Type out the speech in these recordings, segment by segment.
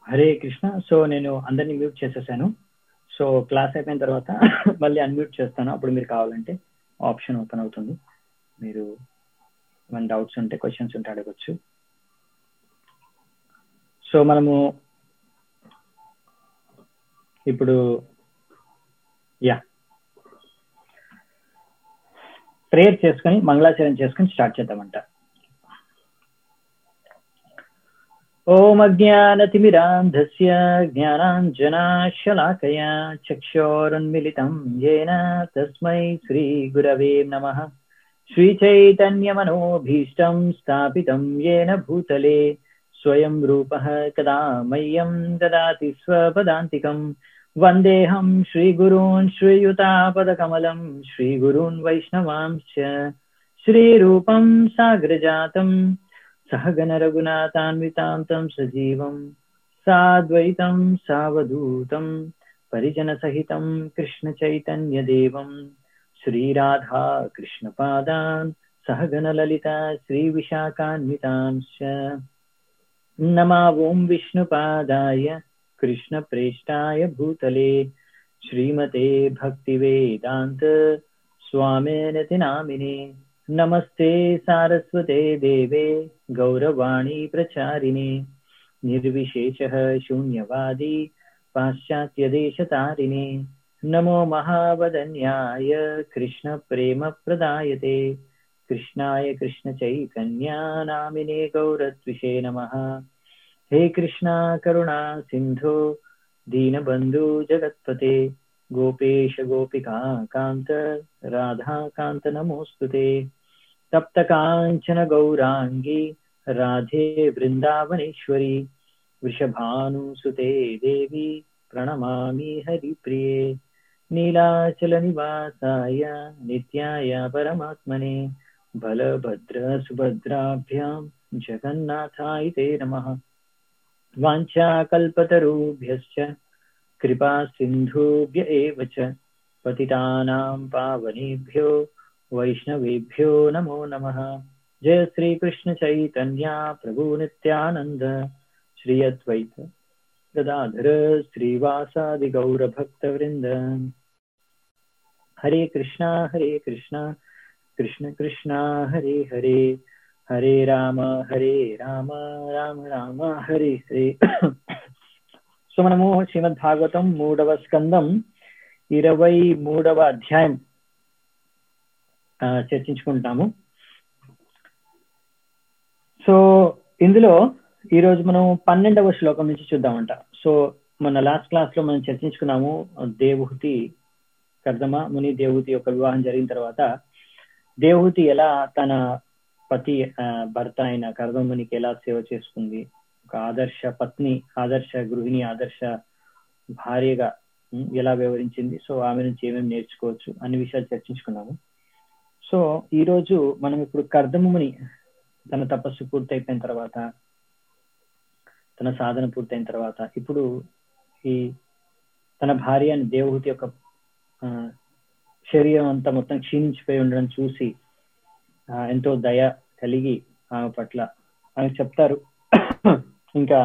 Hare Krishna so నేను అందరినీ mute చేసేసాను సో క్లాస్ అయిపోయిన తర్వాత మళ్ళీ అన్మ్యూట్ చేస్తాను అప్పుడు మీరు కావాలంటే ఆప్షన్ ఓపెన్ అవుతుంది మీరు మన డౌట్స్ ఉంటే క్వశ్చన్స్ ఉంటే అడగచ్చు సో మనము ఇప్పుడు యా ప్రేయర్ చేసుకొని మంగళాచరణ చేసుకొని స్టార్ట్ చేద్దామంట ఓం అజ్ఞానతిమిరాంధస్య జ్ఞానాంజనాశలాకయా చక్షోరున్మిలితం येन తస్మై శ్రీగురవే నమః श्रीचैतन्यमनोभीष्टं स्थापितं येन भूतले स्वयं रूपः कदा मह्यं ददाति स्वपदान्तिकं वन्देऽहं श्रीगुरून् श्रीयुतापदकमलं श्रीगुरून् वैष्णवांश्च श्रीरूपं साग्रजातं सहगणरघुनाथान्वितान्तं सजीवं साद्वैतं सावधूतं परिजनसहितं कृष्णचैतन्यदेवं श्रीराधा कृष्णपादान् सहगणललिता श्रीविशाखान्वितांश्च नमा ॐ विष्णुपादाय कृष्णप्रेष्ठाय भूतले श्रीमते भक्तिवेदान्त स्वामिनति नामिने नमस्ते सारस्वते देवे गौरवाणी प्रचारिणे निर्विशेषः शून्यवादी पाश्चात्यदेशतारिणे नमो महावदन्याय कृष्णप्रेमप्रदायते कृष्णाय कृष्णचैतन्या नामिने गौरत्विषे नमः हे कृष्णा करुणा सिन्धो दीनबन्धु जगत्पते गोपेश गोपिका कान्त राधाकान्त नमोऽस्तु ते तप्तकाञ्चन गौराङ्गी राधे वृन्दावनेश्वरी वृषभानुसुते देवी प्रणमामि हरिप्रिये नीलाचलनिवासाय नित्याय परमात्मने बलभद्रसुभद्राभ्यां जगन्नाथाय ते नमः वाञ्छाकल्पतरुभ्यश्च कृपा सिन्धुभ्य एव च पतितानां पावनेभ्यो वैष्णवेभ्यो नमो नमः जय श्रीकृष्णचैतन्या प्रभुनित्यानन्द श्री अद्वैत गदाधर श्रीवासादिगौरभक्तवृन्द हरे कृष्णा हरे कृष्णा कृष्ण कृष्णा हरे हरे हरे రామ హరే రామ రామ రామ హరే హరే సో మనము శ్రీమద్ భాగవతం మూడవ స్కందం ఇరవై మూడవ అధ్యాయం చర్చించుకుంటాము సో ఇందులో ఈరోజు మనం పన్నెండవ శ్లోకం నుంచి చూద్దామంట సో మన లాస్ట్ క్లాస్ లో మనం చర్చించుకున్నాము దేవహుతి కర్దమ ముని దేవహుతి యొక్క వివాహం జరిగిన తర్వాత దేవహుతి ఎలా తన పతి భర్త అయిన కర్దమునికి ఎలా సేవ చేసుకుంది ఒక ఆదర్శ పత్ని ఆదర్శ గృహిణి ఆదర్శ భార్యగా ఎలా వ్యవహరించింది సో ఆమె నుంచి ఏమేమి నేర్చుకోవచ్చు అన్ని విషయాలు చర్చించుకున్నాము సో ఈ రోజు మనం ఇప్పుడు కర్దముని తన తపస్సు పూర్తయిపోయిన తర్వాత తన సాధన పూర్తయిన తర్వాత ఇప్పుడు ఈ తన భార్య అని దేవహూతి యొక్క శరీరం అంతా మొత్తం క్షీణించిపోయి ఉండడం చూసి ఎంతో దయ కలిగి ఆమె పట్ల ఆమె చెప్తారు ఇంకా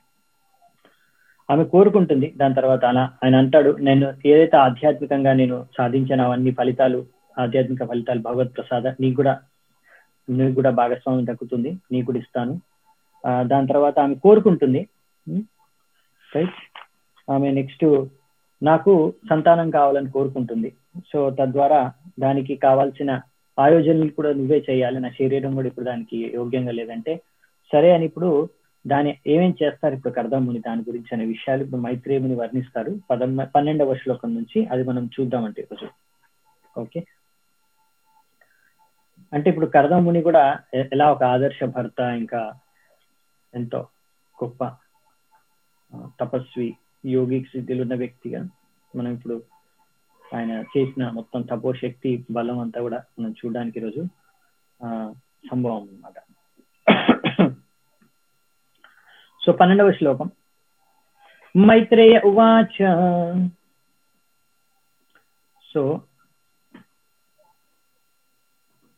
ఆమె కోరుకుంటుంది దాని తర్వాత అలా ఆయన అంటాడు నేను ఏదైతే ఆధ్యాత్మికంగా నేను సాధించిన అవన్నీ ఫలితాలు ఆధ్యాత్మిక ఫలితాలు భగవత్ ప్రసాద నీకు కూడా నీకు కూడా భాగస్వామ్యం దక్కుతుంది నీకు కూడా ఇస్తాను దాని తర్వాత ఆమె కోరుకుంటుంది రైట్ ఆమె నెక్స్ట్ నాకు సంతానం కావాలని కోరుకుంటుంది సో తద్వారా దానికి కావాల్సిన ఆయోజనలు కూడా నువ్వే చేయాలి నా శరీరం కూడా ఇప్పుడు దానికి యోగ్యంగా లేదంటే సరే అని ఇప్పుడు దాని ఏమేం చేస్తారు ఇప్పుడు కర్దముని దాని గురించి అనే విషయాలు ఇప్పుడు మైత్రేయుని వర్ణిస్తారు పదమ్మ పన్నెండవ శ్లోకం నుంచి అది మనం చూద్దామంటే ఈరోజు ఓకే అంటే ఇప్పుడు కర్దముని కూడా ఎలా ఒక ఆదర్శ భర్త ఇంకా ఎంతో గొప్ప తపస్వి యోగి స్థితిలో ఉన్న వ్యక్తిగా మనం ఇప్పుడు ఆయన చేసిన మొత్తం తపోశక్తి బలం అంతా కూడా మనం చూడడానికి ఈరోజు ఆ సంభవం అన్నమాట సో పన్నెండవ శ్లోకం మైత్రేయ ఉవాచ సో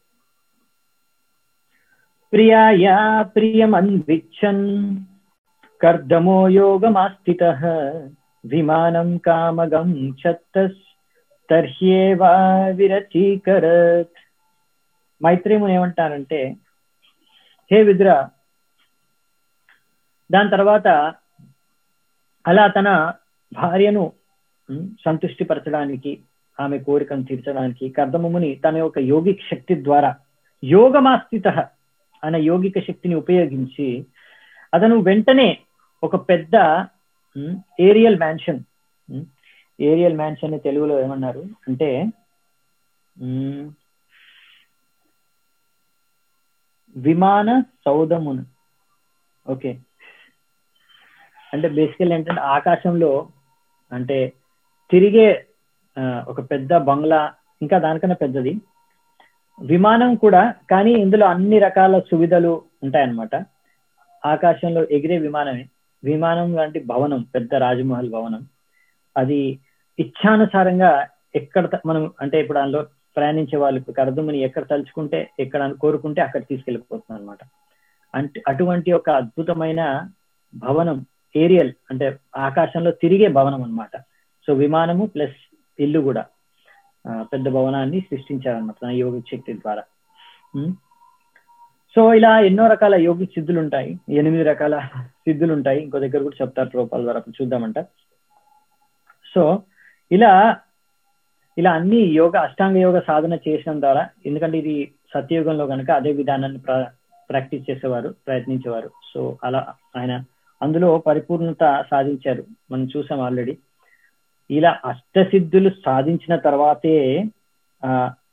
ప్రియాయా ప్రియమన్విచ్చన్ కర్దమో యోగమాస్థిత విమానం కామగం ఛత్తస్ తర్హ్యేవా విరచీకరత్ మైత్రేముని ఏమంటారంటే హే విద్ర దాని తర్వాత అలా తన భార్యను ఉమ్, సంతుష్టిపరచడానికి ఆమె కోరికను తీర్చడానికి కర్దమముని తన యొక్క యోగిక శక్తి ద్వారా యోగమాస్థిత అనే యోగిక శక్తిని ఉపయోగించి అతను వెంటనే ఒక పెద్ద ఏరియల్ మ్యాన్షన్ ఏరియల్ మ్యాన్షన్ తెలుగులో ఏమన్నారు అంటే ఉమ్, విమాన సౌధమును ఓకే అంటే బేసికల్ ఏంటంటే ఆకాశంలో అంటే తిరిగే ఆ, ఒక పెద్ద బంగ్లా ఇంకా దానికన్నా పెద్దది విమానం కూడా కానీ ఇందులో అన్ని రకాల సువిధలు ఉంటాయన్నమాట ఆకాశంలో ఎగిరే విమానమే విమానం లాంటి భవనం పెద్ద రాజమహల్ భవనం అది ఇచ్ఛానుసారంగా ఎక్కడ త- మనం అంటే ఇప్పుడు అందులో ప్రయాణించే వాళ్ళకు కరదుముని ఎక్కడ తలుచుకుంటే ఎక్కడ కోరుకుంటే అక్కడ తీసుకెళ్ళిపోతుంది అనమాట అంటే అటువంటి ఒక అద్భుతమైన భవనం ఏరియల్ అంటే ఆకాశంలో తిరిగే భవనం అన్నమాట సో విమానము ప్లస్ ఇల్లు కూడా ఆ, పెద్ద భవనాన్ని సృష్టించారన్నమాట తన యోగ శక్తి ద్వారా ఉమ్. సో ఇలా ఎన్నో రకాల యోగి సిద్ధులు ఉంటాయి ఎనిమిది రకాల సిద్ధులు ఉంటాయి ఇంకో దగ్గర కూడా చెప్తారు రూపాల ద్వారా అప్పుడు చూద్దామంట సో ఇలా ఇలా అన్ని యోగ అష్టాంగ యోగ సాధన చేసిన ద్వారా ఎందుకంటే ఇది సత్యయుగంలో కనుక అదే విధానాన్ని ప్రా- ప్రాక్టీస్ చేసేవారు ప్రయత్నించేవారు సో అలా ఆయన అందులో పరిపూర్ణత సాధించారు మనం చూసాం ఆల్రెడీ ఇలా అష్టసిద్ధులు సాధించిన తర్వాతే ఆ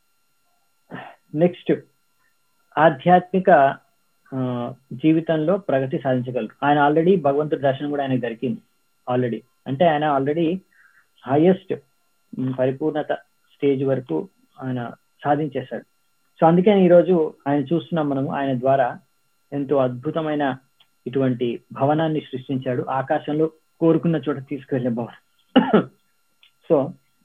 నెక్స్ట్ ఆధ్యాత్మిక ఆ, జీవితంలో ప్రగతి సాధించగలరు ఆయన ఆల్రెడీ భగవంతుడి దర్శనం కూడా ఆయనకు దొరికింది ఆల్రెడీ అంటే ఆయన ఆల్రెడీ హైయెస్ట్ పరిపూర్ణత స్టేజ్ వరకు ఆయన సాధించేశాడు సో అందుకే ఈ రోజు ఆయన చూస్తున్నాం మనము ఆయన ద్వారా ఎంతో అద్భుతమైన ఇటువంటి భవనాన్ని సృష్టించాడు ఆకాశంలో కోరుకున్న చోట తీసుకువెళ్ళే భవనం సో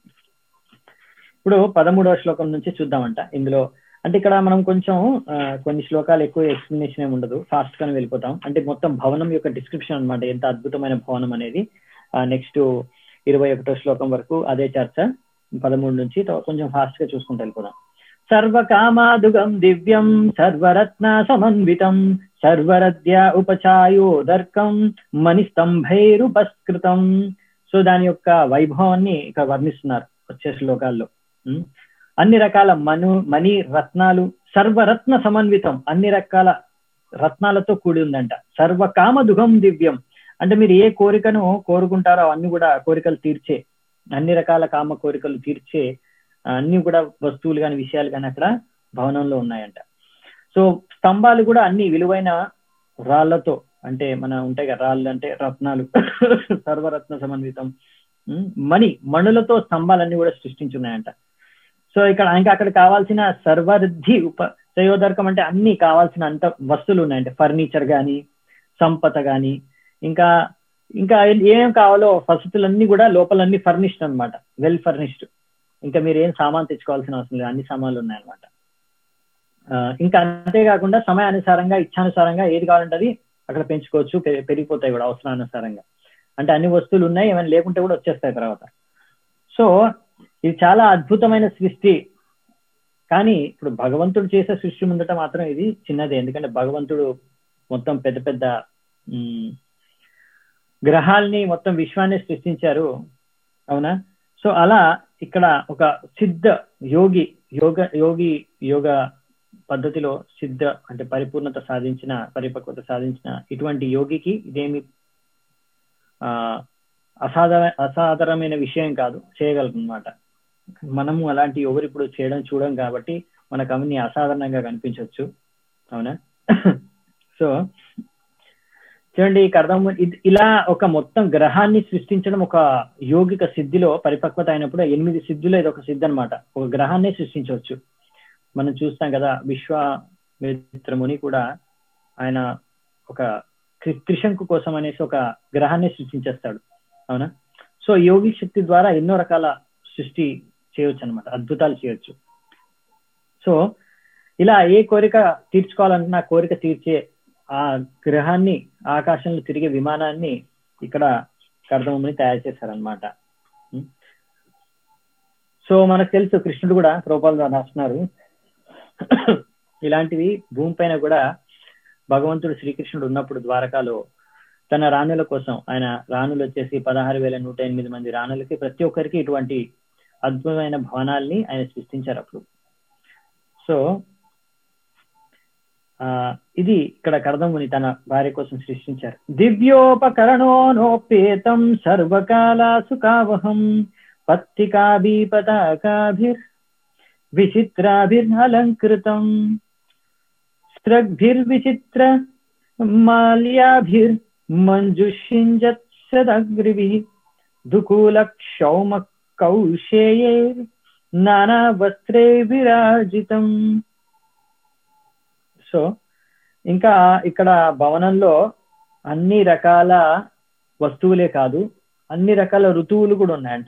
ఇప్పుడు పదమూడవ శ్లోకం నుంచి చూద్దామంట ఇందులో అంటే ఇక్కడ మనం కొంచెం ఆ, కొన్ని శ్లోకాలు ఎక్కువ ఎక్స్ప్లెనేషన్ ఏమి ఉండదు ఫాస్ట్ గానే వెళ్ళిపోతాం అంటే మొత్తం భవనం యొక్క డిస్క్రిప్షన్ అన్నమాట ఎంత అద్భుతమైన భవనం అనేది నెక్స్ట్ ఇరవై ఒకటో శ్లోకం వరకు అదే చర్చ పదమూడు నుంచి తో- కొంచెం ఫాస్ట్ గా చూసుకుంటూ వెళ్ళిపోదాం సర్వకామాదుగం దివ్యం సర్వరత్న సమన్వితం సర్వరద్య ఉపచాయోదర్కం మణిస్తంభైరుపస్కృతం సో దాని యొక్క వైభవాన్ని ఇక్కడ వర్ణిస్తున్నారు వచ్చే శ్లోకాల్లో ఉం? అన్ని రకాల మను మణి రత్నాలు సర్వరత్న సమన్వితం అన్ని రకాల రత్నాలతో కూడి ఉందంట సర్వకామదుగం దివ్యం అంటే మీరు ఏ కోరికను కోరుకుంటారో అన్ని కూడా కోరికలు తీర్చే అన్ని రకాల కామ కోరికలు తీర్చే ఆ, అన్ని కూడా వస్తువులు కానీ విషయాలు కానీ అక్కడ భవనంలో ఉన్నాయంట సో స్తంభాలు కూడా అన్ని విలువైన రాళ్లతో అంటే మన ఉంటాయి కదా రాళ్ళు అంటే రత్నాలు సర్వరత్న సమన్వితం ఉమ్, మణి మణులతో స్తంభాలన్నీ కూడా సృష్టించున్నాయంట సో ఇక్కడ ఇంకా అక్కడ కావాల్సిన సర్వరిద్ధి ఉప చయోదర్కం అంటే అన్ని కావాల్సిన అంత వస్తువులు ఉన్నాయంటే ఫర్నిచర్ గాని సంపద గాని ఇంకా ఇంకా ఏం కావాలో వసతులన్నీ కూడా లోపలన్నీ ఫర్నిష్డ్ అన్నమాట వెల్ ఫర్నిష్డ్ ఇంకా మీరు ఏం సామాన్ తెచ్చుకోవాల్సిన అవసరం లేదు అన్ని సామాన్లు ఉన్నాయన్నమాట ఆ, ఇంకా అంతేకాకుండా సమయానుసారంగా ఇచ్చానుసారంగా ఏది కావాలంటే అది అక్కడ పెంచుకోవచ్చు పె- పెరిగిపోతాయి కూడా అవసరానుసారంగా అంటే అన్ని వస్తువులు ఉన్నాయి ఏమైనా లేకుంటే కూడా వచ్చేస్తాయి తర్వాత సో ఇది చాలా అద్భుతమైన సృష్టి కానీ ఇప్పుడు భగవంతుడు చేసే సృష్టి ముందట మాత్రం ఇది చిన్నదే ఎందుకంటే భగవంతుడు మొత్తం పెద్ద పెద్ద ఉమ్, గ్రహాల్ని మొత్తం విశ్వాన్ని సృష్టించారు అవునా సో అలా ఇక్కడ ఒక సిద్ధ యోగి యోగ యోగి యోగ పద్ధతిలో సిద్ధ అంటే పరిపూర్ణత సాధించిన పరిపక్వత సాధించిన ఇటువంటి యోగికి ఇదేమి ఆ అసాధార అసాధారణమైన విషయం కాదు చేయగలరు అనమాట మనము అలాంటి ఎవరు ఇప్పుడు చేయడం చూడం కాబట్టి మనకు అవన్నీ అసాధారణంగా కనిపించవచ్చు అవునా సో చూడండి ఇక అర్థం ఇది- ఇలా ఒక మొత్తం గ్రహాన్ని సృష్టించడం ఒక యోగిక సిద్ధిలో పరిపక్వత అయినప్పుడు ఎనిమిది సిద్ధులు ఇది ఒక సిద్ధి అనమాట ఒక గ్రహాన్ని సృష్టించవచ్చు మనం చూస్తాం కదా విశ్వామిత్రముని కూడా ఆయన ఒక త్రి- త్రిశంకు కోసం అనేసి ఒక గ్రహాన్ని సృష్టించేస్తాడు అవునా సో యోగి శక్తి ద్వారా ఎన్నో రకాల సృష్టి చేయొచ్చు అనమాట అద్భుతాలు చేయొచ్చు సో ఇలా ఏ కోరిక తీర్చుకోవాలన్నా కోరిక తీర్చే ఆ గ్రహాన్ని ఆకాశంలో తిరిగే విమానాన్ని ఇక్కడ కర్దమని తయారు చేశారనమాట సో మనకు తెలుసు కృష్ణుడు కూడా రూపాలు రాస్తున్నారు ఇలాంటివి భూమిపైన కూడా భగవంతుడు శ్రీకృష్ణుడు ఉన్నప్పుడు ద్వారకాలో తన రాణుల కోసం ఆయన రాణులు వచ్చేసి పదహారు వేల నూట ఎనిమిది మంది రాణులకి ప్రతి ఒక్కరికి ఇటువంటి అద్భుతమైన భవనాల్ని ఆయన సృష్టించారు అప్పుడు సో ఆ ఇది ఇక్కడ కర్దముని తన భార్య కోసం సృష్టించారు దివ్యోపకరణోనోపేతం సర్వకాల సుఖావహం పత్తికాభిపతాకాభిర్ విచిత్రాభిర్నలంకృతం స్రగ్భిర్విచిత్ర మాల్యాభిర్ మంజుషింజత్సదగ్రిభి దుకూల క్షౌమ కౌశేయే నానా వస్త్రే విరాజితం సో ఇంకా ఇక్కడ భవనంలో అన్ని రకాల వస్తువులే కాదు అన్ని రకాల ఋతువులు కూడా ఉన్నాయంట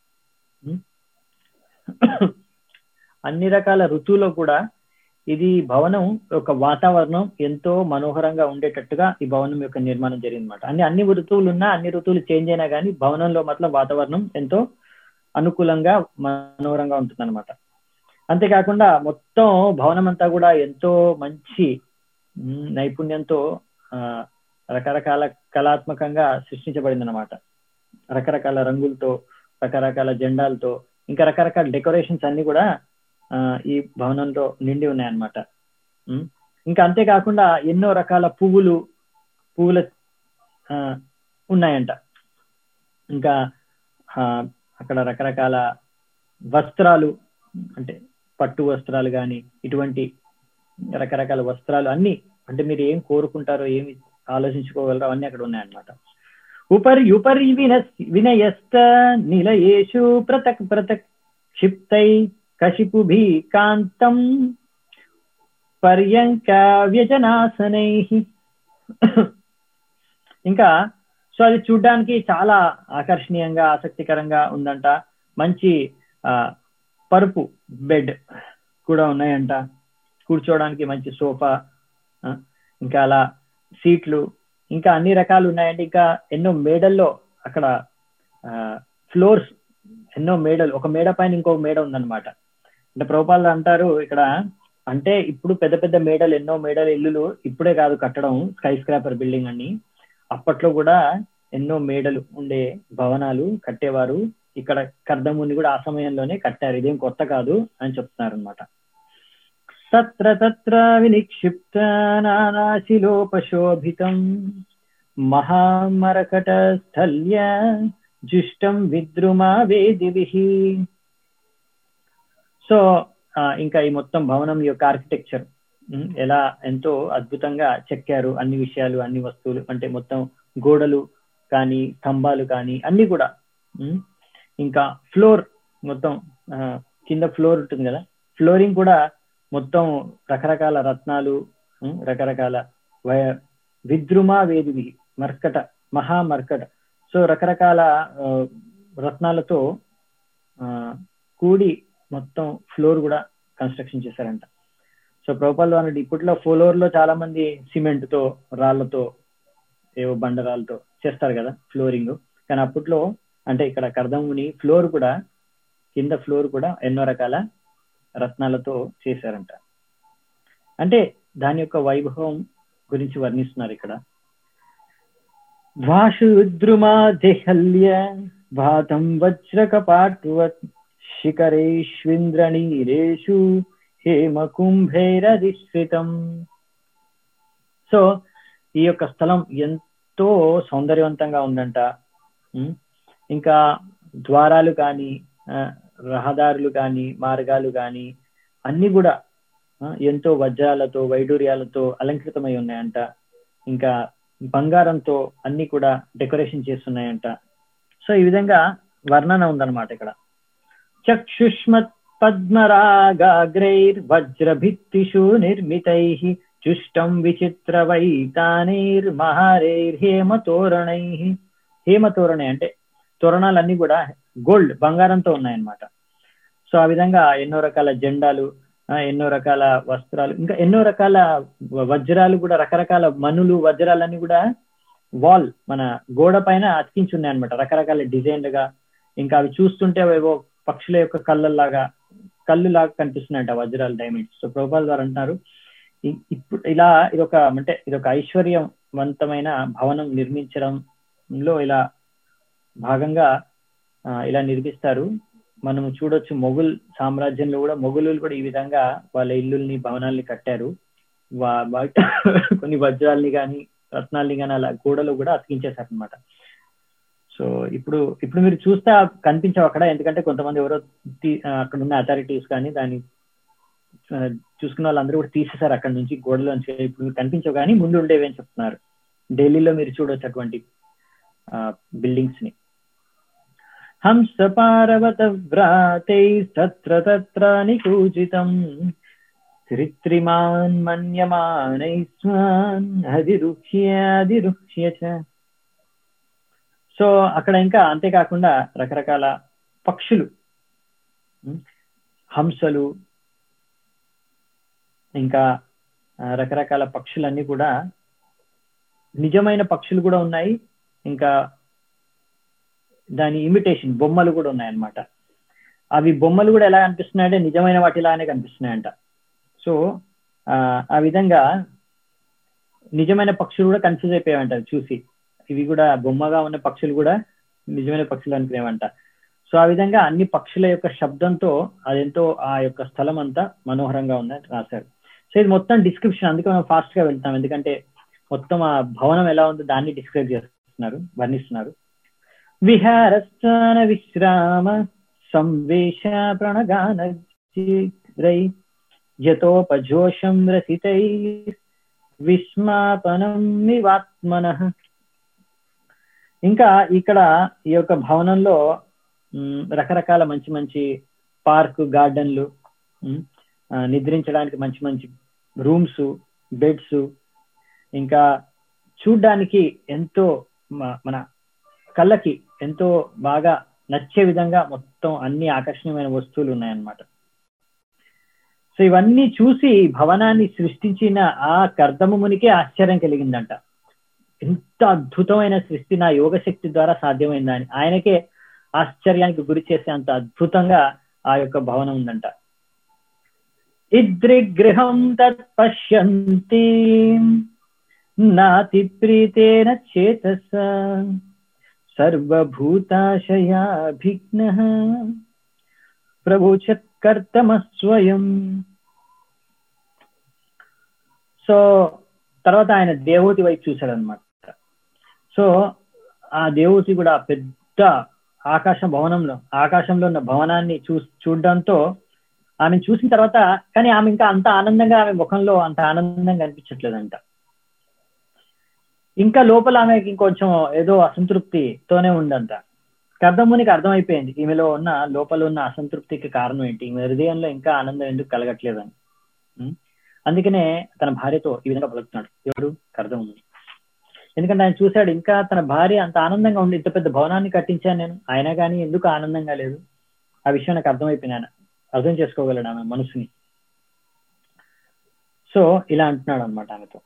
అన్ని రకాల ఋతువులో కూడా ఇది భవనం యొక్క వాతావరణం ఎంతో మనోహరంగా ఉండేటట్టుగా ఈ భవనం యొక్క నిర్మాణం జరిగిందన్నమాట అన్ని అన్ని ఋతువులు ఉన్నా అన్ని ఋతువులు చేంజ్ అయినా కానీ భవనంలో మాత్రం వాతావరణం ఎంతో అనుకూలంగా మనోహరంగా ఉంటుందన్నమాట అంతేకాకుండా మొత్తం భవనం అంతా కూడా ఎంతో మంచి నైపుణ్యంతో రకరకాల కళాత్మకంగా సృష్టించబడింది అనమాట రకరకాల రంగులతో రకరకాల జెండాలతో ఇంకా రకరకాల డెకరేషన్స్ అన్ని కూడా ఈ భవనంలో నిండి ఉన్నాయన్నమాట ఇంకా అంతేకాకుండా ఎన్నో రకాల పువ్వులు పువ్వుల ఉన్నాయంట ఇంకా అక్కడ రకరకాల వస్త్రాలు అంటే పట్టు వస్త్రాలు కానీ ఇటువంటి రకరకాల వస్త్రాలు అన్ని అంటే మీరు ఏం కోరుకుంటారో ఏమి ఆలోచించుకోగలరో అన్ని అక్కడ ఉన్నాయన్నమాట ఉపరి ఉపరి విన వినయస్త నిలయేషు ప్రతక్ ప్రతక్ క్షిప్తై కశిపుభి కాంతం పర్యంక వ్యజనాసనై ఇంకా సో అది చూడ్డానికి చాలా ఆకర్షణీయంగా ఆసక్తికరంగా ఉందంట మంచి ఆ పరుపు బెడ్ కూడా ఉన్నాయంట కూర్చోవడానికి మంచి సోఫా ఇంకా అలా సీట్లు ఇంకా అన్ని రకాలు ఉన్నాయండి ఇంకా ఎన్నో మేడల్లో అక్కడ ఫ్లోర్స్ ఎన్నో మేడలు ఒక మేడ పైన ఇంకొక మేడ ఉందన్నమాట అంటే ప్రభుపాలు అంటారు ఇక్కడ అంటే ఇప్పుడు పెద్ద పెద్ద మేడలు ఎన్నో మేడల ఇల్లులు ఇప్పుడే కాదు కట్టడం స్కై స్క్రాపర్ బిల్డింగ్ అని అప్పట్లో కూడా ఎన్నో మేడలు ఉండే భవనాలు కట్టేవారు ఇక్కడ కర్దముని కూడా ఆ సమయంలోనే కట్టారు ఇదేం కొత్త కాదు అని చెప్తున్నారు అనమాట తత్ర తత్ర వినిక్షిప్త నానాశిలోపశోభితం మహామరకట స్థల్య జుష్టం విద్రుమా వేదివి సో ఇంకా ఈ మొత్తం భవనం యొక్క ఆర్కిటెక్చర్ ఎలా ఎంతో అద్భుతంగా చెక్కారు అన్ని విషయాలు అన్ని వస్తువులు అంటే మొత్తం గోడలు కానీ స్తంభాలు కానీ అన్ని కూడా ఇంకా ఫ్లోర్ మొత్తం కింద ఫ్లోర్ ఉంటుంది కదా ఫ్లోరింగ్ కూడా మొత్తం రకరకాల రత్నాలు రకరకాల విద్రుమా వేదివి మర్కట మహామర్కట సో రకరకాల రత్నాలతో కూడి మొత్తం ఫ్లోర్ కూడా కన్స్ట్రక్షన్ చేశారంట సో ప్రభుపాల్ అన్నది ఇప్పట్లో ఫ్లోర్ లో చాలా మంది సిమెంట్ తో రాళ్లతో ఏవో బండరాలతో చేస్తారు కదా ఫ్లోరింగ్ కానీ అప్పట్లో అంటే ఇక్కడ కర్దముని ఫ్లోర్ కూడా కింద ఫ్లోర్ కూడా ఎన్నో రకాల రత్నాలతో చేశారంట అంటే దాని యొక్క వైభవం గురించి వర్ణిస్తున్నారు ఇక్కడ ద్వాషుద్రుమా దేహల్య భాతం వజ్రకపాటువత్ శిఖరేష్వింద్రనీరేషు హేమకుంభైరధిష్ఠితం సో ఈ యొక్క స్థలం ఎంతో సౌందర్యవంతంగా ఉందంట ఇంకా ద్వారాలు కానీ రహదారులు కానీ మార్గాలు కానీ అన్ని కూడా ఎంతో వజ్రాలతో వైడూర్యాలతో అలంకృతమై ఉన్నాయంట ఇంకా బంగారంతో అన్ని కూడా డెకరేషన్ చేస్తున్నాయంట సో ఈ విధంగా వర్ణన ఉందన్నమాట ఇక్కడ చక్షుష్మత్ పద్మరాగాగ్రైర్ వజ్రభిత్తిషు నిర్మితై చుష్టం విచిత్ర వైతానైర్ మహారైర్ హేమతోరణై హేమతోరణై అంటే తోరణాలన్నీ కూడా గోల్డ్ బంగారంతో ఉన్నాయన్నమాట సో ఆ విధంగా ఎన్నో రకాల జెండాలు ఆ, ఎన్నో రకాల వస్త్రాలు ఇంకా ఎన్నో రకాల వ- వజ్రాలు కూడా రకరకాల మనులు వజ్రాలన్నీ కూడా వాల్ మన గోడ పైన అతికించి ఉన్నాయి అనమాట రకరకాల డిజైన్లుగా ఇంకా అవి చూస్తుంటే అవేవో పక్షుల యొక్క కళ్ళలాగా కళ్ళు లాగా కనిపిస్తున్నాయంట వజ్రాలు డైమండ్స్ సో ప్రభుపాల్ గారు అంటున్నారు ఇ- ఇప్పుడు ఇలా ఇది ఒక అంటే ఇది ఒక ఐశ్వర్యవంతమైన భవనం నిర్మించడంలో ఇలా భాగంగా ఆ, ఇలా నిర్మిస్తారు మనం చూడొచ్చు మొఘల్ సామ్రాజ్యంలో కూడా మొఘలు కూడా ఈ విధంగా వాళ్ళ ఇల్లుల్ని భవనాల్ని కట్టారు వా- వా- కొన్ని వజ్రాల్ని కానీ రత్నాల్ని కానీ అలా గోడలో కూడా అతికించేశారు అనమాట సో ఇప్పుడు ఇప్పుడు మీరు చూస్తే ఆ కనిపించవు అక్కడ ఎందుకంటే కొంతమంది ఎవరో తీ- ఆ, అక్కడ ఉన్న అథారిటీస్ కానీ దాన్ని ఆ, చూసుకున్న వాళ్ళందరూ కూడా తీసేశారు అక్కడ నుంచి గోడలోంచి ఇప్పుడు మీకు కనిపించవు కానీ ముందు ఉండేవి అని చెప్తున్నారు ఢిల్లీలో మీరు చూడొచ్చు అటువంటి బిల్డింగ్స్ ని హంస పార్వత వ్రాతై తత్ర తత్ర నికూజితం త్రిత్రిమాన్ మన్యమానై స్వాన్ అధిరుహ్య అధిరుహ్య చ సో అక్కడ ఇంకా అంతేకాకుండా రకరకాల పక్షులు ఉం, హంసలు ఇంకా ఆ, రకరకాల పక్షులన్నీ కూడా నిజమైన పక్షులు కూడా ఉన్నాయి ఇంకా దాని ఇమిటేషన్ బొమ్మలు కూడా ఉన్నాయన్నమాట అవి బొమ్మలు కూడా ఎలా కనిపిస్తున్నాయంటే నిజమైన వాటిలానే కనిపిస్తున్నాయంట సో ఆ, ఆ విధంగా నిజమైన పక్షులు కూడా కన్ఫ్యూజ్ అయిపోయాయంట అవి చూసి ఇవి కూడా బొమ్మగా ఉన్న పక్షులు కూడా నిజమైన పక్షులు అనుకునేవంట సో ఆ విధంగా అన్ని పక్షుల యొక్క శబ్దంతో అదెంతో ఆ యొక్క స్థలం అంతా మనోహరంగా ఉందని రాశారు సో ఇది మొత్తం డిస్క్రిప్షన్ అందుకే మనం ఫాస్ట్ గా వెళ్తాం ఎందుకంటే మొత్తం ఆ భవనం ఎలా ఉందో దాన్ని డిస్క్రైబ్ చేస్తున్నారు వర్ణిస్తున్నారు విహారస్థాన విశ్రామ సంవేశ ప్రణగాన యతోపజోషం రసితై విస్మాపనం నివాత్మన ఇంకా ఇక్కడ ఈ యొక్క భవనంలో మ్, రకరకాల మంచి మంచి పార్క్ గార్డెన్లు మ్, ఆ, నిద్రించడానికి మంచి మంచి రూమ్స్ బెడ్స్ ఇంకా చూడ్డానికి ఎంతో మ- మన కళ్ళకి ఎంతో బాగా నచ్చే విధంగా మొత్తం అన్ని ఆకర్షణీయమైన వస్తువులు ఉన్నాయన్నమాట సో ఇవన్నీ చూసి భవనాన్ని సృష్టించిన ఆ కర్దమునికే ఆశ్చర్యం కలిగిందంట ఎంత అద్భుతమైన సృష్టి నా యోగ శక్తి ద్వారా సాధ్యమైందని ఆయనకే ఆశ్చర్యానికి గురి చేసే అంత అద్భుతంగా ఆ యొక్క భవనం ఉందంట ఇద్రిగృహం తత్ పశ్యంతి నాతి ప్రీతేన చేతస సర్వభూతాశయాభిఘ్న ప్రభుచత్ కర్తమ స్వయం సో తర్వాత ఆయన దేవూతి వైపు చూశాడు అనమాట సో ఆ దేవూతి కూడా పెద్ద ఆకాశ భవనంలో ఆకాశంలో ఉన్న భవనాన్ని చూ చూడడంతో ఆమె చూసిన తర్వాత కానీ ఆమె ఇంకా అంత ఆనందంగా ఆమె ముఖంలో అంత ఆనందంగా అనిపించట్లేదంట ఇంకా లోపల ఆమెకి ఇంకొంచెం ఏదో అసంతృప్తితోనే ఉందంట కర్దమునికి అర్థమైపోయింది ఈమెలో ఉన్న లోపల ఉన్న అసంతృప్తికి కారణం ఏంటి ఈమె హృదయంలో ఇంకా ఆనందం ఎందుకు కలగట్లేదని ఉం? అందుకనే తన భార్యతో ఈ విధంగా పలుకుతున్నాడు ఎవరు కర్దముని ఎందుకంటే ఆయన చూశాడు ఇంకా తన భార్య అంత ఆనందంగా ఉండి ఇంత పెద్ద భవనాన్ని కట్టించాను నేను అయినా కానీ ఎందుకు ఆనందంగా లేదు ఆ విషయం నాకు అర్థమైపోయింది ఆయన అర్థం చేసుకోగలడు ఆమె మనసుని సో ఇలా అంటున్నాడు అనమాట ఆమెతో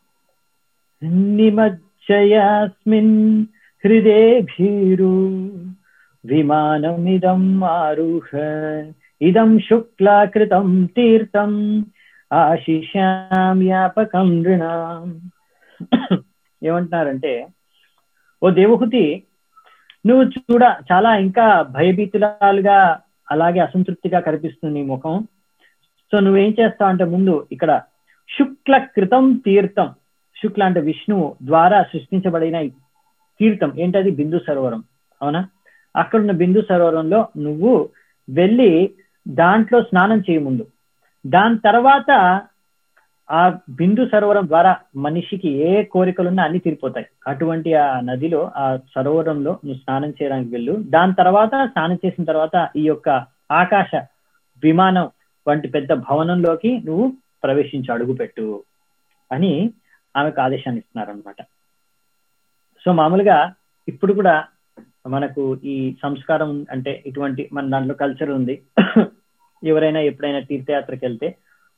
నిమజ్జయాస్మిన్ హృదే భీరు విమానమిదం ఆరుహ ఇదం శుక్లాకృతం తీర్థం ఆశిషాం యాపకం నృణాం ఏమంటున్నారంటే ఓ దేవహుతి నువ్వు చూడ చాలా ఇంకా భయభీతురాలుగా అలాగే అసంతృప్తిగా కనిపిస్తుంది నీ ముఖం సో నువ్వేం చేస్తావు అంటే ముందు ఇక్కడ శుక్ల కృతం తీర్థం శుక్ల అంటే విష్ణువు ద్వారా సృష్టించబడిన ఈ తీర్థం ఏంటది బిందు సరోవరం అవునా అక్కడున్న బిందు సరోవరంలో నువ్వు వెళ్ళి దాంట్లో స్నానం చేయ ముందు దాని తర్వాత ఆ బిందు సరోవరం ద్వారా మనిషికి ఏ కోరికలున్నా అన్ని తీరిపోతాయి అటువంటి ఆ నదిలో ఆ సరోవరంలో నువ్వు స్నానం చేయడానికి వెళ్ళు దాని తర్వాత స్నానం చేసిన తర్వాత ఈ యొక్క ఆకాశ విమానం వంటి పెద్ద భవనంలోకి నువ్వు ప్రవేశించి అడుగుపెట్టు అని ఆమెకు ఆదేశాన్ని ఇస్తున్నారనమాట సో మామూలుగా ఇప్పుడు కూడా మనకు ఈ సంస్కారం అంటే ఇటువంటి మన దాంట్లో కల్చర్ ఉంది ఎవరైనా ఎప్పుడైనా తీర్థయాత్రకి వెళ్తే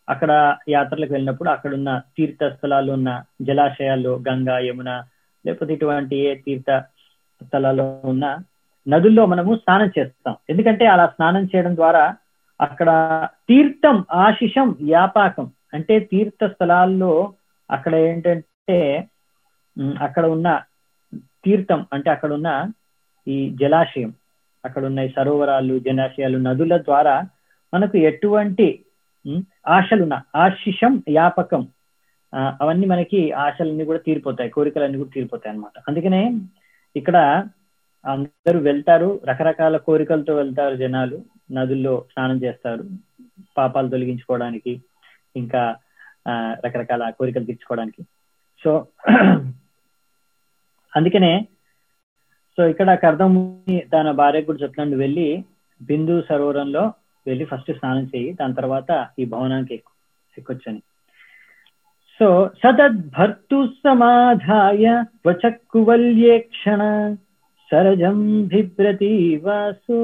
అక్కడ యాత్రలకు వెళ్ళినప్పుడు అక్కడ ఉన్న తీర్థ స్థలాల్లో ఉన్న జలాశయాల్లో గంగా యమున లేకపోతే ఇటువంటి ఏ తీర్థ స్థలాల్లో ఉన్న నదుల్లో మనము స్నానం చేస్తాం ఎందుకంటే అలా స్నానం చేయడం ద్వారా అక్కడ తీర్థం ఆశిషం వ్యాపాకం అంటే తీర్థ స్థలాల్లో అక్కడ ఏంటంటే ఉమ్, అక్కడ ఉన్న తీర్థం అంటే అక్కడ ఉన్న ఈ జలాశయం అక్కడ ఉన్న ఈ సరోవరాలు జలాశయాలు నదుల ద్వారా మనకు ఎటువంటి ఉమ్, ఆశలున్న ఆశిషం వ్యాపకం ఆ, అవన్నీ మనకి ఆశలన్నీ కూడా తీరిపోతాయి కోరికలన్నీ కూడా తీరిపోతాయి అన్నమాట అందుకనే ఇక్కడ అందరూ వెళ్తారు రకరకాల కోరికలతో వెళ్తారు జనాలు నదుల్లో స్నానం చేస్తారు పాపాలు తొలగించుకోవడానికి ఇంకా ఆ, రకరకాల కోరికలు తీర్చుకోవడానికి సో అందుకనే సో ఇక్కడ కర్దం తన భార్య కూడా చెప్తున్నాడు వెళ్ళి బిందు సరోవరంలో వెళ్ళి ఫస్ట్ స్నానం చేయి దాని తర్వాత ఈ భవనానికి ఎక్కు ఎక్కొచ్చని సో సతద్భర్తు సమాధాయ త్వచక్కువల్యేక్షణ సరజం బిభ్రతి వాసు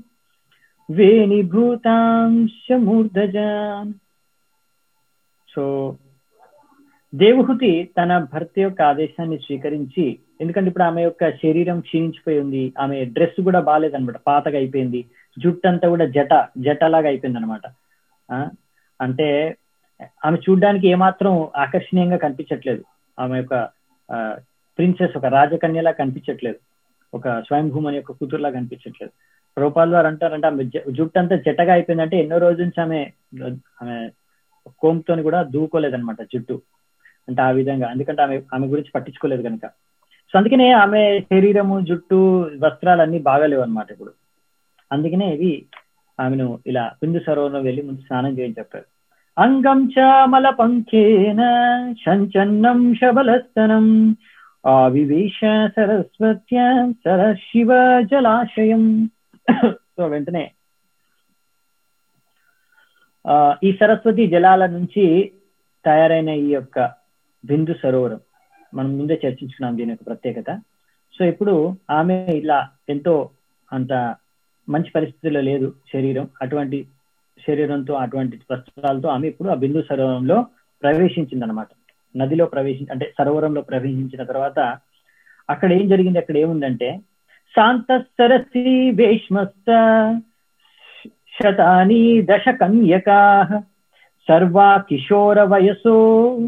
వేణిభూతాంశమూర్ధజాన్ సో దేవహుతి తన భర్త యొక్క ఆదేశాన్ని స్వీకరించి ఎందుకంటే ఇప్పుడు ఆమె యొక్క శరీరం క్షీణించిపోయి ఉంది ఆమె డ్రెస్ కూడా బాగాలేదనమాట పాతగా అయిపోయింది జుట్టు అంతా కూడా జట జటలాగా అయిపోయింది అనమాట అంటే ఆమె చూడ్డానికి ఏమాత్రం ఆకర్షణీయంగా కనిపించట్లేదు ఆమె యొక్క ప్రిన్సెస్ ఒక రాజకన్యలా కనిపించట్లేదు ఒక స్వయంభూమని యొక్క కూతురులా కనిపించట్లేదు రూపాల వారు అంటారంటే ఆమె జ- జుట్టు అంతా జట్టగా అయిపోయిందంటే ఎన్నో రోజుల నుంచి ఆమె ఆమె కోమ్తోని కూడా దూకోలేదన్నమాట జుట్టు అంటే ఆ విధంగా ఎందుకంటే ఆమె ఆమె గురించి పట్టించుకోలేదు కనుక సో అందుకనే ఆమె శరీరము జుట్టు వస్త్రాలు అన్ని బాగాలేవు అనమాట ఇప్పుడు అందుకనే ఇవి ఆమెను ఇలా బిందు సరోవరం వెళ్ళి ముందు స్నానం చేయని చెప్పారు అంగం చామల పంకేన శంచన్నం శబలస్తనం ఆవివేశ సరస్వత్యా సరశివ జలాశయం సో వెంటనే ఆ ఈ సరస్వతి జలాల నుంచి తయారైన ఈ యొక్క బిందు సరోవరం మనం ముందే చర్చించుకున్నాం దీని యొక్క ప్రత్యేకత సో ఇప్పుడు ఆమె ఇలా ఎంతో అంత మంచి పరిస్థితిలో లేదు శరీరం అటువంటి శరీరంతో అటువంటి వస్త్రాలతో ఆమె ఇప్పుడు ఆ బిందు సరోవరంలో ప్రవేశించింది అనమాట నదిలో ప్రవేశించి అంటే సరోవరంలో ప్రవేశించిన తర్వాత అక్కడ ఏం జరిగింది అక్కడ ఏముందంటే శాంత సరసి భీష్మస్త శతాని దశ కన్యకా సర్వా కిశోర వయసో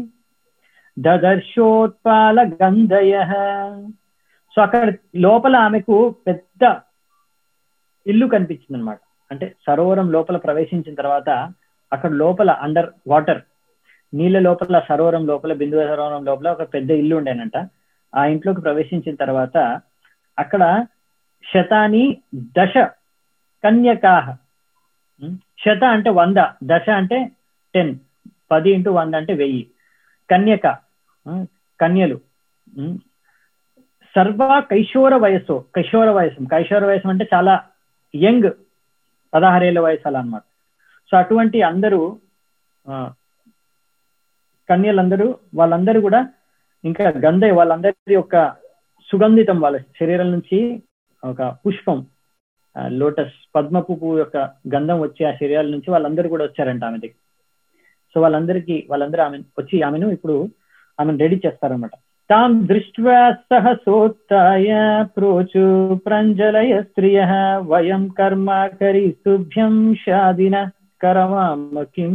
దదర్శోత్పాల గంధయ సో అక్కడ లోపల ఆమెకు పెద్ద ఇల్లు కనిపించింది అనమాట అంటే సరోవరం లోపల ప్రవేశించిన తర్వాత అక్కడ లోపల అండర్ వాటర్ నీళ్ళ లోపల సరోవరం లోపల బిందు సరోవరం లోపల ఒక పెద్ద ఇల్లు ఉండేనంట ఆ ఇంట్లోకి ప్రవేశించిన తర్వాత అక్కడ శతాని దశ కన్యకాహ ఉం? శత అంటే వంద దశ అంటే టెన్ పది ఇంటూ వంద అంటే వెయ్యి కన్యక ఉం? కన్యలు ఉం? సర్వ కైశోర వయస్సు కైశోర వయసు కైశోర వయసు అంటే చాలా యంగ్ పదహారేళ్ల వయసు అలా అనమాట సో అటువంటి అందరూ ఆ, కన్యలందరూ వాళ్ళందరూ కూడా ఇంకా గంధ వాళ్ళందరి యొక్క సుగంధితం వాళ్ళ శరీరం నుంచి ఒక పుష్పం ఆ, లోటస్ పద్మ పువ్వు యొక్క గంధం వచ్చి ఆ శరీరాల నుంచి వాళ్ళందరూ కూడా వచ్చారంట ఆమె దగ్గర సో వాళ్ళందరికీ వాళ్ళందరూ ఆమె వచ్చి ఆమెను ఇప్పుడు ఆమెను రెడీ చేస్తారన్నమాట తాం దృష్ట్వా సహసోత్య ప్రోచు ప్రంజలయ స్త్రియ వయం కర్మ కరిస్తుభ్యం షాదిన కరవామ కిం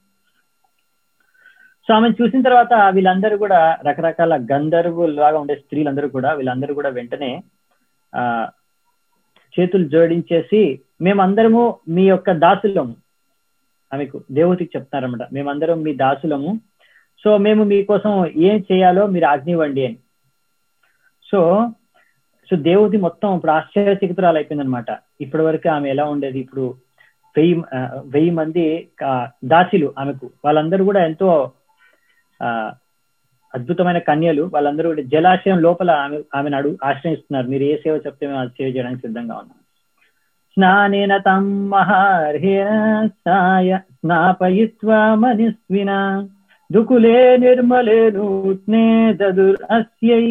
సో ఆమెను చూసిన తర్వాత వీళ్ళందరూ కూడా రకరకాల గంధర్వులు లాగా ఉండే స్త్రీలందరూ కూడా వీళ్ళందరూ కూడా వెంటనే ఆ చేతులు జోడించేసి మేమందరము మీ యొక్క దాసులము ఆమెకు దేవతకి చెప్తున్నారన్నమాట మేమందరం మీ దాసులము సో మేము మీకోసం ఏం చేయాలో మీరు ఆజ్ఞివ్వండి అని సో సో దేవతి మొత్తం ఇప్పుడు ఆశ్చర్యచకితురాలు అయిపోయింది అనమాట ఇప్పటి వరకు ఆమె ఎలా ఉండేది ఇప్పుడు వెయ్యి ఆ, వెయ్యి మంది కా- దాసిలు ఆమెకు వాళ్ళందరూ కూడా ఎంతో ఆ అద్భుతమైన కన్యలు వాళ్ళందరూ కూడా జలాశయం లోపల ఆమె ఆమెను అడుగు ఆశ్రయిస్తున్నారు మీరు ఏ సేవ చెప్తే మేము అది సేవ చేయడానికి సిద్ధంగా ఉన్నాం స్నానేన తం మహార్హేణ సాయ స్నాపయిత్వా మనిస్విన దుకులే నిర్మలే నూత్నే దదుర్ అస్యై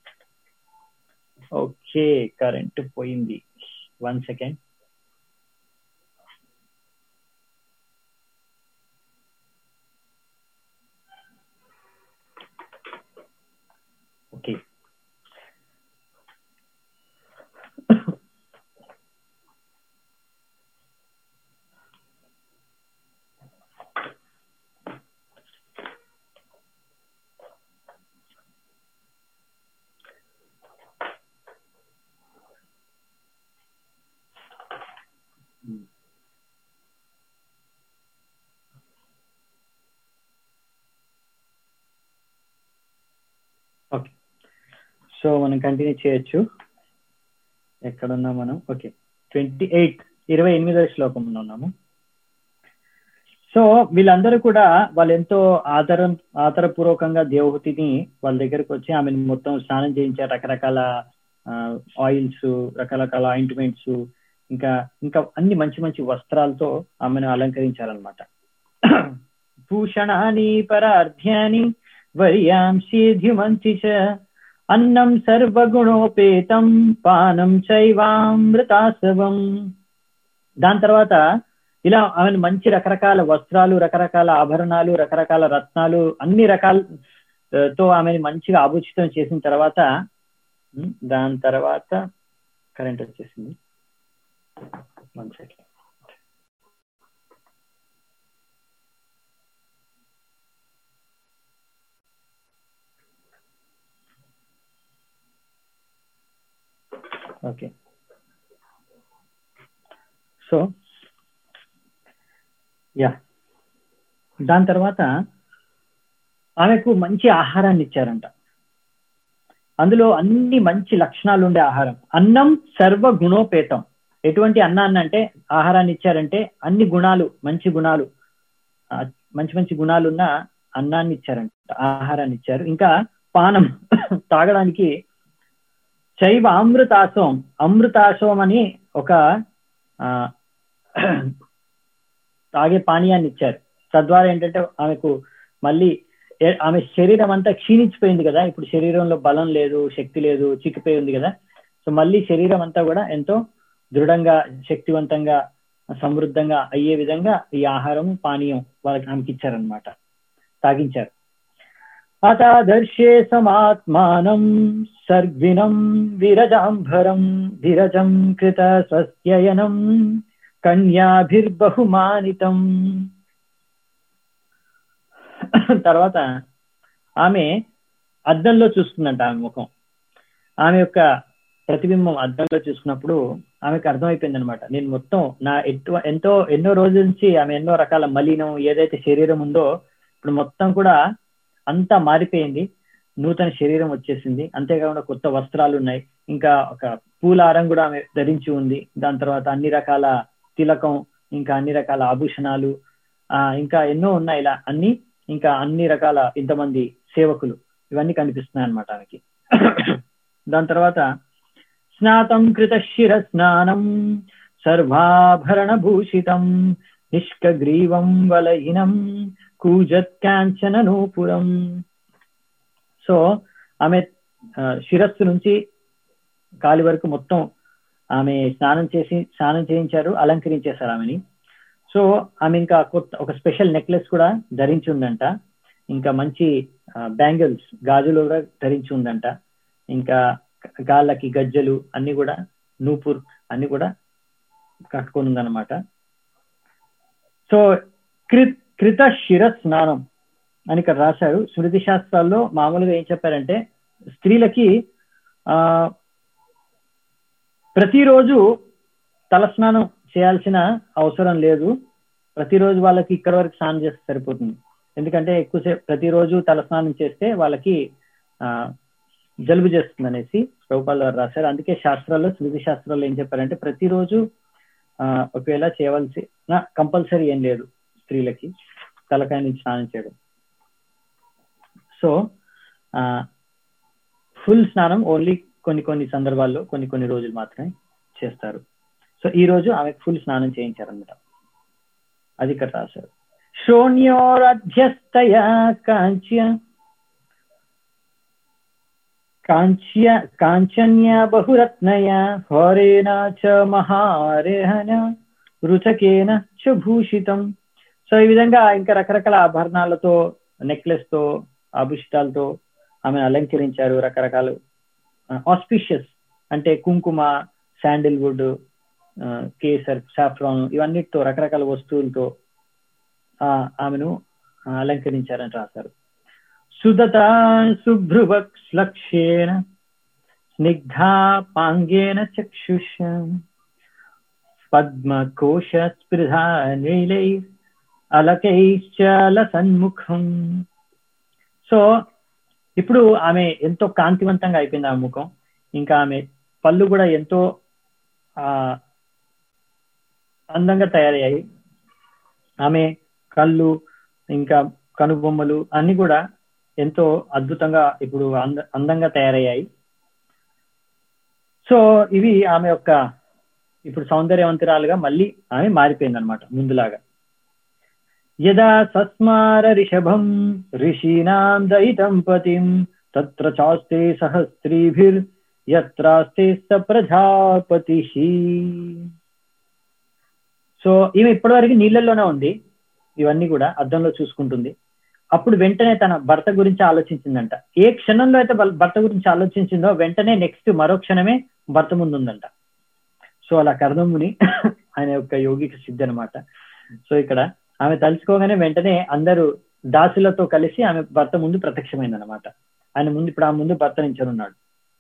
ఓకే కరెంట్ పోయింది వన్ సెకండ్ ఓకే సో మనం కంటిన్యూ చేయొచ్చు ఎక్కడున్నా మనం ఓకే ట్వంటీ ఎయిట్ ఇరవై ఎనిమిదవ శ్లోకంలో ఉన్నాము సో వీళ్ళందరూ కూడా వాళ్ళు ఎంతో ఆదరం ఆదరపూర్వకంగా దేవహూతిని వాళ్ళ దగ్గరకు వచ్చి ఆమెను మొత్తం స్నానం చేయించారు రకరకాల ఆయిల్స్ రకరకాల ఆయింట్మెంట్స్ ఇంకా ఇంకా అన్ని మంచి మంచి వస్త్రాలతో ఆమెను అలంకరించారనమాట భూషణాని పరార్థ్యాని వర్యాంశీధ్యుమంతి చ అన్నం సర్వగుణోపేతం పానం చైవామృతాసవం దాని తర్వాత ఇలా ఆమెను మంచి రకరకాల వస్త్రాలు రకరకాల ఆభరణాలు రకరకాల రత్నాలు అన్ని రకాల తో ఆమెను మంచిగా ఆభూషితం చేసిన తర్వాత దాని తర్వాత కరెంట్ వచ్చేసింది one second okay so yeah దాని తర్వాత ఆమెకు మంచి ఆహారాన్ని ఇచ్చారంట అందులో అన్ని మంచి లక్షణాలు ఉండే ఆహారం అన్నం సర్వ గుణోపేతం ఎటువంటి అన్నాన్ని అంటే ఆహారాన్ని ఇచ్చారంటే అన్ని గుణాలు మంచి గుణాలు మంచి మంచి గుణాలున్న అన్నాన్ని ఇచ్చారంట ఆహారాన్ని ఇచ్చారు ఇంకా పానం తాగడానికి శైవ అమృతాశవం అమృతాశవం అని ఒక తాగే పానీయాన్ని ఇచ్చారు తద్వారా ఏంటంటే ఆమెకు మళ్ళీ ఆమె శరీరం అంతా క్షీణించిపోయింది కదా ఇప్పుడు శరీరంలో బలం లేదు శక్తి లేదు చిక్కిపోయి ఉంది కదా సో మళ్ళీ శరీరం అంతా కూడా ఎంతో దృఢంగా శక్తివంతంగా సమృద్ధంగా అయ్యే విధంగా ఈ ఆహారం పానీయం వాళ్ళకి ఆమెకి ఇచ్చారనమాట తాగించారు అతాదర్శే సమాత్మానం సర్వినం విరజాంభరం విరజం కృత స్వస్యయనం కన్యాభిర్బహుమానితం తర్వాత ఆమె అద్దంలో చూసుకుందంట ఆమె ముఖం ఆమె యొక్క ప్రతిబింబం అద్దంలో చూసుకున్నప్పుడు ఆమెకు అర్థమైపోయింది అనమాట నేను మొత్తం నా ఎటు ఎంతో ఎన్నో రోజుల నుంచి ఆమె ఎన్నో రకాల మలినం ఏదైతే శరీరం ఉందో ఇప్పుడు మొత్తం కూడా అంతా మారిపోయింది నూతన శరీరం వచ్చేసింది అంతేకాకుండా కొత్త వస్త్రాలు ఉన్నాయి ఇంకా ఒక పూలారం కూడా ఆమె ధరించి ఉంది దాని తర్వాత అన్ని రకాల తిలకం ఇంకా అన్ని రకాల ఆభూషణాలు ఆ ఇంకా ఎన్నో ఉన్నాయి ఇలా అన్ని ఇంకా అన్ని రకాల ఇంతమంది సేవకులు ఇవన్నీ కనిపిస్తున్నాయి అనమాట ఆమెకి దాని తర్వాత స్నాతం కృత శిర స్నానం సర్వాభరణ భూషితం నిష్కగ్రీవం వలయినం కూజత్ కాంచన నూపురం సో ఆమె శిరస్సు నుంచి కాలి వరకు మొత్తం ఆమె స్నానం చేసి స్నానం చేయించారు అలంకరించేశారు ఆమెని సో ఆమె ఇంకా కొత్త ఒక స్పెషల్ నెక్లెస్ కూడా ధరించి ఉందంట ఇంకా మంచి బ్యాంగిల్స్ గాజులు కూడా ధరించి ఉందంట ఇంకా గాళ్ళకి గజ్జలు అన్ని కూడా నూపూర్ అన్ని కూడా కట్టుకొని ఉందన్నమాట సో కృత్ కృత శిర స్నానం అని ఇక్కడ రాశారు స్మృతి శాస్త్రాల్లో మామూలుగా ఏం చెప్పారంటే స్త్రీలకి ఆ ప్రతిరోజు తలస్నానం చేయాల్సిన అవసరం లేదు ప్రతిరోజు వాళ్ళకి ఇక్కడ వరకు స్నానం చేస్తే సరిపోతుంది ఎందుకంటే ఎక్కువసేపు ప్రతిరోజు తలస్నానం చేస్తే వాళ్ళకి ఆ జలుబు చేస్తుంది అనేసి ప్రభుపాల్ గారు రాశారు అందుకే శాస్త్రాల్లో స్మృతి శాస్త్రాల్లో ఏం చెప్పారంటే ప్రతిరోజు ఆ ఒకవేళ చేయవలసిన కంపల్సరీ ఏం లేదు స్త్రీలకి తలకాయ నుంచి స్నానం చేయడం సో ఫుల్ స్నానం ఓన్లీ కొన్ని కొన్ని సందర్భాల్లో కొన్ని కొన్ని రోజులు మాత్రమే చేస్తారు సో ఈ రోజు ఆమెకు ఫుల్ స్నానం చేయించారన్నమాట అది ఇక్కడ రాశారు శోణ్యోరధ్యస్తయా కాంచ్య కాంచ్య కాంచన్య బహురత్నయ హోరేణ చ మహారేహన రుచకేన చ భూషితం సో ఈ విధంగా ఇంకా రకరకాల ఆభరణాలతో నెక్లెస్ తో ఆభూషితాలతో ఆమెను అలంకరించారు రకరకాల ఆస్పిషియస్ అంటే కుంకుమ శాండిల్వుడ్ కేసర్ సాఫ్రాన్ ఇవన్నిటితో రకరకాల వస్తువులతో ఆమెను అలంకరించారని రాశారు సుదత శుభ్రువక్ష్లక్షేణ స్నిగ్ధా పాంగేన చక్షుష పద్మకోశ స్పృహా నీలై అలకైశ్చల సన్ముఖం సో ఇప్పుడు ఆమె ఎంతో కాంతివంతంగా అయిపోయింది ఆమె ముఖం ఇంకా ఆమె పళ్ళు కూడా ఎంతో ఆ అందంగా తయారయ్యాయి ఆమె కళ్ళు ఇంకా కనుబొమ్మలు అన్ని కూడా ఎంతో అద్భుతంగా ఇప్పుడు అంద అందంగా తయారయ్యాయి సో ఇవి ఆమె యొక్క ఇప్పుడు సౌందర్యవంతురాలుగా మళ్ళీ ఆమె మారిపోయింది అనమాట ముందులాగా యదా సస్మార రిషభం ఋషీనాం దయితం పతిం తత్ర చాస్తే సహస్త్రీభిర్ యత్రాస్తే స ప్రజాపతి సో ఈమె ఇప్పటివరకు నీళ్ళల్లోనే ఉంది ఇవన్నీ కూడా అద్దంలో చూసుకుంటుంది అప్పుడు వెంటనే తన భర్త గురించి ఆలోచించిందంట ఏ క్షణంలో అయితే భర్త గురించి ఆలోచించిందో వెంటనే నెక్స్ట్ మరో క్షణమే భర్త ముందు ఉందంట సో అలా కర్దముని ఆయన యొక్క యోగిక సిద్ధి అనమాట సో ఇక్కడ ఆమె తలుచుకోగానే వెంటనే అందరూ దాసులతో కలిసి ఆమె భర్త ముందు ప్రత్యక్షమైంది అనమాట ఆయన ముందు ఇప్పుడు ఆ ముందు భర్త నించనున్నాడు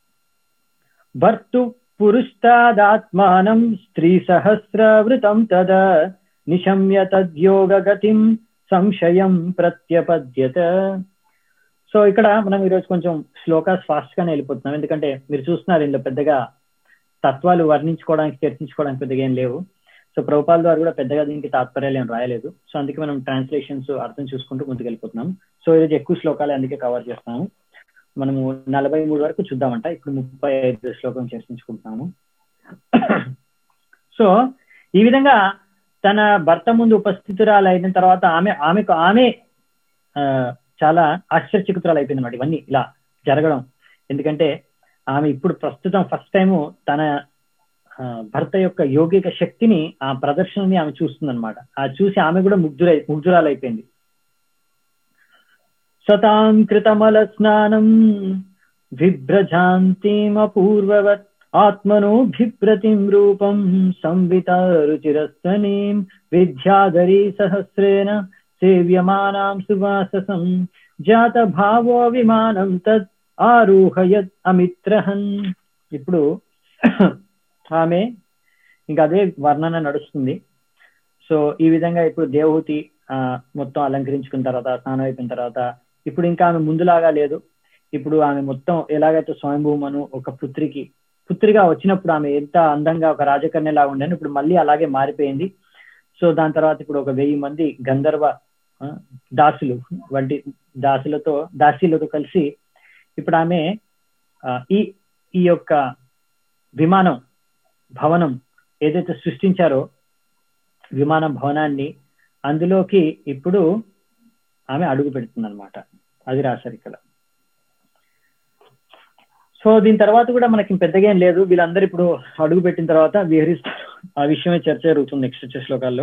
భర్తు పురుష్టాదాత్మానం స్త్రీ సహస్రవృతం తద నిశమ్య తద్యోగ గతిం సంశయం ప్రత్యపద్యత సో ఇక్కడ మనం ఈరోజు కొంచెం శ్లోకాస్ ఫాస్ట్ గానే వెళ్ళిపోతున్నాం ఎందుకంటే మీరు చూస్తున్నారు ఇందులో పెద్దగా తత్వాలు వర్ణించుకోవడానికి చర్చించుకోవడానికి పెద్దగా ఏం లేవు సో ప్రభుపాల ద్వారా కూడా పెద్దగా దీనికి తాత్పర్యాలు ఏం రాయలేదు సో అందుకే మనం ట్రాన్స్లేషన్స్ అర్థం చూసుకుంటూ ముందుకు వెళ్ళిపోతున్నాం సో ఈరోజు ఎక్కువ శ్లోకాలు అందుకే కవర్ చేస్తాము మనము నలభై మూడు వరకు చూద్దామంట ఇప్పుడు ముప్పై ఐదు శ్లోకం చర్చించుకుంటున్నాము సో ఈ విధంగా తన భర్త ముందు ఉపస్థితురాలు అయిన తర్వాత ఆమె ఆమెకు ఆమె చాలా ఆశ్చర్యచికుతురాలు అయిపోయింది అనమాట ఇవన్నీ ఇలా జరగడం ఎందుకంటే ఆమె ఇప్పుడు ప్రస్తుతం ఫస్ట్ టైము తన భర్త యొక్క యోగిక శక్తిని ఆ ప్రదర్శనని ఆమె చూస్తుంది అనమాట ఆ చూసి ఆమె కూడా ముగ్ధురై ముగ్ధురాలు అయిపోయింది సతాం కృతమల స్నానం విభ్రజాంతిమపూర్వవత్ ఆత్మనో భిప్రతిం రూపం సంవితారుచిరస్తనీం విద్యాధరీ సహస్రేణ సేవ్యమానాం సువాససం జాత భావో విమానం తత్ ఆరూహయత్ అమిత్రహన్ ఇప్పుడు ఆమె ఇంకా అదే వర్ణన నడుస్తుంది సో ఈ విధంగా ఇప్పుడు దేవహూతి ఆ మొత్తం అలంకరించుకున్న తర్వాత స్నానం అయిపోయిన తర్వాత ఇప్పుడు ఇంకా ఆమె ముందులాగా లేదు ఇప్పుడు ఆమె మొత్తం ఎలాగైతే స్వయంభూమను ఒక పుత్రికి పుత్రిగా వచ్చినప్పుడు ఆమె ఎంత అందంగా ఒక రాజకన్యలాగా ఉండని ఇప్పుడు మళ్ళీ అలాగే మారిపోయింది సో దాని తర్వాత ఇప్పుడు ఒక వెయ్యి మంది గంధర్వ దాసులు వంటి దాసులతో దాసీలతో కలిసి ఇప్పుడు ఆమె ఈ ఈ యొక్క విమానం భవనం ఏదైతే సృష్టించారో విమానం భవనాన్ని అందులోకి ఇప్పుడు ఆమె అడుగు పెడుతుంది అనమాట అది రాశారు ఇక్కడ సో దీని తర్వాత కూడా మనకి పెద్దగా ఏం లేదు వీళ్ళందరూ ఇప్పుడు అడుగు పెట్టిన తర్వాత విహరిస్తారు ఆ విషయమే చర్చ జరుగుతుంది నెక్స్ట్ వచ్చే శ్లోకాల్లో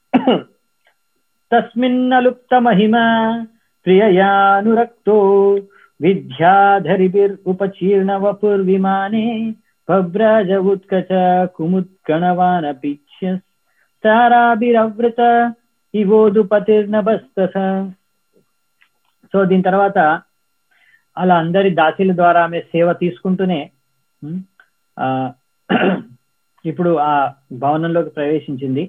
తస్మిన్నలుప్త మహిమ ప్రియయానురక్తో విద్యాధరిభిర్ ఉపచీర్ణ వపుర్విమానే భవ్రాజ ఉత్కచ కుముత్కణవానపిచ్య తారాభిరవృత ఇవోదుపతిర్నభస్తస సో దీని తర్వాత అలా అందరి దాసీల ద్వారా ఆమె సేవ తీసుకుంటూనే ఆ ఇప్పుడు ఆ భవనంలోకి ప్రవేశించింది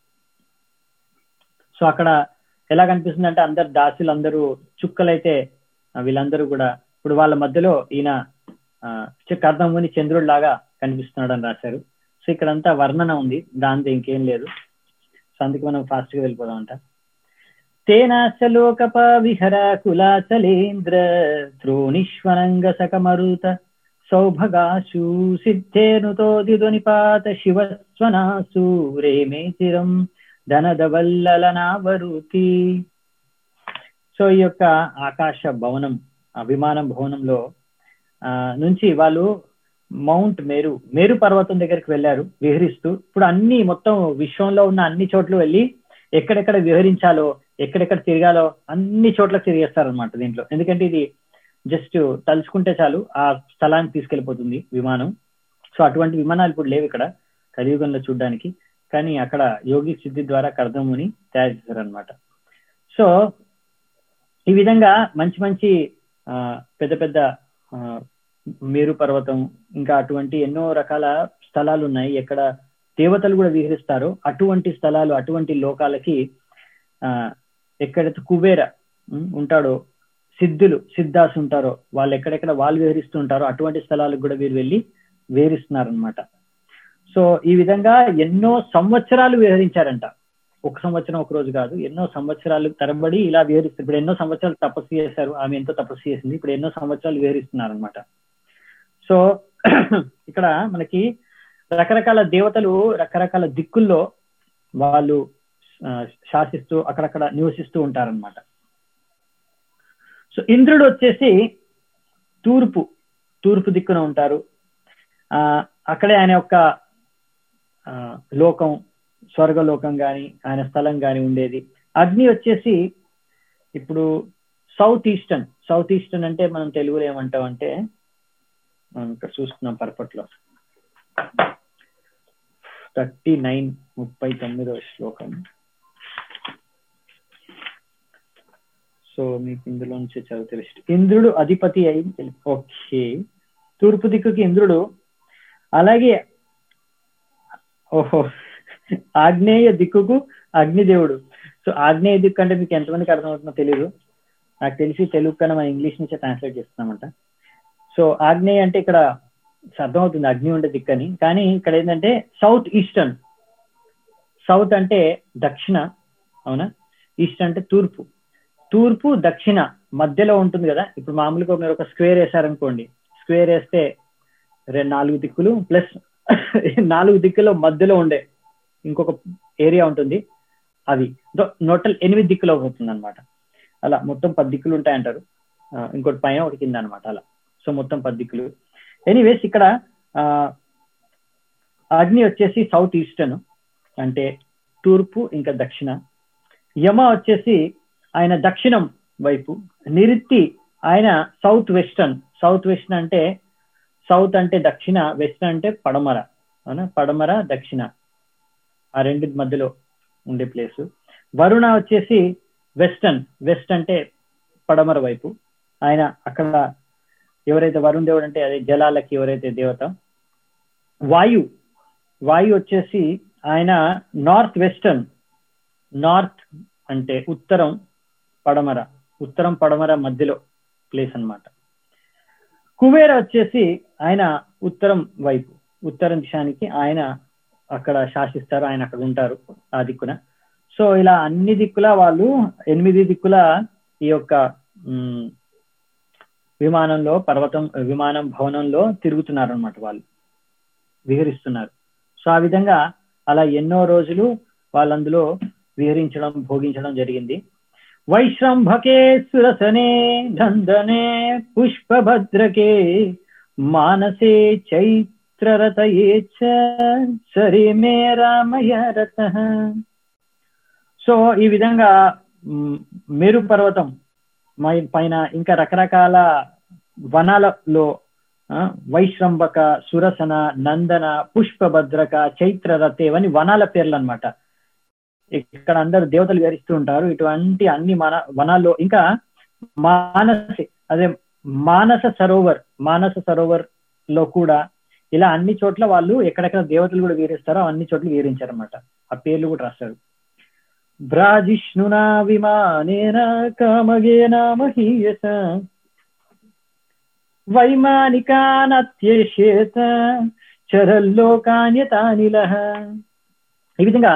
సో అక్కడ ఎలా కనిపిస్తుంది అంటే అందరు దాసులు అందరూ చుక్కలైతే వీళ్ళందరూ కూడా ఇప్పుడు వాళ్ళ మధ్యలో ఈయన కర్ణముని చంద్రుడు లాగా కనిపిస్తున్నాడు అని రాశారు సో ఇక్కడంతా వర్ణన ఉంది దాంతో ఇంకేం లేదు సో అందుకే మనం ఫాస్ట్ గా వెళ్ళిపోదాం అంట తేనాశలోకప విహర కులాచలేంద్ర త్రోణిశ్వరంగ సకమరుత సౌభగాశు సిద్ధేనుతోదిదునిపాత శివస్వనాసు రేమే చిరం ధనదవల్లలనావరుతి సో ఈ యొక్క ఆకాశ భవనం విమానం భవనంలో ఆ నుంచి వాళ్ళు మౌంట్ మేరు మేరు పర్వతం దగ్గరికి వెళ్ళారు విహరిస్తూ ఇప్పుడు అన్ని మొత్తం విశ్వంలో ఉన్న అన్ని చోట్ల వెళ్ళి ఎక్కడెక్కడ విహరించాలో ఎక్కడెక్కడ తిరగాలో అన్ని చోట్ల తిరిగేస్తారనమాట దీంట్లో ఎందుకంటే ఇది జస్ట్ తలుచుకుంటే చాలు ఆ స్థలానికి తీసుకెళ్లిపోతుంది విమానం సో అటువంటి విమానాలు ఇప్పుడు లేవు ఇక్కడ కలియుగంలో చూడడానికి కానీ అక్కడ యోగి సిద్ధి ద్వారా కర్దముని తయారు చేశారనమాట సో ఈ విధంగా మంచి మంచి పెద్ద పెద్ద మేరు పర్వతం ఇంకా అటువంటి ఎన్నో రకాల స్థలాలు ఉన్నాయి ఎక్కడ దేవతలు కూడా విహరిస్తారో అటువంటి స్థలాలు అటువంటి లోకాలకి ఆ ఎక్కడైతే కుబేర ఉమ్, ఉంటాడో సిద్ధులు సిద్ధాస్ ఉంటారో వాళ్ళు ఎక్కడెక్కడ వాళ్ళు విహరిస్తూ ఉంటారో అటువంటి స్థలాలకు కూడా వీరు వెళ్ళి విహరిస్తున్నారనమాట సో ఈ విధంగా ఎన్నో సంవత్సరాలు విహరించారంట ఒక సంవత్సరం ఒక రోజు కాదు ఎన్నో సంవత్సరాలు తరబడి ఇలా విహరిస్తారు ఇప్పుడు ఎన్నో సంవత్సరాలు తపస్సు చేశారు ఆమె ఎంతో తపస్సు చేసింది ఇప్పుడు ఎన్నో సంవత్సరాలు విహరిస్తున్నారు అనమాట సో ఇక్కడ మనకి రకరకాల దేవతలు రకరకాల దిక్కుల్లో వాళ్ళు ఆ, శాసిస్తూ అక్కడక్కడ నివసిస్తూ ఉంటారన్నమాట సో ఇంద్రుడు వచ్చేసి తూర్పు తూర్పు దిక్కున ఉంటారు ఆ అక్కడే ఆయన యొక్క ఆ, లోకం స్వర్గలోకం గాని ఆయన స్థలం గాని ఉండేది అగ్ని వచ్చేసి ఇప్పుడు సౌత్ ఈస్టర్న్ సౌత్ ఈస్టర్న్ అంటే మనం తెలుగులో ఏమంటాం అంటే మనం ఇక్కడ చూస్తున్నాం పర్పట్లో థర్టీ నైన్ ముప్పై తొమ్మిదో శ్లోకం సో మీకు ఇందులో నుంచి చదువు తెలుసు ఇంద్రుడు అధిపతి అయి ఓకే తూర్పు దిక్కుకి ఇంద్రుడు అలాగే ఓహో ఆగ్నేయ దిక్కుకు అగ్నిదేవుడు సో ఆగ్నేయ దిక్కు అంటే మీకు ఎంతమందికి అర్థమవుతుందో తెలియదు నాకు తెలిసి తెలుగు కన్నా మనం ఇంగ్లీష్ నుంచే ట్రాన్స్లేట్ చేస్తున్నామంట సో ఆగ్నేయ అంటే ఇక్కడ అర్థమవుతుంది అగ్ని ఉండే దిక్కు అని కానీ ఇక్కడ ఏంటంటే సౌత్ ఈస్టర్న్ సౌత్ అంటే దక్షిణ అవునా ఈస్ట్ అంటే తూర్పు తూర్పు దక్షిణ మధ్యలో ఉంటుంది కదా ఇప్పుడు మామూలుగా మీరు ఒక స్క్వేర్ వేసారనుకోండి స్క్వేర్ వేస్తే రెండు నాలుగు దిక్కులు ప్లస్ నాలుగు దిక్కులో మధ్యలో ఉండే ఇంకొక ఏరియా ఉంటుంది అవి టోటల్ ఎనిమిది దిక్కులు అవుతుంది అనమాట అలా మొత్తం పది దిక్కులు ఉంటాయంటారు ఆ, ఇంకోటి పైన ఒకటి కింద అనమాట అలా సో మొత్తం పది దిక్కులు ఎనీవేస్ ఇక్కడ ఆ, అగ్ని వచ్చేసి సౌత్ ఈస్టర్న్ అంటే తూర్పు ఇంకా దక్షిణ యమ వచ్చేసి ఆయన దక్షిణం వైపు నిరుత్తి ఆయన సౌత్ వెస్టర్న్ సౌత్ వెస్టర్న్ అంటే సౌత్ అంటే దక్షిణ వెస్టర్న్ అంటే పడమర అవునా పడమర దక్షిణ ఆ రెండు మధ్యలో ఉండే ప్లేస్ వరుణ వచ్చేసి వెస్టర్న్ వెస్ట్ అంటే పడమర వైపు ఆయన అక్కడ ఎవరైతే వరుణ్ దేవుడు అంటే అదే జలాలకి ఎవరైతే దేవత వాయు వాయు వచ్చేసి ఆయన నార్త్ వెస్టర్న్ నార్త్ అంటే ఉత్తరం పడమర ఉత్తరం పడమర మధ్యలో ప్లేస్ అన్నమాట కుబేర వచ్చేసి ఆయన ఉత్తరం వైపు ఉత్తరం దిశానికి ఆయన అక్కడ శాసిస్తారు ఆయన అక్కడ ఉంటారు ఆ దిక్కున సో ఇలా అన్ని దిక్కుల వాళ్ళు ఎనిమిది దిక్కుల ఈ యొక్క ఉమ్, విమానంలో పర్వతం విమానం భవనంలో తిరుగుతున్నారు అనమాట వాళ్ళు విహరిస్తున్నారు సో ఆ విధంగా అలా ఎన్నో రోజులు వాళ్ళందులో విహరించడం భోగించడం జరిగింది వైశ్రంభకే సురసనే నందనే పుష్పభద్రకే మానసే చైత్రరతయే చ సరే మే రామయ రత సో ఈ విధంగా మ్, మేరు పర్వతం మై- పైన ఇంకా రకరకాల వనాలలో ఆ, వైశ్రంభక సురసన నందన పుష్పభద్రక చైత్రరథ ఇవన్నీ వనాల పేర్లు అన్నమాట ఇక్కడ అందరు దేవతలు విహరిస్తూ ఉంటారు ఇటువంటి అన్ని మన వనాల్లో ఇంకా మానసి అదే మానస సరోవర్ మానస సరోవర్ లో కూడా ఇలా అన్ని చోట్ల వాళ్ళు ఎక్కడెక్కడ దేవతలు కూడా విహరిస్తారో అన్ని చోట్ల విహరించారు అనమాట ఆ పేర్లు కూడా రాస్తారు భ్రాజిష్ణునా విమానేన కామగేన మహీయస వైమానికానత్యేషేత చరల్లోకాన్యతానిల ఈ విధంగా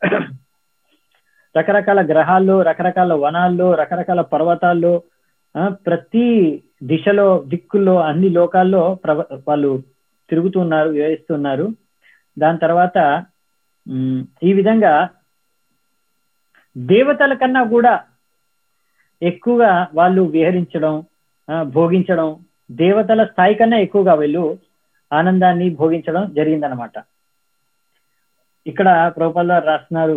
రకరకాల గ్రహాల్లో రకరకాల వనాల్లో రకరకాల పర్వతాల్లో ఆ, ప్రతి దిశలో దిక్కుల్లో అన్ని లోకాల్లో ప్రవ వాళ్ళు తిరుగుతున్నారు వివరిస్తున్నారు దాని తర్వాత ఉమ్, ఈ విధంగా దేవతల కన్నా కూడా ఎక్కువగా వాళ్ళు విహరించడం ఆ, భోగించడం దేవతల స్థాయి కన్నా ఎక్కువగా వీళ్ళు ఆనందాన్ని భోగించడం జరిగిందనమాట ఇక్కడ ప్రభుపాల్ గారు రాస్తున్నారు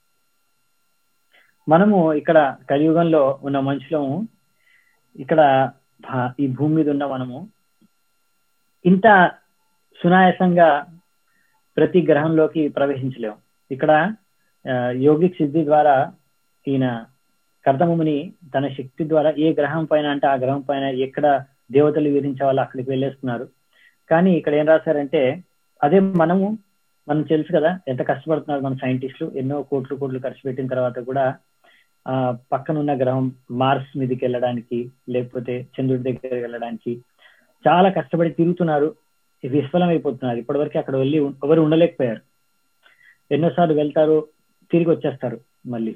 మనము ఇక్కడ కలియుగంలో ఉన్న మనుషులము ఇక్కడ భా- ఈ భూమి మీద ఉన్న మనము ఇంత సునాయాసంగా ప్రతి గ్రహంలోకి ప్రవేశించలేము ఇక్కడ ఆ, యోగిక్ సిద్ధి ద్వారా ఈయన కర్దముని తన శక్తి ద్వారా ఏ గ్రహం పైన అంటే ఆ గ్రహం పైన ఎక్కడ దేవతలు విధించే వాళ్ళు అక్కడికి వెళ్ళేస్తున్నారు కానీ ఇక్కడ ఏం రాశారంటే అదే మనము మనం తెలుసు కదా ఎంత కష్టపడుతున్నారు మన సైంటిస్టులు ఎన్నో కోట్లు కోట్లు ఖర్చు పెట్టిన తర్వాత కూడా ఆ పక్కనున్న గ్రహం మార్స్ మీదకి వెళ్ళడానికి లేకపోతే చంద్రుడి దగ్గరికి వెళ్ళడానికి చాలా కష్టపడి తిరుగుతున్నారు విఫలం అయిపోతున్నారు ఇప్పటివరకు అక్కడ వెళ్ళి ఎవరు ఉండలేకపోయారు ఎన్నోసార్లు వెళ్తారు తిరిగి వచ్చేస్తారు మళ్ళీ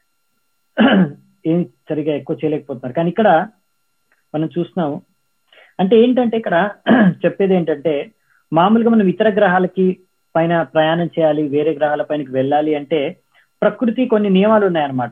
ఏం సరిగా ఎక్కువ చేయలేకపోతున్నారు కానీ ఇక్కడ మనం చూస్తున్నాము అంటే ఏంటంటే ఇక్కడ చెప్పేది ఏంటంటే మామూలుగా మనం ఇతర గ్రహాలకి పైన ప్రయాణం చేయాలి వేరే గ్రహాల పైనకి వెళ్ళాలి అంటే ప్రకృతి కొన్ని నియమాలు ఉన్నాయన్నమాట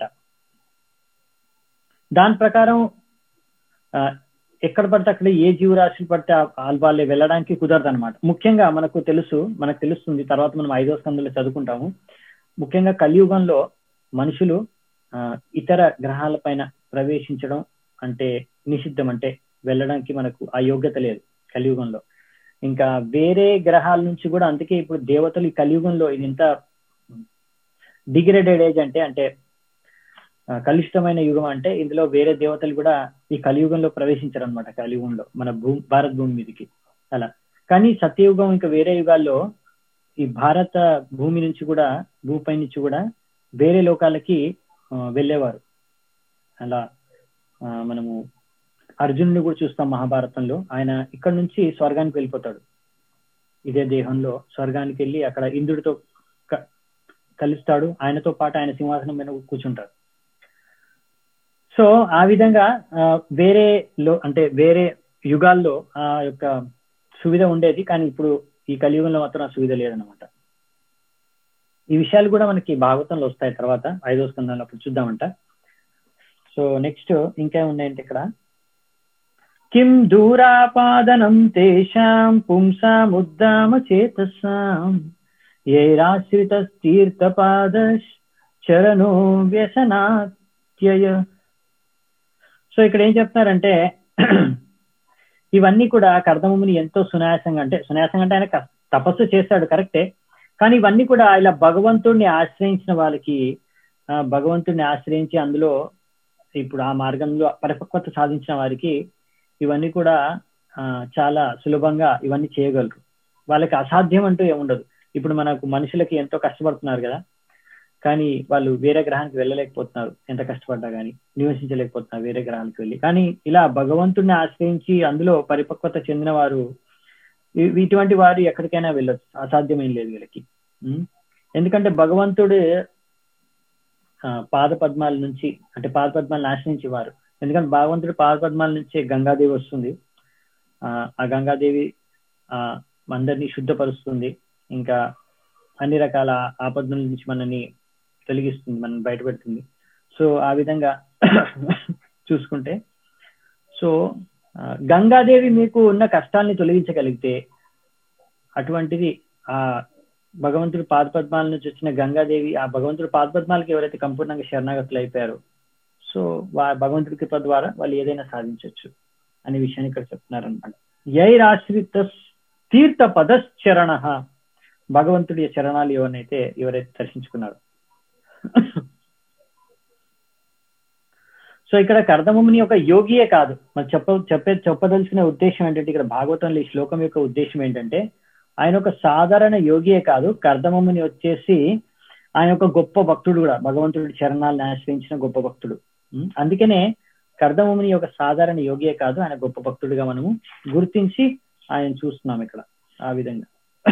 దాని ప్రకారం ఎక్కడ పడితే అక్కడ ఏ జీవరాశులు పడితే వాళ్ళే వెళ్ళడానికి కుదరదు అనమాట ముఖ్యంగా మనకు తెలుసు మనకు తెలుస్తుంది తర్వాత మనం ఐదో స్కందంలో చదువుకుంటాము ముఖ్యంగా కలియుగంలో మనుషులు ఇతర గ్రహాల పైన ప్రవేశించడం అంటే నిషిద్ధం అంటే వెళ్ళడానికి మనకు ఆ యోగ్యత లేదు కలియుగంలో ఇంకా వేరే గ్రహాల నుంచి కూడా అందుకే ఇప్పుడు దేవతలు ఈ కలియుగంలో ఇది ఎంత డిగ్రేడెడ్ ఏజ్ అంటే అంటే కలుషితమైన యుగం అంటే ఇందులో వేరే దేవతలు కూడా ఈ కలియుగంలో ప్రవేశించారు అనమాట కలియుగంలో మన భూ భారత భూమి మీదకి అలా కానీ సత్యయుగం ఇంకా వేరే యుగాల్లో ఈ భారత భూమి నుంచి కూడా భూపై నుంచి కూడా వేరే లోకాలకి వెళ్ళేవారు అలా మనము అర్జునుడిని కూడా చూస్తాం మహాభారతంలో ఆయన ఇక్కడ నుంచి స్వర్గానికి వెళ్ళిపోతాడు ఇదే దేహంలో స్వర్గానికి వెళ్ళి అక్కడ ఇంద్రుడితో కలుస్తాడు ఆయనతో పాటు ఆయన సింహాసనం మీద కూర్చుంటాడు సో ఆ విధంగా వేరే లో అంటే వేరే యుగాల్లో ఆ యొక్క సువిధ ఉండేది కానీ ఇప్పుడు ఈ కలియుగంలో మాత్రం ఆ సువిధ లేదనమాట ఈ విషయాలు కూడా మనకి భాగవతంలో వస్తాయి తర్వాత ఐదో స్కందంలో అప్పుడు చూద్దామంట సో నెక్స్ట్ ఇంకా ఉన్నాయంటే ఇక్కడ కిం దూరాపాదనం తేషాం పుంసాముద్దామ చేతసాం యైరాశ్రిత తీర్థపాద చరణో వ్యసనాత్యయ సో ఇక్కడ ఏం చెప్తున్నారంటే ఇవన్నీ కూడా కర్దముని ఎంతో సునాయాసంగా అంటే సునాయాసంగా అంటే ఆయన తపస్సు చేశాడు కరెక్టే కానీ ఇవన్నీ కూడా ఇలా భగవంతుడిని ఆశ్రయించిన వాళ్ళకి భగవంతుడిని ఆశ్రయించి అందులో ఇప్పుడు ఆ మార్గంలో పరిపక్వత సాధించిన వారికి ఇవన్నీ కూడా చాలా సులభంగా ఇవన్నీ చేయగలరు వాళ్ళకి అసాధ్యం అంటూ ఏముండదు ఇప్పుడు మనకు మనుషులకి ఎంతో కష్టపడుతున్నారు కదా కానీ వాళ్ళు వేరే గ్రహానికి వెళ్ళలేకపోతున్నారు ఎంత కష్టపడ్డా కానీ నివసించలేకపోతున్నారు వేరే గ్రహానికి వెళ్ళి కానీ ఇలా భగవంతుడిని ఆశ్రయించి అందులో పరిపక్వత చెందిన వారు ఇటువంటి వారు ఎక్కడికైనా వెళ్ళొచ్చు అసాధ్యమేం లేదు వీళ్ళకి ఎందుకంటే భగవంతుడు పాద పద్మాల నుంచి అంటే పాద పద్మాలను ఆశ్రయించి వారు ఎందుకంటే భగవంతుడు పాద పద్మాల నుంచే గంగాదేవి వస్తుంది ఆ గంగాదేవి ఆ అందరినీ శుద్ధపరుస్తుంది ఇంకా అన్ని రకాల ఆపదల నుంచి మనని తొలగిస్తుంది మనం బయటపెడుతుంది సో ఆ విధంగా చూసుకుంటే సో గంగాదేవి మీకు ఉన్న కష్టాల్ని తొలగించగలిగితే అటువంటిది ఆ భగవంతుడు పాదపద్మాల నుంచి వచ్చిన గంగాదేవి ఆ భగవంతుడు పాదపద్మాలకి ఎవరైతే సంపూర్ణంగా శరణాగతులు అయిపోయారో సో భగవంతుడి కృప ద్వారా వాళ్ళు ఏదైనా సాధించవచ్చు అనే విషయాన్ని ఇక్కడ చెప్తున్నారు అనమాట యైరాశ్రిత తీర్థ పదశ్చరణ భగవంతుడి చరణాలు ఎవరైతే ఎవరైతే దర్శించుకున్నారో సో ఇక్కడ కర్దముని ఒక యోగియే కాదు మరి చెప్ప చెప్పే చెప్పదలసిన ఉద్దేశం ఏంటంటే ఇక్కడ భాగవతంలో ఈ శ్లోకం యొక్క ఉద్దేశం ఏంటంటే ఆయన ఒక సాధారణ యోగియే కాదు కర్దమముని వచ్చేసి ఆయన ఒక గొప్ప భక్తుడు కూడా భగవంతుడి చరణాలను ఆశ్రయించిన గొప్ప భక్తుడు అందుకనే కర్దమముని ఒక సాధారణ యోగియే కాదు ఆయన గొప్ప భక్తుడిగా మనము గుర్తించి ఆయన చూస్తున్నాం ఇక్కడ ఆ విధంగా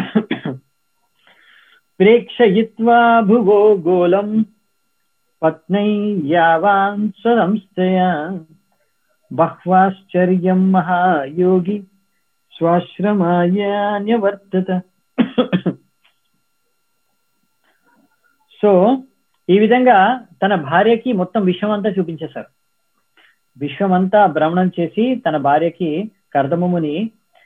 ప్రేక్షయిత్వా భువో గోలం పత్నై యావాన్ స్వరంస్థయా బహ్వాశ్చర్యం మహాయోగి స్వాశ్రమాయాన్యవర్తత సో ఈ విధంగా తన భార్యకి మొత్తం విశ్వం అంతా చూపించేశారు విశ్వం అంతా భ్రమణం చేసి తన భార్యకి కర్దముని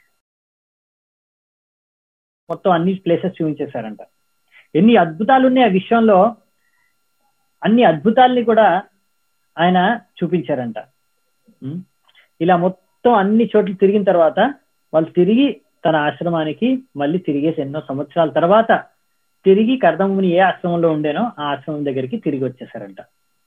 మొత్తం అన్ని ప్లేసెస్ చూపించేశారంట ఎన్ని అద్భుతాలు ఉన్నాయి ఆ విశ్వంలో అన్ని అద్భుతాల్ని కూడా ఆయన చూపించారంట ఇలా మొత్తం అన్ని చోట్ల తిరిగిన తర్వాత వాళ్ళు తిరిగి తన ఆశ్రమానికి మళ్ళీ తిరిగేసి ఎన్నో సంవత్సరాల తర్వాత తిరిగి కర్దముని ఏ ఆశ్రమంలో ఉండేనో ఆ ఆశ్రమం దగ్గరికి తిరిగి వచ్చేసారంట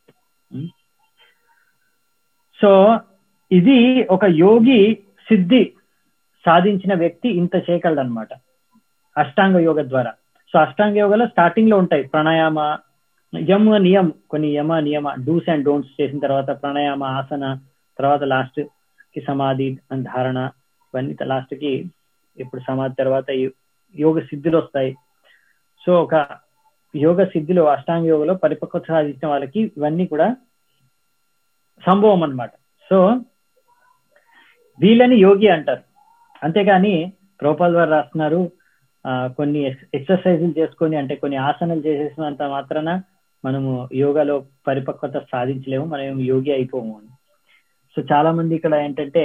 సో ఇది ఒక యోగి సిద్ధి సాధించిన వ్యక్తి ఇంత చేయగలడు అనమాట అష్టాంగ యోగ ద్వారా సో అష్టాంగ యోగాలో స్టార్టింగ్ లో ఉంటాయి ప్రాణాయామ యమ నియం కొన్ని యమ నియమ డూస్ అండ్ డోంట్స్ చేసిన తర్వాత ప్రాణాయామ ఆసన తర్వాత లాస్ట్ కి సమాధి ధారణ ఇవన్నీ లాస్ట్ కి ఇప్పుడు సమాధి తర్వాత యోగ సిద్ధులు వస్తాయి సో ఒక యోగ సిద్ధిలో అష్టాంగ యోగలో పరిపక్వత సాధించిన వాళ్ళకి ఇవన్నీ కూడా సంభవం అన్నమాట సో వీళ్ళని యోగి అంటారు అంతేగాని ప్రోపాల్ వారు రాస్తున్నారు కొన్ని ఎక్సర్సైజులు చేసుకొని అంటే కొన్ని ఆసనాలు చేసేసినంత మాత్రాన మనము యోగాలో పరిపక్వత సాధించలేము మనం యోగి అయిపోము అని సో చాలా మంది ఇక్కడ ఏంటంటే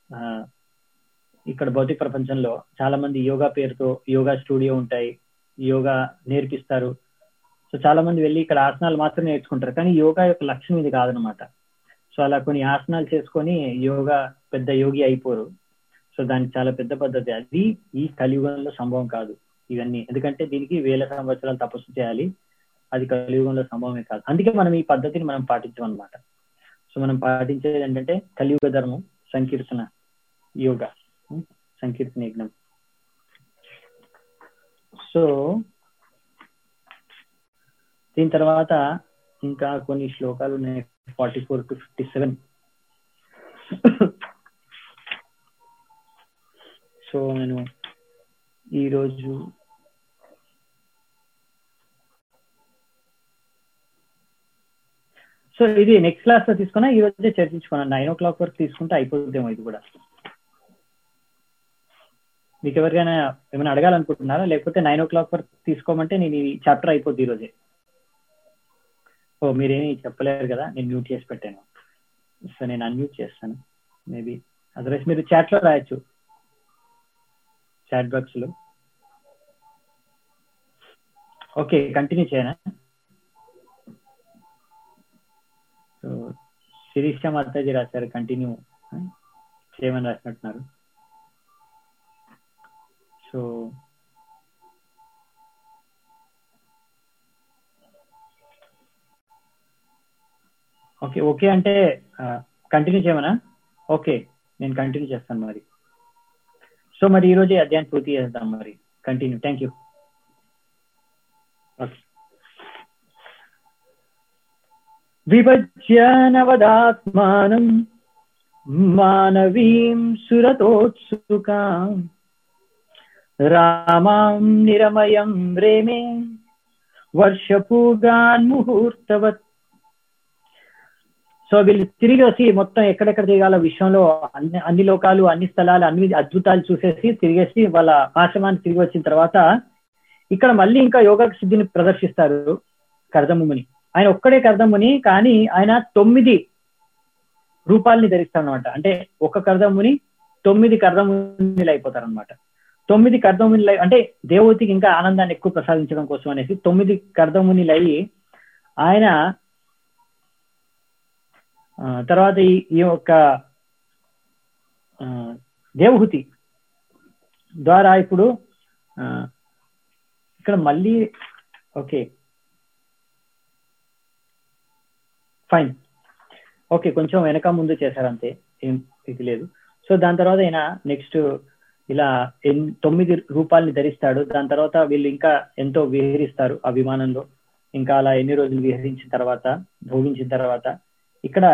ఇక్కడ భౌతిక ప్రపంచంలో చాలా మంది యోగా పేరుతో యోగా స్టూడియో ఉంటాయి యోగా నేర్పిస్తారు సో చాలా మంది వెళ్ళి ఇక్కడ ఆసనాలు మాత్రం నేర్చుకుంటారు కానీ యోగా యొక్క లక్ష్యం ఇది కాదనమాట సో అలా కొన్ని ఆసనాలు చేసుకొని యోగా పెద్ద యోగి అయిపోరు సో దానికి చాలా పెద్ద పద్ధతి అది ఈ కలియుగంలో సంభవం కాదు ఇవన్నీ ఎందుకంటే దీనికి వేల సంవత్సరాలు తపస్సు చేయాలి అది కలియుగంలో సంభవమే కాదు అందుకే మనం ఈ పద్ధతిని మనం పాటించాం అనమాట సో మనం పాటించేది ఏంటంటే కలియుగ ధర్మం సంకీర్తన యోగా సంకీర్తన యజ్ఞం సో దీని తర్వాత ఇంకా కొన్ని శ్లోకాలు ఉన్నాయి forty four to fifty seven so నేను ఈరోజు సో ఇది నెక్స్ట్ క్లాస్ లో తీసుకున్నా ఈ రోజే చర్చించుకున్నాను నైన్ ఓ క్లాక్ వరకు తీసుకుంటే అయిపోతుందేమో ఇది కూడా మీకు ఎవరికైనా ఏమైనా అడగాలనుకుంటున్నారా లేకపోతే నైన్ ఓ క్లాక్ వరకు తీసుకోమంటే నేను ఈ చాప్టర్ అయిపోద్ది ఈరోజే ఓ మీరేమి చెప్పలేరు కదా నేను మ్యూట్ చేసి పెట్టాను సో నేను అన్మ్యూట్ చేస్తాను మేబీ అదర్వైజ్ మీరు చాట్ లో రాయొచ్చు చాట్ బాక్స్ లో ఓకే కంటిన్యూ చేయనా సో శిరీష మాతాజీ రాశారు కంటిన్యూ చేయమని రాసినట్టున్నారు సో ఓకే ఓకే అంటే కంటిన్యూ చేయమనా ఓకే నేను కంటిన్యూ చేస్తాను మరి సో మరి ఈ రోజే అధ్యాయం పూర్తి చేద్దాం మరి కంటిన్యూ థ్యాంక్ యూ ఓకే విభజ్యనవదాత్మానం మానవీం సురతోత్సుకాం రామాం నిరమయం రేమే వర్షపూగాన్ ముహూర్తవత్ సో వీళ్ళు తిరిగి వచ్చి మొత్తం ఎక్కడెక్కడ తిరగాల విశ్వంలో అన్ని అన్ని లోకాలు అన్ని స్థలాలు అన్ని అద్భుతాలు చూసేసి తిరిగేసి వాళ్ళ ఆశ్రమానికి తిరిగి వచ్చిన తర్వాత ఇక్కడ మళ్ళీ ఇంకా యోగా సిద్ధిని ప్రదర్శిస్తారు కర్దముని ఆయన ఒక్కడే కర్దముని కానీ ఆయన తొమ్మిది రూపాలని ధరిస్తాడు అనమాట అంటే ఒక కర్దముని తొమ్మిది కర్దమునిలు అయిపోతారు అనమాట తొమ్మిది కర్దమునిలు అంటే దేవతికి ఇంకా ఆనందాన్ని ఎక్కువ ప్రసాదించడం కోసం అనేసి తొమ్మిది కర్దమునిలు అయ్యి ఆయన తర్వాత ఈ యొక్క దేవహుతి ద్వారా ఇప్పుడు ఇక్కడ మళ్ళీ ఓకే ఫైన్ ఓకే కొంచెం వెనక ముందు చేశారు అంతే ఏం ఇది లేదు సో దాని తర్వాత ఆయన నెక్స్ట్ ఇలా తొమ్మిది రూపాయలని ధరిస్తాడు దాని తర్వాత వీళ్ళు ఇంకా ఎంతో విహరిస్తారు ఆ విమానంలో ఇంకా అలా ఎన్ని రోజులు విహరించిన తర్వాత భోగించిన తర్వాత ఇక్కడ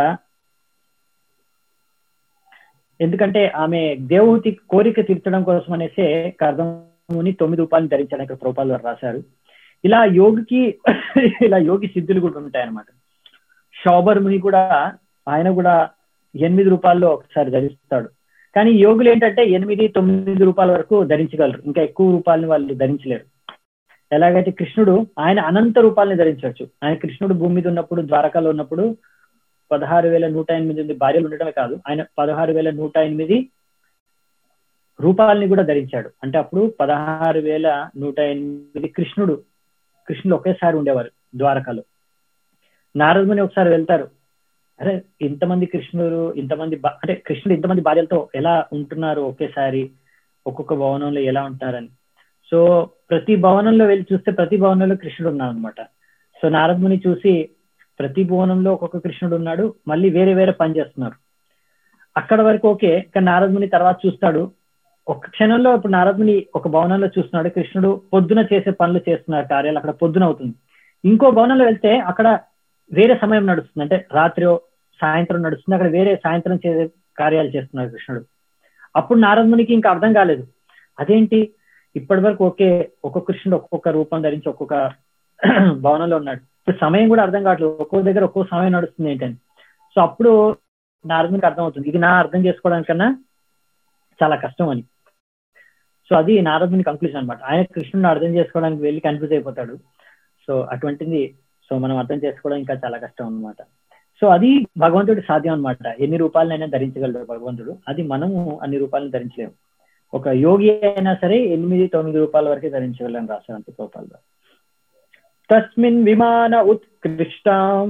ఎందుకంటే ఆమె దేవహూతి కోరిక తీర్చడం కోసం అనేసే కర్దముని తొమ్మిది రూపాయలు ధరించడానికి ఇక్కడ రూపాయలు రాశారు ఇలా యోగికి ఇలా యోగి సిద్ధులు కూడా ఉంటాయన్నమాట షాబర్ ముని కూడా ఆయన కూడా ఎనిమిది రూపాయల్లో ఒకసారి ధరిస్తాడు కానీ యోగులు ఏంటంటే ఎనిమిది తొమ్మిది రూపాయల వరకు ధరించగలరు ఇంకా ఎక్కువ రూపాయలని వాళ్ళు ధరించలేరు ఎలాగైతే కృష్ణుడు ఆయన అనంత రూపాయలని ధరించవచ్చు ఆయన కృష్ణుడు భూమి మీద ఉన్నప్పుడు ద్వారకాలో ఉన్నప్పుడు పదహారు వేల నూట ఎనిమిది భార్యలు ఉండటమే కాదు ఆయన పదహారు వేల నూట ఎనిమిది రూపాయలని కూడా ధరించాడు అంటే అప్పుడు పదహారు వేల నూట ఎనిమిది కృష్ణుడు కృష్ణుడు ఒకేసారి ఉండేవారు ద్వారకాలో నారదుని ఒకసారి వెళ్తారు అరే ఇంతమంది కృష్ణుడు ఇంతమంది అంటే కృష్ణుడు ఇంతమంది భార్యలతో ఎలా ఉంటున్నారు ఒకేసారి ఒక్కొక్క భవనంలో ఎలా ఉంటారని సో ప్రతి భవనంలో వెళ్ళి చూస్తే ప్రతి భవనంలో కృష్ణుడు ఉన్నాడు అనమాట సో నారదుని చూసి ప్రతి భువనంలో ఒక్కొక్క కృష్ణుడు ఉన్నాడు మళ్ళీ వేరే వేరే పని చేస్తున్నారు అక్కడ వరకు ఓకే కానీ నారదుని తర్వాత చూస్తాడు ఒక క్షణంలో ఇప్పుడు నారదుని ఒక భవనంలో చూస్తున్నాడు కృష్ణుడు పొద్దున చేసే పనులు చేస్తున్నారు కార్యాలు అక్కడ పొద్దున అవుతుంది ఇంకో భవనంలో వెళ్తే అక్కడ వేరే సమయం నడుస్తుంది అంటే రాత్రి సాయంత్రం నడుస్తుంది అక్కడ వేరే సాయంత్రం చేసే కార్యాలు చేస్తున్నారు కృష్ణుడు అప్పుడు నారదునికి ఇంకా అర్థం కాలేదు అదేంటి ఇప్పటి వరకు ఒకే ఒక్కొక్క కృష్ణుడు ఒక్కొక్క రూపం ధరించి ఒక్కొక్క భవనంలో ఉన్నాడు ఇప్పుడు సమయం కూడా అర్థం కావట్లేదు ఒక్కొక్క దగ్గర ఒక్కో సమయం నడుస్తుంది ఏంటని సో అప్పుడు నారదునికి అర్థం అవుతుంది ఇది నా అర్థం చేసుకోవడానికన్నా చాలా కష్టం అని సో అది నారదుని కంక్లూజన్ అనమాట ఆయన కృష్ణుని అర్థం చేసుకోవడానికి వెళ్ళి కన్ఫ్యూజ్ అయిపోతాడు సో అటువంటిది సో మనం అర్థం చేసుకోవడం ఇంకా చాలా కష్టం అనమాట సో అది భగవంతుడి సాధ్యం అనమాట ఎన్ని రూపాయలనైనా ధరించగలడు భగవంతుడు అది మనము అన్ని రూపాయలను ధరించలేము ఒక యోగి అయినా సరే ఎనిమిది తొమ్మిది రూపాయల వరకే ధరించగలని రాశారు అంతే రూపాయలు తస్మిన్ విమాన ఉత్కృష్టాం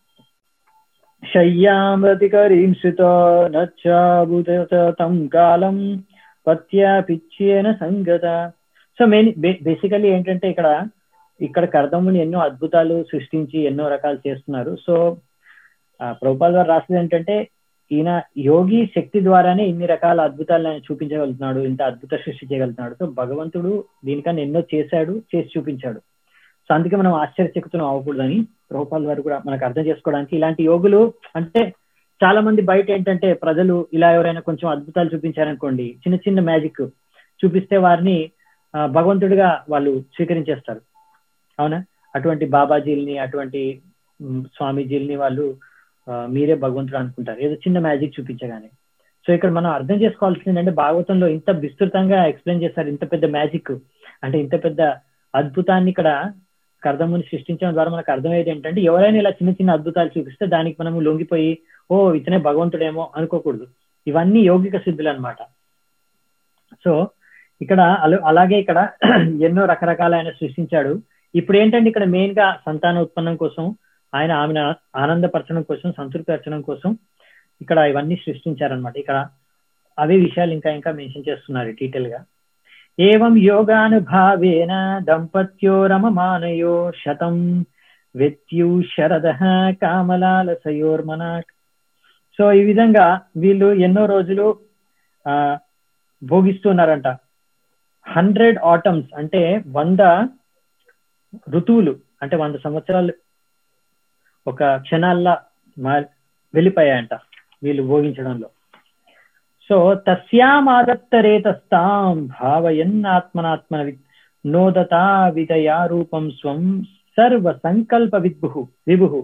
శయ్యామృతికరీం శ్రుత నచ్చాభూతం కాలం పత్యా పిచ్చేన సంగత సో మెయిన్ బేసికలీ ఏంటంటే ఇక్కడ ఇక్కడ కర్దముని ఎన్నో అద్భుతాలు సృష్టించి ఎన్నో రకాలు చేస్తున్నారు సో ప్రభుపాల్ గారు రాసింది ఏంటంటే ఈయన యోగి శక్తి ద్వారానే ఇన్ని రకాల అద్భుతాలను ఆయన చూపించగలుగుతున్నాడు ఇంత అద్భుత సృష్టి చేయగలుగుతున్నాడు సో భగవంతుడు దీనికన్నా ఎన్నో చేశాడు చేసి చూపించాడు సో అందుకే మనం ఆశ్చర్యచకుతం అవ్వకూడదని ప్రభుపాల్ వారు కూడా మనకు అర్థం చేసుకోవడానికి ఇలాంటి యోగులు అంటే చాలా మంది బయట ఏంటంటే ప్రజలు ఇలా ఎవరైనా కొంచెం అద్భుతాలు చూపించారనుకోండి చిన్న చిన్న మ్యాజిక్ చూపిస్తే వారిని భగవంతుడిగా వాళ్ళు స్వీకరించేస్తారు అవునా అటువంటి బాబాజీల్ని అటువంటి స్వామీజీల్ని వాళ్ళు మీరే భగవంతుడు అనుకుంటారు ఏదో చిన్న మ్యాజిక్ చూపించగానే సో ఇక్కడ మనం అర్థం చేసుకోవాల్సింది ఏంటంటే భాగవతంలో ఇంత విస్తృతంగా ఎక్స్ప్లెయిన్ చేస్తారు ఇంత పెద్ద మ్యాజిక్ అంటే ఇంత పెద్ద అద్భుతాన్ని ఇక్కడ కర్దముని సృష్టించడం ద్వారా మనకు అర్థమయ్యేది ఏంటంటే ఎవరైనా ఇలా చిన్న చిన్న అద్భుతాలు చూపిస్తే దానికి మనము లొంగిపోయి ఓ ఇతనే భగవంతుడేమో అనుకోకూడదు ఇవన్నీ యౌగిక సిద్ధులు అనమాట సో ఇక్కడ అలాగే ఇక్కడ ఎన్నో రకరకాల ఆయన సృష్టించాడు ఇప్పుడు ఏంటంటే ఇక్కడ మెయిన్ గా సంతాన ఉత్పన్నం కోసం ఆయన ఆమెను ఆనందపరచడం కోసం సంతృప్తిపరచడం కోసం ఇక్కడ ఇవన్నీ సృష్టించారనమాట ఇక్కడ అవే విషయాలు ఇంకా ఇంకా మెన్షన్ చేస్తున్నారు డీటెయిల్ గా ఏవం యోగానుభావేన దంపత్యో రమమానయో శతం వ్యత్యు శరద కామలాలసయోర్మనాక్ సో ఈ విధంగా వీళ్ళు ఎన్నో రోజులు ఆ భోగిస్తున్నారంట హండ్రెడ్ ఆటమ్స్ అంటే వంద ఋతువులు అంటే వంద సంవత్సరాలు ఒక క్షణాల్లో మా వెళ్ళిపోయాయంట వీళ్ళు భోగించడంలో సో తస్యామాదత్తరేతస్తాం భావయన్నాత్మనాత్మ నోదతా విదయా రూపం స్వం సర్వ సంకల్ప విద్భు విభు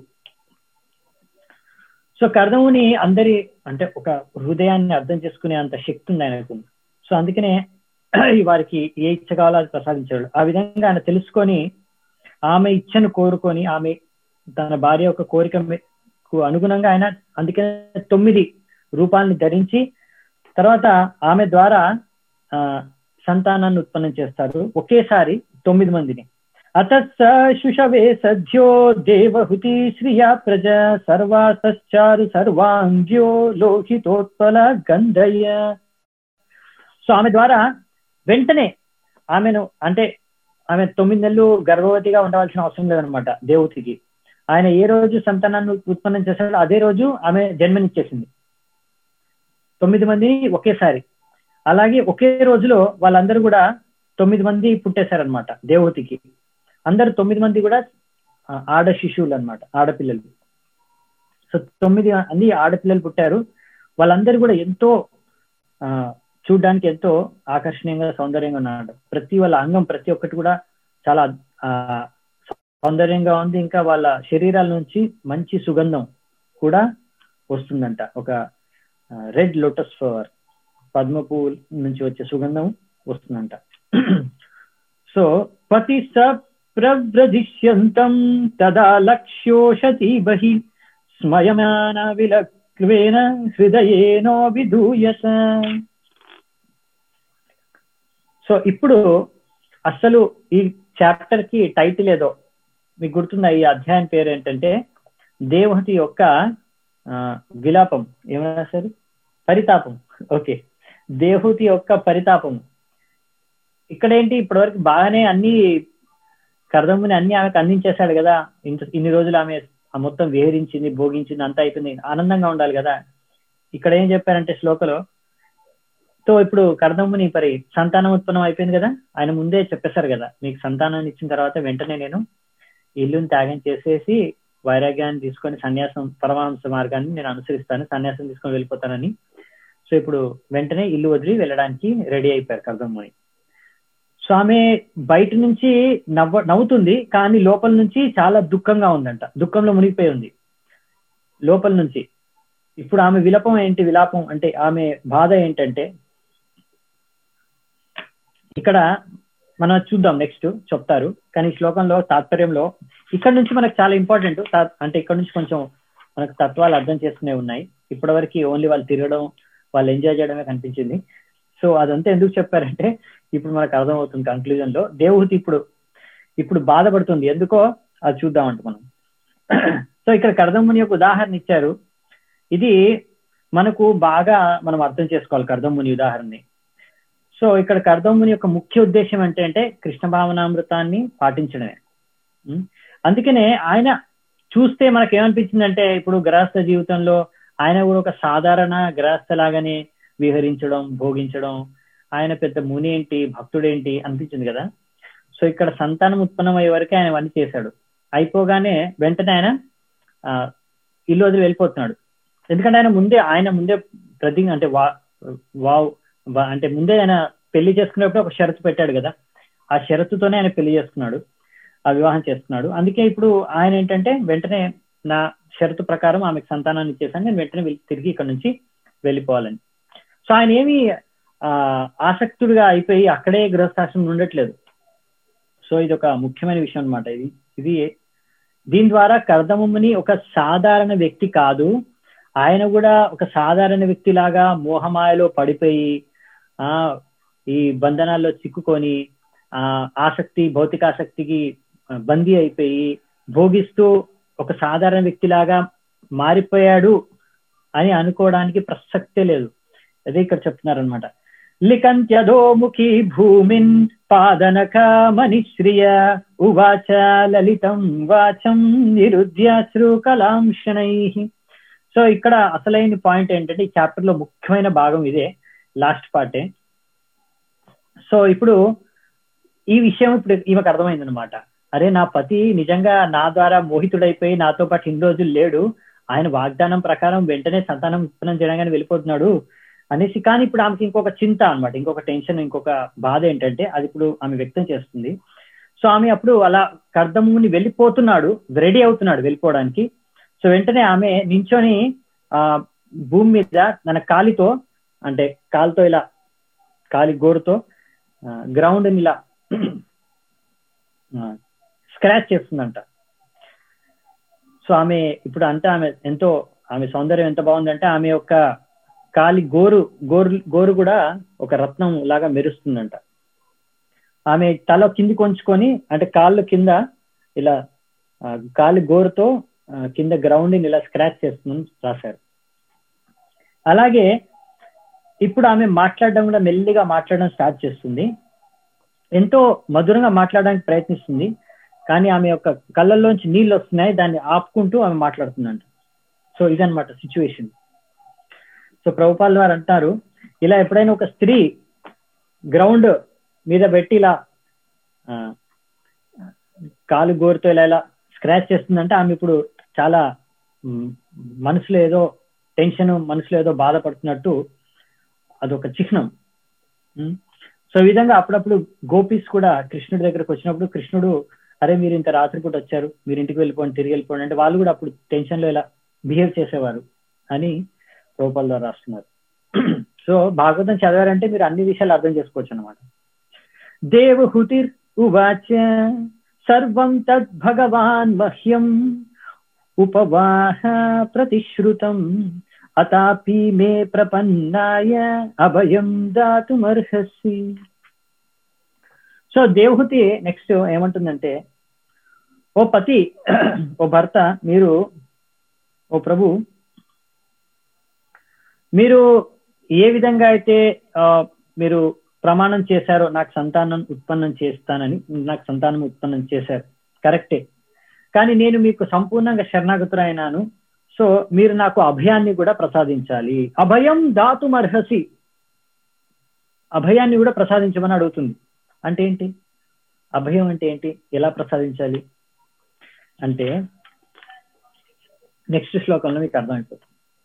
సో కర్దముని అందరి అంటే ఒక హృదయాన్ని అర్థం చేసుకునే అంత శక్తి ఉంది ఆయనకు సో అందుకనే వారికి ఏ ఇచ్చ కావాలో అది ప్రసాదించాడు ఆ విధంగా ఆయన తెలుసుకొని ఆమె ఇచ్చను కోరుకొని ఆమె తన భార్య యొక్క కోరికకు అనుగుణంగా ఆయన అందుకనే తొమ్మిది రూపాలని ధరించి తర్వాత ఆమె ద్వారా ఆ సంతానాన్ని ఉత్పన్నం చేస్తారు ఒకేసారి తొమ్మిది మందిని అతశుషవే సద్యో దేవహుతి శ్రియా ప్రజ సర్వాసశ్చారు సర్వాంగ్యో లోహితోత్పల గంధయ్య సో ఆమె ద్వారా వెంటనే ఆమెను అంటే ఆమె తొమ్మిది నెలలు గర్భవతిగా ఉండవలసిన అవసరం లేదనమాట దేవతికి ఆయన ఏ రోజు సంతానాన్ని ఉత్పన్నం చేశాడో అదే రోజు ఆమె జన్మనిచ్చేసింది తొమ్మిది మంది ఒకేసారి అలాగే ఒకే రోజులో వాళ్ళందరూ కూడా తొమ్మిది మంది పుట్టేశారనమాట దేవతికి అందరు తొమ్మిది మంది కూడా ఆడ శిశువులు అనమాట ఆడపిల్లలు సో తొమ్మిది మంది ఆడపిల్లలు పుట్టారు వాళ్ళందరూ కూడా ఎంతో ఆ చూడడానికి ఎంతో ఆకర్షణీయంగా సౌందర్యంగా ఉన్నాడు ప్రతి వాళ్ళ అంగం ప్రతి ఒక్కటి కూడా చాలా ఆ సౌందర్యంగా ఉంది ఇంకా వాళ్ళ శరీరాల నుంచి మంచి సుగంధం కూడా వస్తుందంట ఒక రెడ్ లోటస్ ఫ్లవర్ పద్మ పువ్వు నుంచి వచ్చే సుగంధం వస్తుందంట సో పతి స ప్రవ్రజిష్యంతం తదా లక్ష్యోషతి బహి స్మయమాన విలక్వేన హృదయేనో విధూయత సో ఇప్పుడు అసలు ఈ చాప్టర్ కి టైటిల్ ఏదో మీకు గుర్తుందా ఈ అధ్యాయం పేరు ఏంటంటే దేవహతి యొక్క విలాపం ఏమన్నా సార్ పరితాపం ఓకే దేవహూతి యొక్క పరితాపం ఇక్కడ ఏంటి ఇప్పటివరకు బాగానే అన్ని కర్దమ్ముని అన్ని ఆమెకు అందించేశాడు కదా ఇంత ఇన్ని రోజులు ఆమె మొత్తం విహరించింది భోగించింది అంతా అయిపోయింది ఆనందంగా ఉండాలి కదా ఇక్కడ ఏం చెప్పారంటే శ్లోకలో సో ఇప్పుడు కర్దముని మరి సంతానం ఉత్పన్నం అయిపోయింది కదా ఆయన ముందే చెప్పేశారు కదా మీకు సంతానాన్ని ఇచ్చిన తర్వాత వెంటనే నేను ఇల్లుని త్యాగం చేసేసి వైరాగ్యాన్ని తీసుకొని సన్యాసం పరమాంస మార్గాన్ని నేను అనుసరిస్తాను సన్యాసం తీసుకొని వెళ్ళిపోతానని సో ఇప్పుడు వెంటనే ఇల్లు వదిలి వెళ్ళడానికి రెడీ అయిపోయారు కర్దముని సో ఆమె బయట నుంచి నవ్వ నవ్వుతుంది కానీ లోపల నుంచి చాలా దుఃఖంగా ఉందంట దుఃఖంలో మునిగిపోయి ఉంది లోపల నుంచి ఇప్పుడు ఆమె విలపం ఏంటి విలాపం అంటే ఆమె బాధ ఏంటంటే ఇక్కడ మనం చూద్దాం నెక్స్ట్ చెప్తారు కానీ ఈ శ్లోకంలో తాత్పర్యంలో ఇక్కడ నుంచి మనకు చాలా ఇంపార్టెంట్ అంటే ఇక్కడ నుంచి కొంచెం మనకు తత్వాలు అర్థం చేసుకునే ఉన్నాయి ఇప్పటివరకు ఓన్లీ వాళ్ళు తిరగడం వాళ్ళు ఎంజాయ్ చేయడమే కనిపించింది సో అదంతా ఎందుకు చెప్పారంటే ఇప్పుడు మనకు అర్థమవుతుంది కంక్లూజన్ లో దేవహూతి ఇప్పుడు ఇప్పుడు బాధపడుతుంది ఎందుకో అది చూద్దామంట మనం సో ఇక్కడ కర్దముని యొక్క ఉదాహరణ ఇచ్చారు ఇది మనకు బాగా మనం అర్థం చేసుకోవాలి కర్దముని ఉదాహరణని సో ఇక్కడ కర్దముని యొక్క ముఖ్య ఉద్దేశం అంటే అంటే కృష్ణ భావనామృతాన్ని పాటించడమే అందుకనే ఆయన చూస్తే మనకు ఏమనిపించిందంటే ఇప్పుడు గృహస్థ జీవితంలో ఆయన కూడా ఒక సాధారణ గృహస్థ లాగానే విహరించడం భోగించడం ఆయన పెద్ద ముని ఏంటి భక్తుడేంటి అనిపించింది కదా సో ఇక్కడ సంతానం ఉత్పన్నం అయ్యే వరకే ఆయన అవన్నీ చేశాడు అయిపోగానే వెంటనే ఆయన ఇల్లు వదిలి వెళ్ళిపోతున్నాడు ఎందుకంటే ఆయన ముందే ఆయన ముందే ప్రతి అంటే వా వావ్ అంటే ముందే ఆయన పెళ్లి చేసుకునేప్పుడు ఒక షరతు పెట్టాడు కదా ఆ షరతుతోనే ఆయన పెళ్లి చేసుకున్నాడు ఆ వివాహం చేస్తున్నాడు అందుకే ఇప్పుడు ఆయన ఏంటంటే వెంటనే నా షరతు ప్రకారం ఆమెకు సంతానాన్ని ఇచ్చేసాను నేను వెంటనే తిరిగి ఇక్కడ నుంచి వెళ్ళిపోవాలని సో ఆయన ఏమి ఆ ఆసక్తుడిగా అయిపోయి అక్కడే గృహస్థాశ్రమం ఉండట్లేదు సో ఇది ఒక ముఖ్యమైన విషయం అనమాట ఇది ఇది దీని ద్వారా కర్దముని ఒక సాధారణ వ్యక్తి కాదు ఆయన కూడా ఒక సాధారణ వ్యక్తి లాగా మోహమాయలో పడిపోయి ఆ ఈ బంధనాల్లో చిక్కుకొని ఆ ఆసక్తి భౌతికాసక్తికి బందీ అయిపోయి భోగిస్తూ ఒక సాధారణ వ్యక్తిలాగా మారిపోయాడు అని అనుకోవడానికి ప్రసక్తే లేదు అదే ఇక్కడ చెప్తున్నారనమాట లికంత్యధోముఖి భూమిన్ పాదనక మనిశ్రియ ఉవాచ లలితం వాచం నిరుద్యాశ్రు కలాంశనై సో ఇక్కడ అసలైన పాయింట్ ఏంటంటే ఈ చాప్టర్ లో ముఖ్యమైన భాగం ఇదే లాస్ట్ పార్టే సో ఇప్పుడు ఈ విషయం ఇప్పుడు ఈమెకు అర్థమైంది అనమాట అరే నా పతి నిజంగా నా ద్వారా మోహితుడైపోయి నాతో పాటు ఇన్ని రోజులు లేడు ఆయన వాగ్దానం ప్రకారం వెంటనే సంతానం ఉత్పన్నం చేయడానికి వెళ్ళిపోతున్నాడు అనేసి కానీ ఇప్పుడు ఆమెకి ఇంకొక చింత అనమాట ఇంకొక టెన్షన్ ఇంకొక బాధ ఏంటంటే అది ఇప్పుడు ఆమె వ్యక్తం చేస్తుంది సో ఆమె అప్పుడు అలా కర్దముని వెళ్ళిపోతున్నాడు రెడీ అవుతున్నాడు వెళ్ళిపోవడానికి సో వెంటనే ఆమె నించొని ఆ భూమి మీద తన కాలితో అంటే కాలుతో ఇలా కాలి గోరుతో గ్రౌండ్ ఇలా స్క్రాచ్ చేస్తుందంట సో ఆమె ఇప్పుడు అంతా ఆమె ఎంతో ఆమె సౌందర్యం ఎంత బాగుందంటే ఆమె యొక్క కాలి గోరు గోరు గోరు కూడా ఒక రత్నం లాగా మెరుస్తుందంట ఆమె తల కింది కొంచుకొని అంటే కాళ్ళు కింద ఇలా కాలి గోరుతో కింద గ్రౌండ్ ఇలా స్క్రాచ్ చేస్తుందని రాశారు అలాగే ఇప్పుడు ఆమె మాట్లాడడం కూడా మెల్లిగా మాట్లాడడం స్టార్ట్ చేస్తుంది ఎంతో మధురంగా మాట్లాడడానికి ప్రయత్నిస్తుంది కానీ ఆమె యొక్క కళ్ళల్లోంచి నీళ్ళు వస్తున్నాయి దాన్ని ఆపుకుంటూ ఆమె మాట్లాడుతుందంట సో ఇదనమాట సిచ్యువేషన్ సో ప్రభుపాల్ వారు అంటారు ఇలా ఎప్పుడైనా ఒక స్త్రీ గ్రౌండ్ మీద పెట్టి ఇలా కాలు గోరుతో ఇలా ఇలా స్క్రాచ్ చేస్తుందంటే ఆమె ఇప్పుడు చాలా మనసులో ఏదో టెన్షన్ మనసులో ఏదో బాధపడుతున్నట్టు అదొక చిహ్నం సో ఈ విధంగా అప్పుడప్పుడు గోపీస్ కూడా కృష్ణుడి దగ్గరకు వచ్చినప్పుడు కృష్ణుడు అరే మీరు ఇంత రాత్రిపూట వచ్చారు మీరు ఇంటికి వెళ్ళిపోండి తిరిగి వెళ్ళిపోండి అంటే వాళ్ళు కూడా అప్పుడు టెన్షన్ లో ఇలా బిహేవ్ చేసేవారు అని రూపాల ద్వారా రాస్తున్నారు సో భాగవతం చదివారంటే మీరు అన్ని విషయాలు అర్థం చేసుకోవచ్చు అనమాట దేవహుతిర్ ఉవాచ సర్వం తద్ భగవాన్ మహ్యం ఉపవాహ ప్రతిశ్రుతం అతాపి మే ప్రపన్నాయ అభయం దాతుమర్హసి సో దేవహుతి నెక్స్ట్ ఏమంటుందంటే ఓ పతి ఓ భర్త మీరు ఓ ప్రభు మీరు ఏ విధంగా అయితే మీరు ప్రమాణం చేశారో నాకు సంతానం ఉత్పన్నం చేస్తానని నాకు సంతానం ఉత్పన్నం చేశారు కరెక్టే కానీ నేను మీకు సంపూర్ణంగా శరణాగతురైనాను సో మీరు నాకు అభయాన్ని కూడా ప్రసాదించాలి అభయం దాతుమర్హసి అభయాన్ని కూడా ప్రసాదించమని అడుగుతుంది అంటే ఏంటి అభయం అంటే ఏంటి ఎలా ప్రసాదించాలి అంటే నెక్స్ట్ శ్లోకంలో మీకు అర్థమైపోతుంది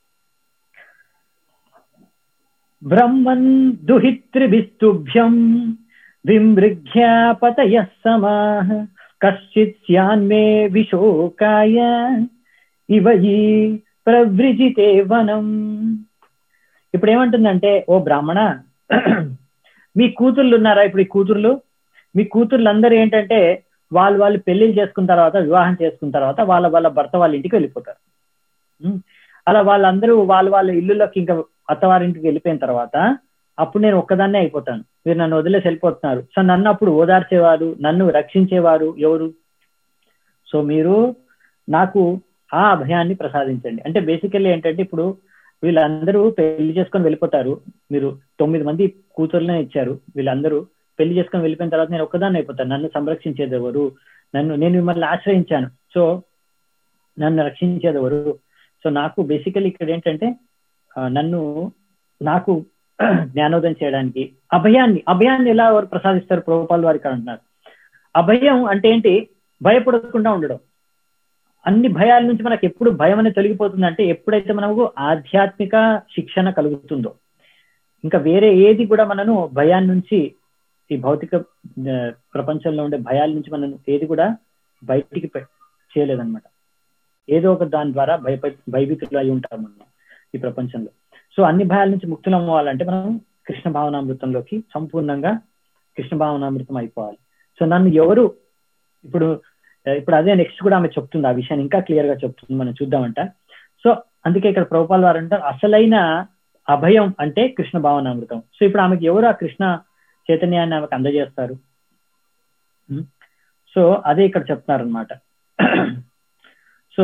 బ్రహ్మన్ దుహిత్రిభిస్తుభ్యం విమృఘ్యాపతయ సమాహ కశ్చిత్ స్యాన్మే విశోకాయ ఇవ ఈ ప్రవృజితే వనం ఇప్పుడు ఏమంటుందంటే ఓ బ్రాహ్మణ మీ కూతుర్లు ఉన్నారా ఇప్పుడు ఈ కూతుర్లు మీ కూతుర్లందరూ ఏంటంటే వాళ్ళు వాళ్ళు పెళ్లిళ్ళు చేసుకున్న తర్వాత వివాహం చేసుకున్న తర్వాత వాళ్ళ వాళ్ళ భర్త వాళ్ళ ఇంటికి వెళ్ళిపోతారు ఉం? అలా వాళ్ళందరూ వాళ్ళ వాళ్ళ ఇల్లులోకి ఇంకా అత్తవారింటికి వెళ్ళిపోయిన తర్వాత అప్పుడు నేను ఒక్కదాన్నే అయిపోతాను మీరు నన్ను వదిలేసి వెళ్ళిపోతున్నారు సో నన్ను అప్పుడు ఓదార్చేవారు నన్ను రక్షించేవారు ఎవరు సో మీరు నాకు ఆ అభయాన్ని ప్రసాదించండి అంటే బేసికల్లీ ఏంటంటే ఇప్పుడు వీళ్ళందరూ పెళ్లి చేసుకొని వెళ్ళిపోతారు మీరు తొమ్మిది మంది కూతుర్లనే ఇచ్చారు వీళ్ళందరూ పెళ్లి చేసుకొని వెళ్ళిపోయిన తర్వాత నేను ఒక్కదాన్ని అయిపోతాను నన్ను సంరక్షించేది ఎవరు నన్ను నేను మిమ్మల్ని ఆశ్రయించాను సో నన్ను రక్షించేది ఎవరు సో నాకు బేసికల్లీ ఇక్కడ ఏంటంటే ఆ, నన్ను నాకు జ్ఞానోదయం చేయడానికి అభయాన్ని అభయాన్ని ఎలా ఎవరు ప్రసాదిస్తారు ప్రభుపాల్ వారికి అంటున్నారు అభయం అంటే ఏంటి భయపడకుండా ఉండడం అన్ని భయాల నుంచి మనకు ఎప్పుడు భయం అనేది తొలగిపోతుంది అంటే ఎప్పుడైతే మనకు ఆధ్యాత్మిక శిక్షణ కలుగుతుందో ఇంకా వేరే ఏది కూడా మనను భయాన్ని నుంచి ఈ భౌతిక ఆ, ప్రపంచంలో ఉండే భయాల నుంచి మనం ఏది కూడా బయటికి పె- చేయలేదన్నమాట ఏదో ఒక దాని ద్వారా భయప భయభీతులు అయి ఉంటాం మనం ఈ ప్రపంచంలో సో అన్ని భయాల నుంచి ముక్తులు అవ్వాలంటే మనం కృష్ణ భావనామృతంలోకి సంపూర్ణంగా కృష్ణ భావనామృతం అయిపోవాలి సో నన్ను ఎవరు ఇప్పుడు ఆ, ఇప్పుడు అదే నెక్స్ట్ కూడా ఆమె చెప్తుంది ఆ విషయాన్ని ఇంకా క్లియర్ గా చెప్తుంది మనం చూద్దామంట సో అందుకే ఇక్కడ ప్రభుపాల్ వారు అంటారు అసలైన అభయం అంటే కృష్ణ భావనామృతం సో ఇప్పుడు ఆమెకి ఎవరు ఆ కృష్ణ చైతన్యాన్ని ఆమెకు అందజేస్తారు ఉం? సో అదే ఇక్కడ చెప్తున్నారు అనమాట సో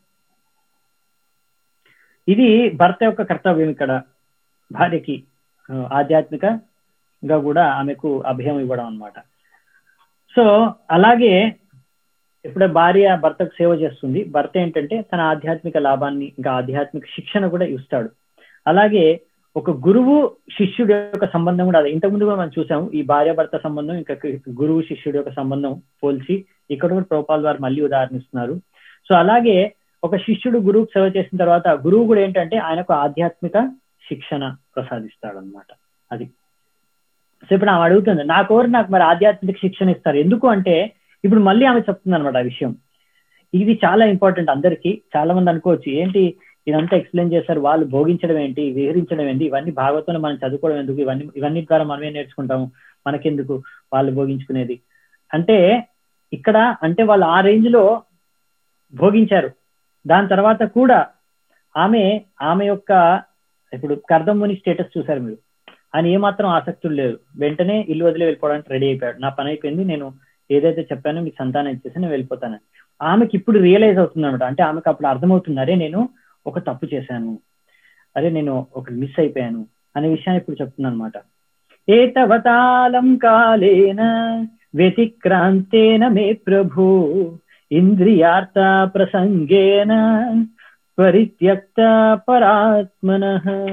ఇది భర్త యొక్క కర్తవ్యం ఇక్కడ భార్యకి ఆ, ఆధ్యాత్మికంగా కూడా ఆమెకు అభయం ఇవ్వడం అన్నమాట సో అలాగే ఇప్పుడు భార్య భర్తకు సేవ చేస్తుంది భర్త ఏంటంటే తన ఆధ్యాత్మిక లాభాన్ని ఇంకా ఆధ్యాత్మిక శిక్షణ కూడా ఇస్తాడు అలాగే ఒక గురువు శిష్యుడి యొక్క సంబంధం కూడా అదే ఇంతకుముందు కూడా మనం చూసాము ఈ భార్య భర్త సంబంధం ఇంకా గురువు శిష్యుడి యొక్క సంబంధం పోల్చి ఇక్కడ కూడా ప్రోపాల్ వారు మళ్ళీ ఉదాహరణిస్తున్నారు సో అలాగే ఒక శిష్యుడు గురువుకు సేవ చేసిన తర్వాత గురువు కూడా ఏంటంటే ఆయనకు ఆధ్యాత్మిక శిక్షణ ప్రసాదిస్తాడు అనమాట అది సో ఇప్పుడు ఆమె అడుగుతుంది నాకు ఎవరు నాకు మరి ఆధ్యాత్మిక శిక్షణ ఇస్తారు ఎందుకు అంటే ఇప్పుడు మళ్ళీ ఆమె చెప్తుంది అనమాట ఆ విషయం ఇది చాలా ఇంపార్టెంట్ అందరికీ చాలా మంది అనుకోవచ్చు ఏంటి ఇదంతా ఎక్స్ప్లెయిన్ చేశారు వాళ్ళు భోగించడం ఏంటి విహరించడం ఏంటి ఇవన్నీ భాగవతంలో మనం చదువుకోవడం ఎందుకు ఇవన్నీ ఇవన్నీ ద్వారా మనమే నేర్చుకుంటాము మనకెందుకు వాళ్ళు భోగించుకునేది అంటే ఇక్కడ అంటే వాళ్ళు ఆ రేంజ్ లో భోగించారు దాని తర్వాత కూడా ఆమె ఆమె యొక్క ఇప్పుడు కర్దముని స్టేటస్ చూశారు మీరు ఆయన ఏమాత్రం ఆసక్తులు లేదు వెంటనే ఇల్లు వదిలి వెళ్ళిపోవడానికి రెడీ అయిపోయాడు నా పని అయిపోయింది నేను ఏదైతే చెప్పానో మీకు సంతానం ఇచ్చేసి నేను వెళ్ళిపోతాను ఆమెకి ఇప్పుడు రియలైజ్ అవుతుంది అనమాట అంటే ఆమెకు అప్పుడు అర్థమవుతుంది అరే నేను ఒక తప్పు చేశాను అరే నేను ఒక మిస్ అయిపోయాను అనే విషయాన్ని ఇప్పుడు చెప్తున్నాను అనమాట ఏతవతాళం కాలేన వ్యతిక్రాంతేన మే ప్రభు ఇంద్రియార్థ ప్రసంగేన పరిత్యక్త పరాత్మన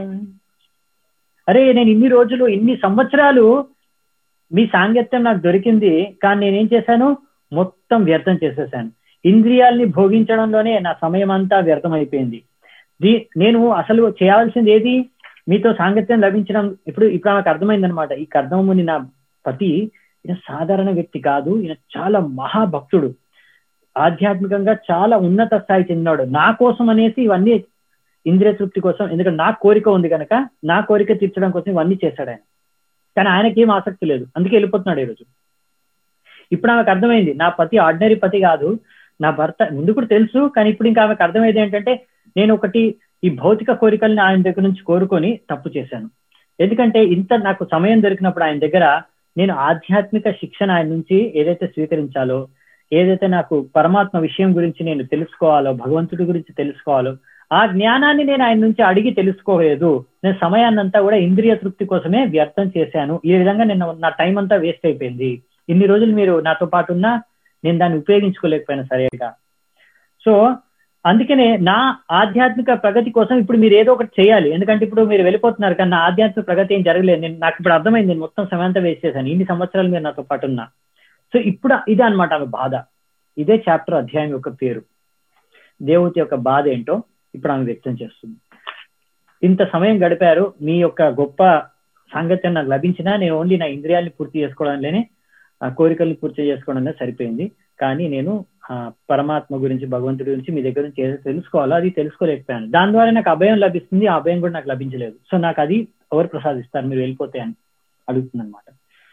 అరే నేను ఇన్ని రోజులు ఇన్ని సంవత్సరాలు మీ సాంగత్యం నాకు దొరికింది కానీ నేనేం చేశాను మొత్తం వ్యర్థం చేసేసాను ఇంద్రియాల్ని భోగించడంలోనే నా సమయం అంతా వ్యర్థం అయిపోయింది దీ నేను అసలు చేయాల్సింది ఏది మీతో సాంగత్యం లభించడం ఇప్పుడు ఇప్పుడు ఆమెకు అర్థమైందనమాట ఈ కర్దముని నా పతి ఈయన సాధారణ వ్యక్తి కాదు ఈయన చాలా మహాభక్తుడు ఆధ్యాత్మికంగా చాలా ఉన్నత స్థాయి చెందినాడు నా కోసం అనేసి ఇవన్నీ ఇంద్రియ తృప్తి కోసం ఎందుకంటే నా కోరిక ఉంది కనుక నా కోరిక తీర్చడం కోసం ఇవన్నీ చేశాడు ఆయన కానీ ఆయనకి ఏం ఆసక్తి లేదు అందుకే వెళ్ళిపోతున్నాడు ఈరోజు ఇప్పుడు ఆమెకు అర్థమైంది నా పతి ఆర్డినరీ పతి కాదు నా భర్త ముందు కూడా తెలుసు కానీ ఇప్పుడు ఇంకా ఆమెకు అర్థమైంది ఏంటంటే నేను ఒకటి ఈ భౌతిక కోరికల్ని ఆయన దగ్గర నుంచి కోరుకొని తప్పు చేశాను ఎందుకంటే ఇంత నాకు సమయం దొరికినప్పుడు ఆయన దగ్గర నేను ఆధ్యాత్మిక శిక్షణ ఆయన నుంచి ఏదైతే స్వీకరించాలో ఏదైతే నాకు పరమాత్మ విషయం గురించి నేను తెలుసుకోవాలో భగవంతుడి గురించి తెలుసుకోవాలో ఆ జ్ఞానాన్ని నేను ఆయన నుంచి అడిగి తెలుసుకోలేదు నేను సమయాన్నంతా కూడా ఇంద్రియ తృప్తి కోసమే వ్యర్థం చేశాను ఈ విధంగా నేను నా టైం అంతా వేస్ట్ అయిపోయింది ఇన్ని రోజులు మీరు నాతో పాటు ఉన్నా నేను దాన్ని ఉపయోగించుకోలేకపోయినా సరిగా సో అందుకనే నా ఆధ్యాత్మిక ప్రగతి కోసం ఇప్పుడు మీరు ఏదో ఒకటి చేయాలి ఎందుకంటే ఇప్పుడు మీరు వెళ్ళిపోతున్నారు కానీ నా ఆధ్యాత్మిక ప్రగతి ఏం జరగలేదు నేను నాకు ఇప్పుడు అర్థమైంది నేను మొత్తం సమయంతా వేస్ట్ చేశాను ఇన్ని సంవత్సరాలు మీరు నాతో పాటు ఉన్నా సో ఇప్పుడు ఇదే అనమాట ఆమె బాధ ఇదే చాప్టర్ అధ్యాయం యొక్క పేరు దేవుతి యొక్క బాధ ఏంటో ఇప్పుడు ఆమె వ్యక్తం చేస్తుంది ఇంత సమయం గడిపారు మీ యొక్క గొప్ప సాంగత్యం నాకు లభించినా నేను ఓన్లీ నా ఇంద్రియాల్ని పూర్తి చేసుకోవడంలోనే ఆ కోరికల్ని పూర్తి చేసుకోవడంలో సరిపోయింది కానీ నేను ఆ పరమాత్మ గురించి భగవంతుడి గురించి మీ దగ్గర నుంచి ఏదో తెలుసుకోవాలో అది తెలుసుకోలేకపోయాను దాని ద్వారా నాకు అభయం లభిస్తుంది ఆ అభయం కూడా నాకు లభించలేదు సో నాకు అది ఎవరు ప్రసాదిస్తారు మీరు వెళ్ళిపోతే అని అడుగుతుంది అనమాట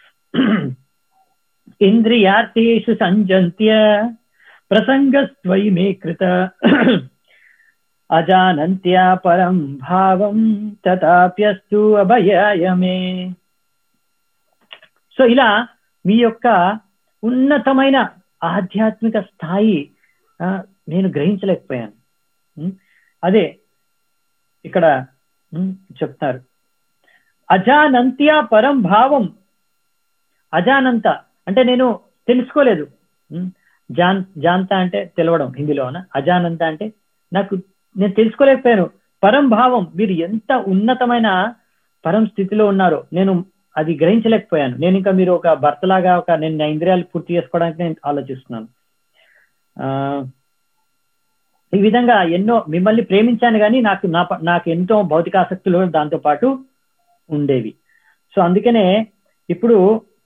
ఇంద్రియార్థేషు సంజంత్య ప్రసంగస్త్వయి మే కృత అజానంత్యా పరం భావం తథాప్యస్తు అభయాయ మే సో ఇలా మీ యొక్క ఉన్నతమైన ఆధ్యాత్మిక స్థాయి నేను గ్రహించలేకపోయాను అదే ఇక్కడ చెప్తారు అజానంత్య పరం భావం అజానంత అంటే నేను తెలుసుకోలేదు జాన్ జాంత అంటే తెలవడం హిందీలోన అజానంత అంటే నాకు నేను తెలుసుకోలేకపోయాను పరం భావం మీరు ఎంత ఉన్నతమైన పరం స్థితిలో ఉన్నారో నేను అది గ్రహించలేకపోయాను నేను ఇంకా మీరు ఒక భర్తలాగా ఒక నేను నా ఇంద్రియాలు పూర్తి చేసుకోవడానికి నేను ఆలోచిస్తున్నాను ఆ ఈ విధంగా ఎన్నో మిమ్మల్ని ప్రేమించాను కానీ నాకు నా నాకు ఎంతో భౌతిక ఆసక్తులు దాంతో పాటు ఉండేవి సో అందుకనే ఇప్పుడు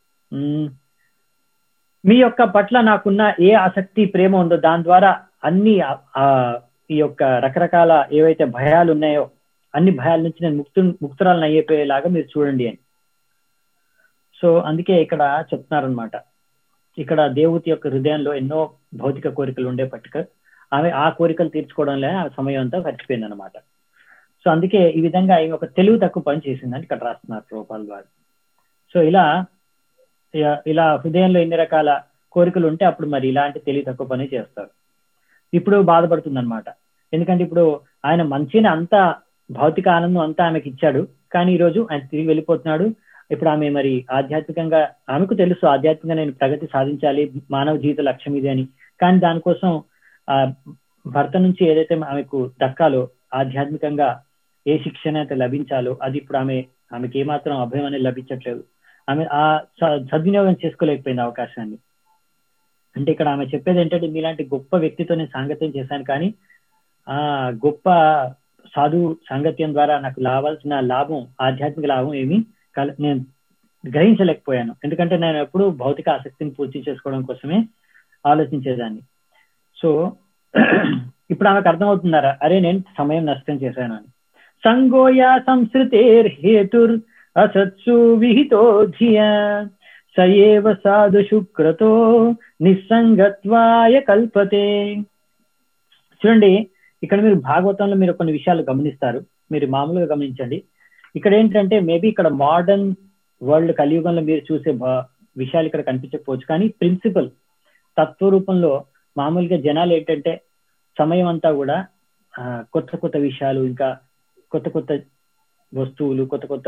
మీ యొక్క పట్ల నాకున్న ఏ ఆసక్తి ప్రేమ ఉందో దాని ద్వారా అన్ని ఈ యొక్క రకరకాల ఏవైతే భయాలు ఉన్నాయో అన్ని భయాల నుంచి నేను ముక్తు ముక్తురాలను అయ్యిపోయేలాగా మీరు చూడండి అని సో అందుకే ఇక్కడ చెప్తున్నారనమాట ఇక్కడ దేవతి యొక్క హృదయంలో ఎన్నో భౌతిక కోరికలు ఉండే పట్టుక ఆమె ఆ కోరికలు తీర్చుకోవడంలో ఆ సమయం అంతా గడిచిపోయింది అనమాట సో అందుకే ఈ విధంగా ఆమె ఒక తెలుగు తక్కువ పని చేసిందని ఇక్కడ రాస్తున్నారు రూపాల ద్వారా సో ఇలా ఇలా హృదయంలో ఎన్ని రకాల కోరికలు ఉంటే అప్పుడు మరి ఇలాంటి తెలివి తక్కువ పని చేస్తారు ఇప్పుడు బాధపడుతుంది అనమాట ఎందుకంటే ఇప్పుడు ఆయన మంచిని అంత భౌతిక ఆనందం అంతా ఆమెకి ఇచ్చాడు కానీ ఈ రోజు ఆయన తిరిగి వెళ్ళిపోతున్నాడు ఇప్పుడు ఆమె మరి ఆధ్యాత్మికంగా ఆమెకు తెలుసు ఆధ్యాత్మికంగా నేను ప్రగతి సాధించాలి మానవ జీవిత లక్ష్యం ఇది అని కానీ దానికోసం ఆ భర్త నుంచి ఏదైతే ఆమెకు దక్కాలో ఆధ్యాత్మికంగా ఏ శిక్షణ అయితే లభించాలో అది ఇప్పుడు ఆమె ఆమెకి ఏమాత్రం అభయం అనేది లభించట్లేదు ఆమె ఆ సద్వినియోగం చేసుకోలేకపోయింది అవకాశాన్ని అంటే ఇక్కడ ఆమె చెప్పేది ఏంటంటే మీలాంటి గొప్ప వ్యక్తితో నేను సాంగత్యం చేశాను కానీ ఆ గొప్ప సాధు సాంగత్యం ద్వారా నాకు లావాల్సిన లాభం ఆధ్యాత్మిక లాభం ఏమి నేను గ్రహించలేకపోయాను ఎందుకంటే నేను ఎప్పుడు భౌతిక ఆసక్తిని పూర్తి చేసుకోవడం కోసమే ఆలోచించేదాన్ని సో ఇప్పుడు ఆమెకు అర్థమవుతున్నారా అరే నేను సమయం నష్టం చేశాను అని సంగోయ సంస్కృతేర్ హేతుర్ అసత్సు విహితో ధియ సయేవ సాధు శుక్రతో నిస్సంగత్వాయ కల్పతే చూడండి ఇక్కడ మీరు భాగవతంలో మీరు కొన్ని విషయాలు గమనిస్తారు మీరు మామూలుగా గమనించండి ఇక్కడ ఏంటంటే మేబీ ఇక్కడ మోడర్న్ వరల్డ్ కలియుగంలో మీరు చూసే విషయాలు ఇక్కడ కనిపించకపోవచ్చు కానీ ప్రిన్సిపల్ తత్వ రూపంలో మామూలుగా జనాలు ఏంటంటే సమయం అంతా కూడా కొత్త కొత్త విషయాలు ఇంకా కొత్త కొత్త వస్తువులు కొత్త కొత్త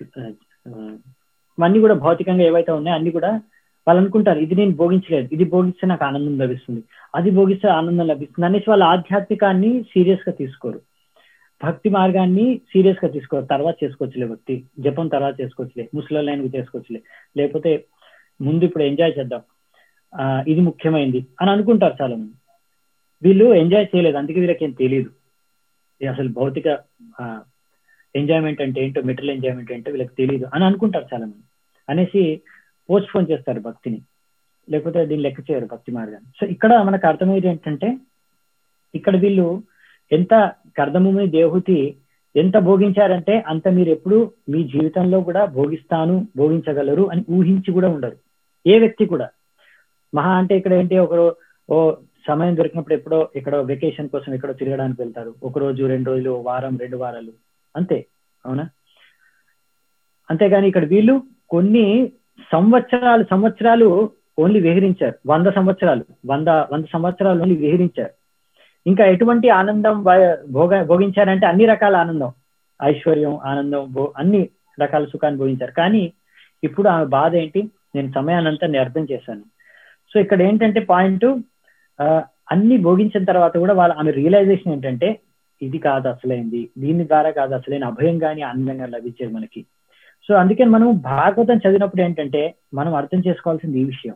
అన్ని కూడా భౌతికంగా ఏవైతే ఉన్నాయో అన్ని కూడా వాళ్ళు అనుకుంటారు ఇది నేను భోగించలేదు ఇది భోగిస్తే నాకు ఆనందం లభిస్తుంది అది భోగిస్తే ఆనందం లభిస్తుంది అనేసి వాళ్ళ ఆధ్యాత్మికాన్ని సీరియస్ గా తీసుకోరు భక్తి మార్గాన్ని సీరియస్ గా తీసుకోరు తర్వాత చేసుకోవచ్చులే భక్తి జపం తర్వాత చేసుకోవచ్చులే ముసలి చేసుకోవచ్చులే లేకపోతే ముందు ఇప్పుడు ఎంజాయ్ చేద్దాం ఆ ఇది ముఖ్యమైనది అని అనుకుంటారు చాలా మంది వీళ్ళు ఎంజాయ్ చేయలేదు అందుకే వీళ్ళకి ఏం తెలియదు అసలు భౌతిక ఎంజాయ్మెంట్ అంటే ఏంటో మెటీరియల్ ఎంజాయ్మెంట్ ఏంటో వీళ్ళకి తెలియదు అని అనుకుంటారు చాలా మంది అనేసి పోస్ట్ పోన్ చేస్తారు భక్తిని లేకపోతే దీన్ని లెక్క చేయరు భక్తి మార్గాన్ని సో ఇక్కడ మనకు అర్థమయ్యేది ఏంటంటే ఇక్కడ వీళ్ళు ఎంత కర్దముని దేహుతి ఎంత భోగించారంటే అంత మీరు ఎప్పుడు మీ జీవితంలో కూడా భోగిస్తాను భోగించగలరు అని ఊహించి కూడా ఉండరు ఏ వ్యక్తి కూడా మహా అంటే ఇక్కడ ఏంటి ఒకరు ఓ సమయం దొరికినప్పుడు ఎప్పుడో ఎక్కడో వెకేషన్ కోసం ఎక్కడో తిరగడానికి వెళ్తారు ఒక రోజు రెండు రోజులు వారం రెండు వారాలు అంతే అవునా అంతేగాని ఇక్కడ వీళ్ళు కొన్ని సంవత్సరాలు సంవత్సరాలు ఓన్లీ విహరించారు వంద సంవత్సరాలు వంద వంద సంవత్సరాలు ఓన్లీ విహరించారు ఇంకా ఎటువంటి ఆనందం భోగ భోగించారంటే అన్ని రకాల ఆనందం ఐశ్వర్యం ఆనందం భో అన్ని రకాల సుఖాన్ని భోగించారు కానీ ఇప్పుడు ఆమె బాధ ఏంటి నేను సమయాన్నంతా నేను అర్థం చేశాను సో ఇక్కడ ఏంటంటే పాయింట్ అన్ని భోగించిన తర్వాత కూడా వాళ్ళ ఆమె రియలైజేషన్ ఏంటంటే ఇది కాదు అసలైంది దీని ద్వారా కాదు అసలైన అభయం కానీ ఆనందంగా లభించేది మనకి సో అందుకని మనం భాగవతం చదివినప్పుడు ఏంటంటే మనం అర్థం చేసుకోవాల్సింది ఈ విషయం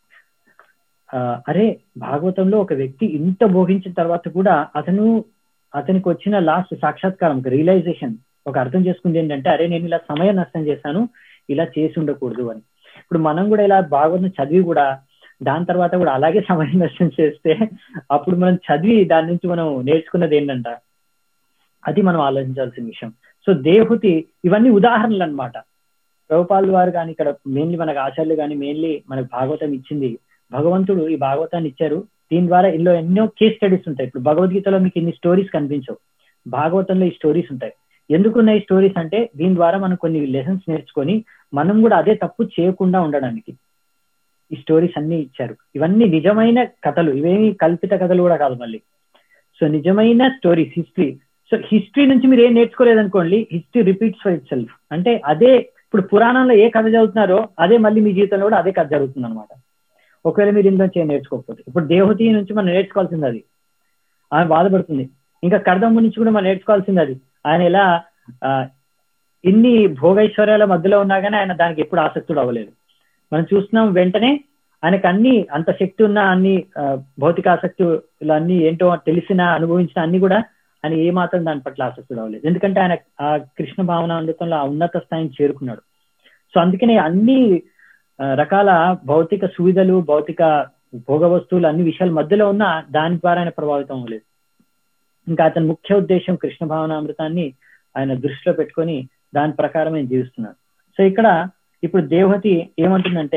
అరే భాగవతంలో ఒక వ్యక్తి ఇంత భోగించిన తర్వాత కూడా అతను అతనికి వచ్చిన లాస్ట్ సాక్షాత్కారం ఒక రియలైజేషన్ ఒక అర్థం చేసుకుంది ఏంటంటే అరే నేను ఇలా సమయం నష్టం చేశాను ఇలా చేసి ఉండకూడదు అని ఇప్పుడు మనం కూడా ఇలా భాగవతం చదివి కూడా దాని తర్వాత కూడా అలాగే సమయం నష్టం చేస్తే అప్పుడు మనం చదివి దాని నుంచి మనం నేర్చుకున్నది ఏంటంట అది మనం ఆలోచించాల్సిన విషయం సో దేహుతి ఇవన్నీ ఉదాహరణలు అనమాట ప్రభుపాల్ వారు కానీ ఇక్కడ మెయిన్లీ మనకు ఆచార్యులు కానీ మెయిన్లీ మనకు భాగవతం ఇచ్చింది భగవంతుడు ఈ భాగవతాన్ని ఇచ్చారు దీని ద్వారా ఇందులో ఎన్నో కేస్ స్టడీస్ ఉంటాయి ఇప్పుడు భగవద్గీతలో మీకు ఇన్ని స్టోరీస్ కనిపించవు భాగవతంలో ఈ స్టోరీస్ ఉంటాయి ఎందుకున్న ఈ స్టోరీస్ అంటే దీని ద్వారా మనం కొన్ని లెసన్స్ నేర్చుకొని మనం కూడా అదే తప్పు చేయకుండా ఉండడానికి ఈ స్టోరీస్ అన్ని ఇచ్చారు ఇవన్నీ నిజమైన కథలు ఇవేమి కల్పిత కథలు కూడా కాదు మళ్ళీ సో నిజమైన స్టోరీస్ హిస్టరీ సో హిస్టరీ నుంచి మీరు ఏం నేర్చుకోలేదనుకోండి history repeats for itself అంటే అదే ఇప్పుడు పురాణంలో ఏ కథ చదువుతున్నారో అదే మళ్ళీ మీ జీవితంలో కూడా అదే కథ జరుగుతుంది అనమాట ఒకవేళ మీరు ఇందులో చేయ నేర్చుకోకపోతే ఇప్పుడు దేవతి నుంచి మనం నేర్చుకోవాల్సింది అది ఆమె బాధపడుతుంది ఇంకా కర్దమ్ము నుంచి కూడా మనం నేర్చుకోవాల్సింది అది ఆయన ఎలా ఇన్ని భోగైశ్వర్యాల మధ్యలో ఉన్నా కానీ ఆయన దానికి ఎప్పుడు ఆసక్తుడు అవ్వలేదు మనం చూస్తున్నాం వెంటనే ఆయనకు అన్ని అంత శక్తి ఉన్న అన్ని భౌతిక ఆసక్తులు అన్ని ఏంటో తెలిసిన అనుభవించిన అన్ని కూడా ఆయన ఏ మాత్రం దాని పట్ల ఆసక్తుడు అవ్వలేదు ఎందుకంటే ఆయన ఆ కృష్ణ భావన అమృతంలో ఆ ఉన్నత స్థాయిని చేరుకున్నాడు సో అందుకనే అన్ని రకాల భౌతిక సువిధలు భౌతిక భోగ వస్తువులు అన్ని విషయాల మధ్యలో ఉన్న దాని ద్వారా ఆయన ప్రభావితం అవ్వలేదు ఇంకా అతని ముఖ్య ఉద్దేశం కృష్ణ భావనామృతాన్ని ఆయన దృష్టిలో పెట్టుకొని దాని ప్రకారం ఆయన జీవిస్తున్నాడు సో ఇక్కడ ఇప్పుడు దేవతి ఏమంటుందంటే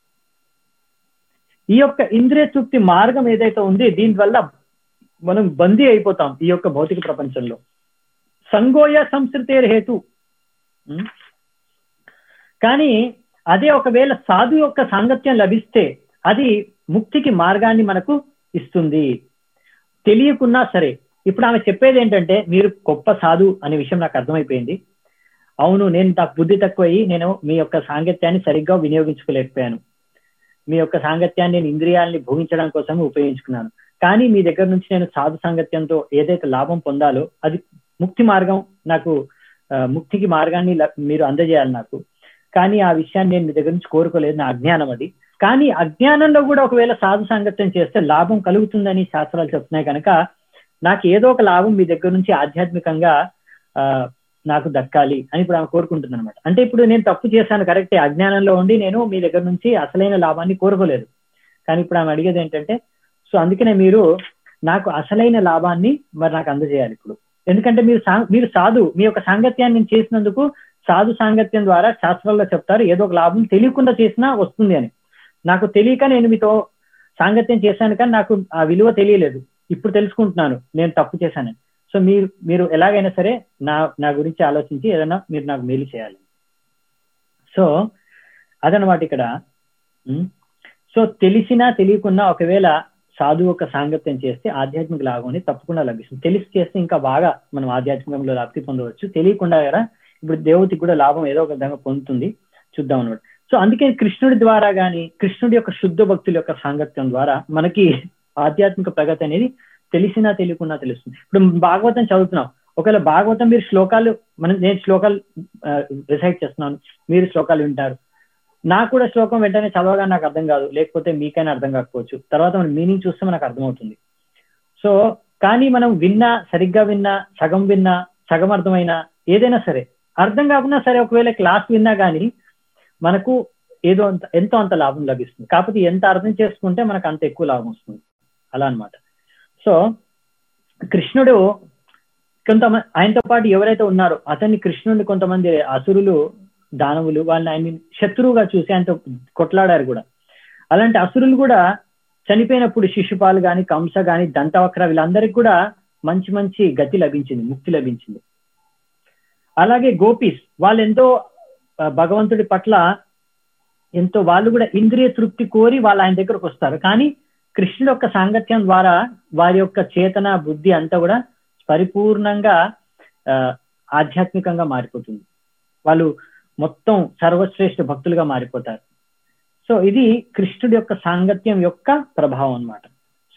ఈ యొక్క ఇంద్రియ తృప్తి మార్గం ఏదైతే ఉంది దీని వల్ల మనం బందీ అయిపోతాం ఈ యొక్క భౌతిక ప్రపంచంలో సంగోయ సంస్కృతేర్ హేతు కానీ అదే ఒకవేళ సాధు యొక్క సాంగత్యం లభిస్తే అది ముక్తికి మార్గాన్ని మనకు ఇస్తుంది తెలియకున్నా సరే ఇప్పుడు ఆమె చెప్పేది ఏంటంటే మీరు గొప్ప సాధు అనే విషయం నాకు అర్థమైపోయింది అవును నేను నాకు బుద్ధి తక్కువయ్యి నేను మీ యొక్క సాంగత్యాన్ని సరిగ్గా వినియోగించుకోలేకపోయాను మీ యొక్క సాంగత్యాన్ని నేను ఇంద్రియాలని భోగించడం కోసం ఉపయోగించుకున్నాను కానీ మీ దగ్గర నుంచి నేను సాధు సాంగత్యంతో ఏదైతే లాభం పొందాలో అది ముక్తి మార్గం నాకు ముక్తికి మార్గాన్ని మీరు అందజేయాలి నాకు కానీ ఆ విషయాన్ని నేను మీ దగ్గర నుంచి కోరుకోలేదు నా అజ్ఞానం అది కానీ అజ్ఞానంలో కూడా ఒకవేళ సాధు సాంగత్యం చేస్తే లాభం కలుగుతుందని శాస్త్రాలు చెప్తున్నాయి కనుక నాకు ఏదో ఒక లాభం మీ దగ్గర నుంచి ఆధ్యాత్మికంగా ఆ నాకు దక్కాలి అని ఇప్పుడు ఆమె కోరుకుంటుంది అనమాట అంటే ఇప్పుడు నేను తప్పు చేశాను కరెక్టే అజ్ఞానంలో ఉండి నేను మీ దగ్గర నుంచి అసలైన లాభాన్ని కోరుకోలేదు కానీ ఇప్పుడు ఆమె అడిగేది ఏంటంటే సో అందుకనే మీరు నాకు అసలైన లాభాన్ని మరి నాకు అందజేయాలి ఇప్పుడు ఎందుకంటే మీరు మీరు సాధు మీ యొక్క సాంగత్యాన్ని నేను చేసినందుకు సాధు సాంగత్యం ద్వారా శాస్త్రాల్లో చెప్తారు ఏదో ఒక లాభం తెలియకుండా చేసినా వస్తుంది అని నాకు తెలియక నేను మీతో సాంగత్యం చేశాను కానీ నాకు ఆ విలువ తెలియలేదు ఇప్పుడు తెలుసుకుంటున్నాను నేను తప్పు చేశానని సో మీరు మీరు ఎలాగైనా సరే నా నా గురించి ఆలోచించి ఏదైనా మీరు నాకు మేలు చేయాలి సో అదనమాట ఇక్కడ సో తెలిసినా తెలియకున్నా ఒకవేళ సాధు యొక్క సాంగత్యం చేస్తే ఆధ్యాత్మిక లాభం తప్పకుండా లభిస్తుంది తెలిసి చేస్తే ఇంకా బాగా మనం ఆధ్యాత్మికంలో లబ్ధి పొందవచ్చు తెలియకుండా కదా ఇప్పుడు దేవతకి కూడా లాభం ఏదో ఒక విధంగా పొందుతుంది చూద్దాం అనమాట సో అందుకే కృష్ణుడి ద్వారా గాని కృష్ణుడి యొక్క శుద్ధ భక్తుల యొక్క సాంగత్యం ద్వారా మనకి ఆధ్యాత్మిక ప్రగతి అనేది తెలిసినా తెలియకున్నా తెలుస్తుంది ఇప్పుడు భాగవతం చదువుతున్నాం ఒకవేళ భాగవతం మీరు శ్లోకాలు మనం నేను శ్లోకాలు రిసైడ్ చేస్తున్నాను మీరు శ్లోకాలు వింటారు నాకు కూడా శ్లోకం వెంటనే చదవగా నాకు అర్థం కాదు లేకపోతే మీకైనా అర్థం కాకపోవచ్చు తర్వాత మనం మీనింగ్ చూస్తే మనకు అర్థమవుతుంది సో కానీ మనం విన్నా సరిగ్గా విన్నా సగం విన్నా సగం అర్థమైనా ఏదైనా సరే అర్థం కాకుండా సరే ఒకవేళ క్లాస్ విన్నా కానీ మనకు ఏదో అంత ఎంతో అంత లాభం లభిస్తుంది కాకపోతే ఎంత అర్థం చేసుకుంటే మనకు అంత ఎక్కువ లాభం వస్తుంది అలా అనమాట సో కృష్ణుడు కొంతమంది ఆయనతో పాటు ఎవరైతే ఉన్నారో అతన్ని కృష్ణుడిని కొంతమంది అసురులు దానవులు వాళ్ళని ఆయన శత్రువుగా చూసి ఆయనతో కొట్లాడారు కూడా అలాంటి అసురులు కూడా చనిపోయినప్పుడు శిశుపాలు గాని కంస గాని దంతవక్ర వీళ్ళందరికీ కూడా మంచి మంచి గతి లభించింది ముక్తి లభించింది అలాగే గోపీస్ వాళ్ళు ఎంతో భగవంతుడి పట్ల ఎంతో వాళ్ళు కూడా ఇంద్రియ తృప్తి కోరి వాళ్ళు ఆయన దగ్గరకు వస్తారు కానీ కృష్ణుడు యొక్క సాంగత్యం ద్వారా వారి యొక్క చేతన బుద్ధి అంతా కూడా పరిపూర్ణంగా ఆధ్యాత్మికంగా మారిపోతుంది వాళ్ళు మొత్తం సర్వశ్రేష్ఠ భక్తులుగా మారిపోతారు సో ఇది కృష్ణుడి యొక్క సాంగత్యం యొక్క ప్రభావం అనమాట సో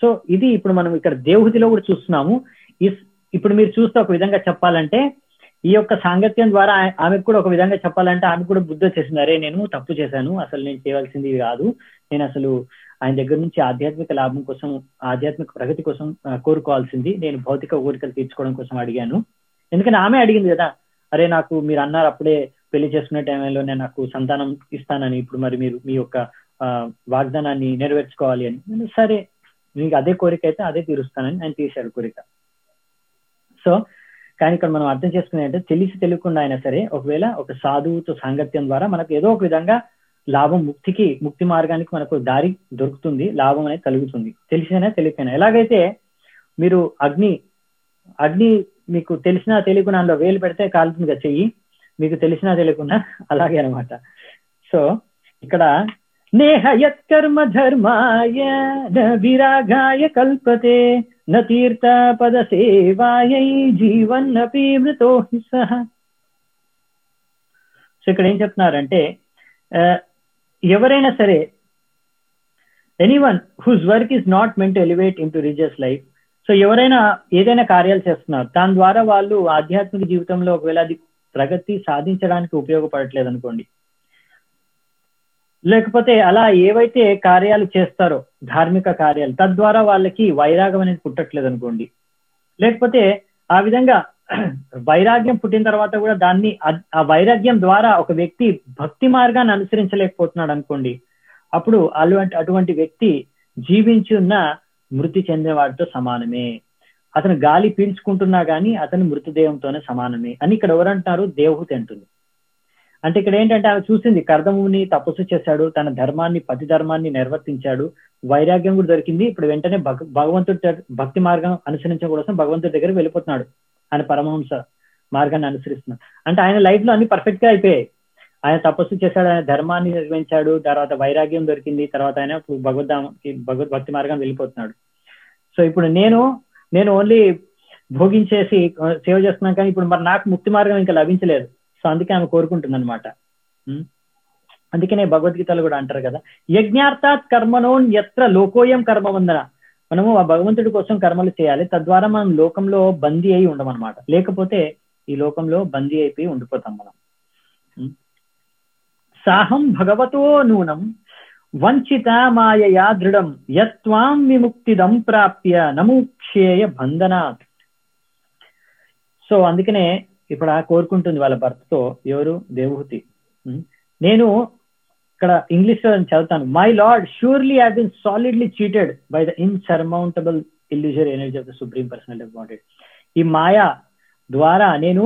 సో ఇది ఇప్పుడు మనం ఇక్కడ దేవహుతిలో కూడా చూస్తున్నాము ఇప్పుడు మీరు చూస్తే ఒక విధంగా చెప్పాలంటే ఈ యొక్క సాంగత్యం ద్వారా ఆమెకు కూడా ఒక విధంగా చెప్పాలంటే ఆమె కూడా బుద్ధి వచ్చేసింది అరే నేను తప్పు చేశాను అసలు నేను చేయవలసింది కాదు నేను అసలు ఆయన దగ్గర నుంచి ఆధ్యాత్మిక లాభం కోసం ఆధ్యాత్మిక ప్రగతి కోసం కోరుకోవాల్సింది నేను భౌతిక కోరికలు తీర్చుకోవడం కోసం అడిగాను ఎందుకంటే ఆమె అడిగింది కదా అరే నాకు మీరు అన్నారు అప్పుడే పెళ్లి చేసుకునే టైంలో నేను నాకు సంతానం ఇస్తానని ఇప్పుడు మరి మీరు మీ యొక్క వాగ్దానాన్ని నెరవేర్చుకోవాలి అని సరే మీకు అదే కోరిక అయితే అదే తీరుస్తానని ఆయన తీశాడు కోరిక సో కానీ ఇక్కడ మనం అర్థం చేసుకునే అంటే తెలిసి తెలియకుండా అయినా సరే ఒకవేళ ఒక సాధువుతో సాంగత్యం ద్వారా మనకు ఏదో ఒక విధంగా లాభం ముక్తికి ముక్తి మార్గానికి మనకు దారి దొరుకుతుంది లాభం అనేది కలుగుతుంది తెలిసినా తెలియకపోయినా ఎలాగైతే మీరు అగ్ని అగ్ని మీకు తెలిసినా తెలియకుండా అందులో వేలు పెడితే కాలుతుంది కదా చెయ్యి మీకు తెలిసినా తెలియకుండా అలాగే అనమాట సో ఇక్కడ నేహ యత్కర్మ ధర్మాయ విరాగాయ కల్పతే న తీర్థ పద సేవాయై జీవన్నపి మృతో సహ సో ఇక్కడ ఏం చెప్తున్నారంటే ఎవరైనా సరే anyone whose work is not meant elevate into religious life so ఎవరైనా ఏదైనా కార్యాలు చేస్తున్నారు దాని ద్వారా వాళ్ళు ఆధ్యాత్మిక జీవితంలో ఒకవేళ అది ప్రగతి సాధించడానికి ఉపయోగపడట్లేదు అనుకోండి లేకపోతే అలా ఏవైతే కార్యాలు చేస్తారో ధార్మిక కార్యాలు తద్వారా వాళ్ళకి వైరాగం అనేది పుట్టట్లేదు అనుకోండి లేకపోతే ఆ విధంగా వైరాగ్యం పుట్టిన తర్వాత కూడా దాన్ని ఆ వైరాగ్యం ద్వారా ఒక వ్యక్తి భక్తి మార్గాన్ని అనుసరించలేకపోతున్నాడు అనుకోండి అప్పుడు అటువంటి అటువంటి వ్యక్తి జీవించి ఉన్న మృతి చెందిన వాడితో సమానమే అతను గాలి పీల్చుకుంటున్నా గానీ అతను మృతదేహంతోనే సమానమే అని ఇక్కడ ఎవరంటారు దేవహుతి అంటుంది అంటే ఇక్కడ ఏంటంటే ఆమె చూసింది కర్దముని తపస్సు చేశాడు తన ధర్మాన్ని పతి ధర్మాన్ని నిర్వర్తించాడు వైరాగ్యం కూడా దొరికింది ఇప్పుడు వెంటనే భగవంతుడి భక్తి మార్గం అనుసరించడం కోసం భగవంతుడి దగ్గర వెళ్ళిపోతున్నాడు ఆయన పరమహంస మార్గాన్ని అనుసరిస్తున్నాడు అంటే ఆయన లైఫ్ లో అన్ని పర్ఫెక్ట్ గా అయిపోయాయి ఆయన తపస్సు చేశాడు ఆయన ధర్మాన్ని నిర్వహించాడు తర్వాత వైరాగ్యం దొరికింది తర్వాత ఆయన భగవద్ధామకి భగవద్ భక్తి మార్గం వెళ్ళిపోతున్నాడు సో ఇప్పుడు నేను నేను ఓన్లీ భోగించేసి సేవ చేస్తున్నాను కానీ ఇప్పుడు మరి నాకు ముక్తి మార్గం ఇంకా లభించలేదు సో అందుకే ఆమె కోరుకుంటుంది అనమాట అందుకనే భగవద్గీతలు కూడా అంటారు కదా యజ్ఞార్థాత్ కర్మనోన్ ఎత్ర లోకోయం కర్మ వందన మనము ఆ భగవంతుడి కోసం కర్మలు చేయాలి తద్వారా మనం లోకంలో బందీ అయి ఉండమన్నమాట లేకపోతే ఈ లోకంలో బందీ అయిపోయి ఉండిపోతాం మనం సాహం భగవతో నూనం వంచిత మాయయా దృఢం యత్వాం విముక్తిదం ప్రాప్య నముక్షేయ బంధనాత్ సో అందుకనే ఇప్పుడు ఆ కోరుకుంటుంది వాళ్ళ భర్తతో ఎవరు దేవహూతి నేను ఇక్కడ ఇంగ్లీష్ లో చదువుతాను my lord surely have been solidly cheated by the insurmountable illusory energy of the supreme personal wanted ఈ మాయా ద్వారా నేను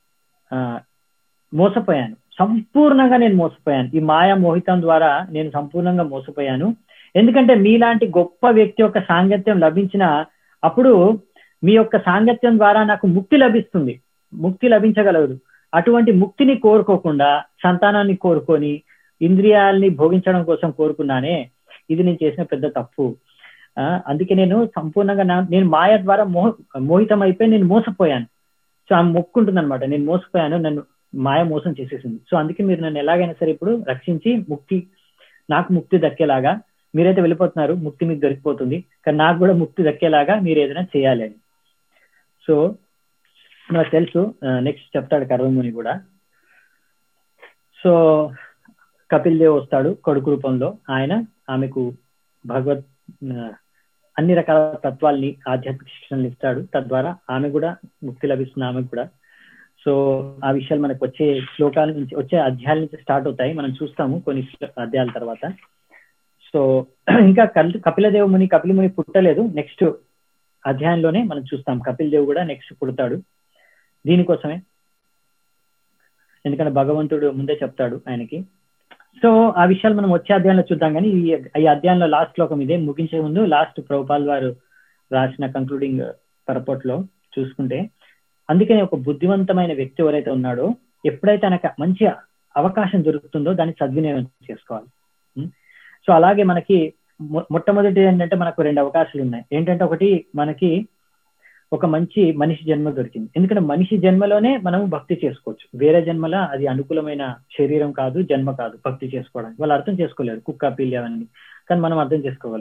మోసపోయాను సంపూర్ణంగా నేను మోసపోయాను ఈ మాయా మోహితం ద్వారా నేను సంపూర్ణంగా మోసపోయాను ఎందుకంటే మీలాంటి గొప్ప వ్యక్తి యొక్క సాంగత్యం లభించిన అప్పుడు మీ యొక్క సాంగత్యం ద్వారా నాకు ముక్తి లభిస్తుంది ముక్తి లభించగలదు అటువంటి ముక్తిని కోరుకోకుండా సంతానాన్ని కోరుకొని ఇంద్రియాల్ని భోగించడం కోసం కోరుకున్నానే ఇది నేను చేసిన పెద్ద తప్పు అందుకే నేను సంపూర్ణంగా నేను మాయ ద్వారా మోహ మోహితం అయిపోయి నేను మోసపోయాను సో ఆమె మొక్కుంటుంది అనమాట నేను మోసపోయాను నన్ను మాయ మోసం చేసేసింది సో అందుకే మీరు నన్ను ఎలాగైనా సరే ఇప్పుడు రక్షించి ముక్తి నాకు ముక్తి దక్కేలాగా మీరైతే వెళ్ళిపోతున్నారు ముక్తి మీకు దొరికిపోతుంది కానీ నాకు కూడా ముక్తి దక్కేలాగా మీరు ఏదైనా చేయాలి అని సో నాకు తెలుసు నెక్స్ట్ చెప్తాడు కర్వముని కూడా సో కపిల్ దేవ్ వస్తాడు కొడుకు రూపంలో ఆయన ఆమెకు భగవద్ అన్ని రకాల తత్వాల్ని ఆధ్యాత్మిక శిక్షణలు ఇస్తాడు తద్వారా ఆమె కూడా ముక్తి లభిస్తుంది ఆమె కూడా సో ఆ విషయాలు మనకు వచ్చే శ్లోకాల నుంచి వచ్చే అధ్యాయాల నుంచి స్టార్ట్ అవుతాయి మనం చూస్తాము కొన్ని అధ్యాయాల తర్వాత సో ఇంకా కపిలదేవ ముని కపిల ముని పుట్టలేదు నెక్స్ట్ అధ్యాయంలోనే మనం చూస్తాం కపిల్ దేవ్ కూడా నెక్స్ట్ పుడతాడు దీనికోసమే ఎందుకంటే భగవంతుడు ముందే చెప్తాడు ఆయనకి సో ఆ విషయాలు మనం వచ్చే అధ్యాయంలో చూద్దాం కానీ ఈ ఈ అధ్యాయంలో లాస్ట్ శ్లోకం ఇదే ముగించే ముందు లాస్ట్ ప్రభుపాల్ వారు రాసిన కంక్లూడింగ్ పరపోట్లో చూసుకుంటే అందుకని ఒక బుద్ధివంతమైన వ్యక్తి ఎవరైతే ఉన్నాడో ఎప్పుడైతే తనకు మంచి అవకాశం దొరుకుతుందో దాన్ని సద్వినియోగం చేసుకోవాలి సో అలాగే మనకి మొట్టమొదటి ఏంటంటే మనకు రెండు అవకాశాలు ఉన్నాయి ఏంటంటే ఒకటి మనకి ఒక మంచి మనిషి జన్మ దొరికింది ఎందుకంటే మనిషి జన్మలోనే మనం భక్తి చేసుకోవచ్చు వేరే జన్మల అది అనుకూలమైన శరీరం కాదు జన్మ కాదు భక్తి చేసుకోవడానికి వాళ్ళు అర్థం చేసుకోలేరు కుక్క పిల్లి అవన్నీ కానీ మనం అర్థం చేసుకోగలం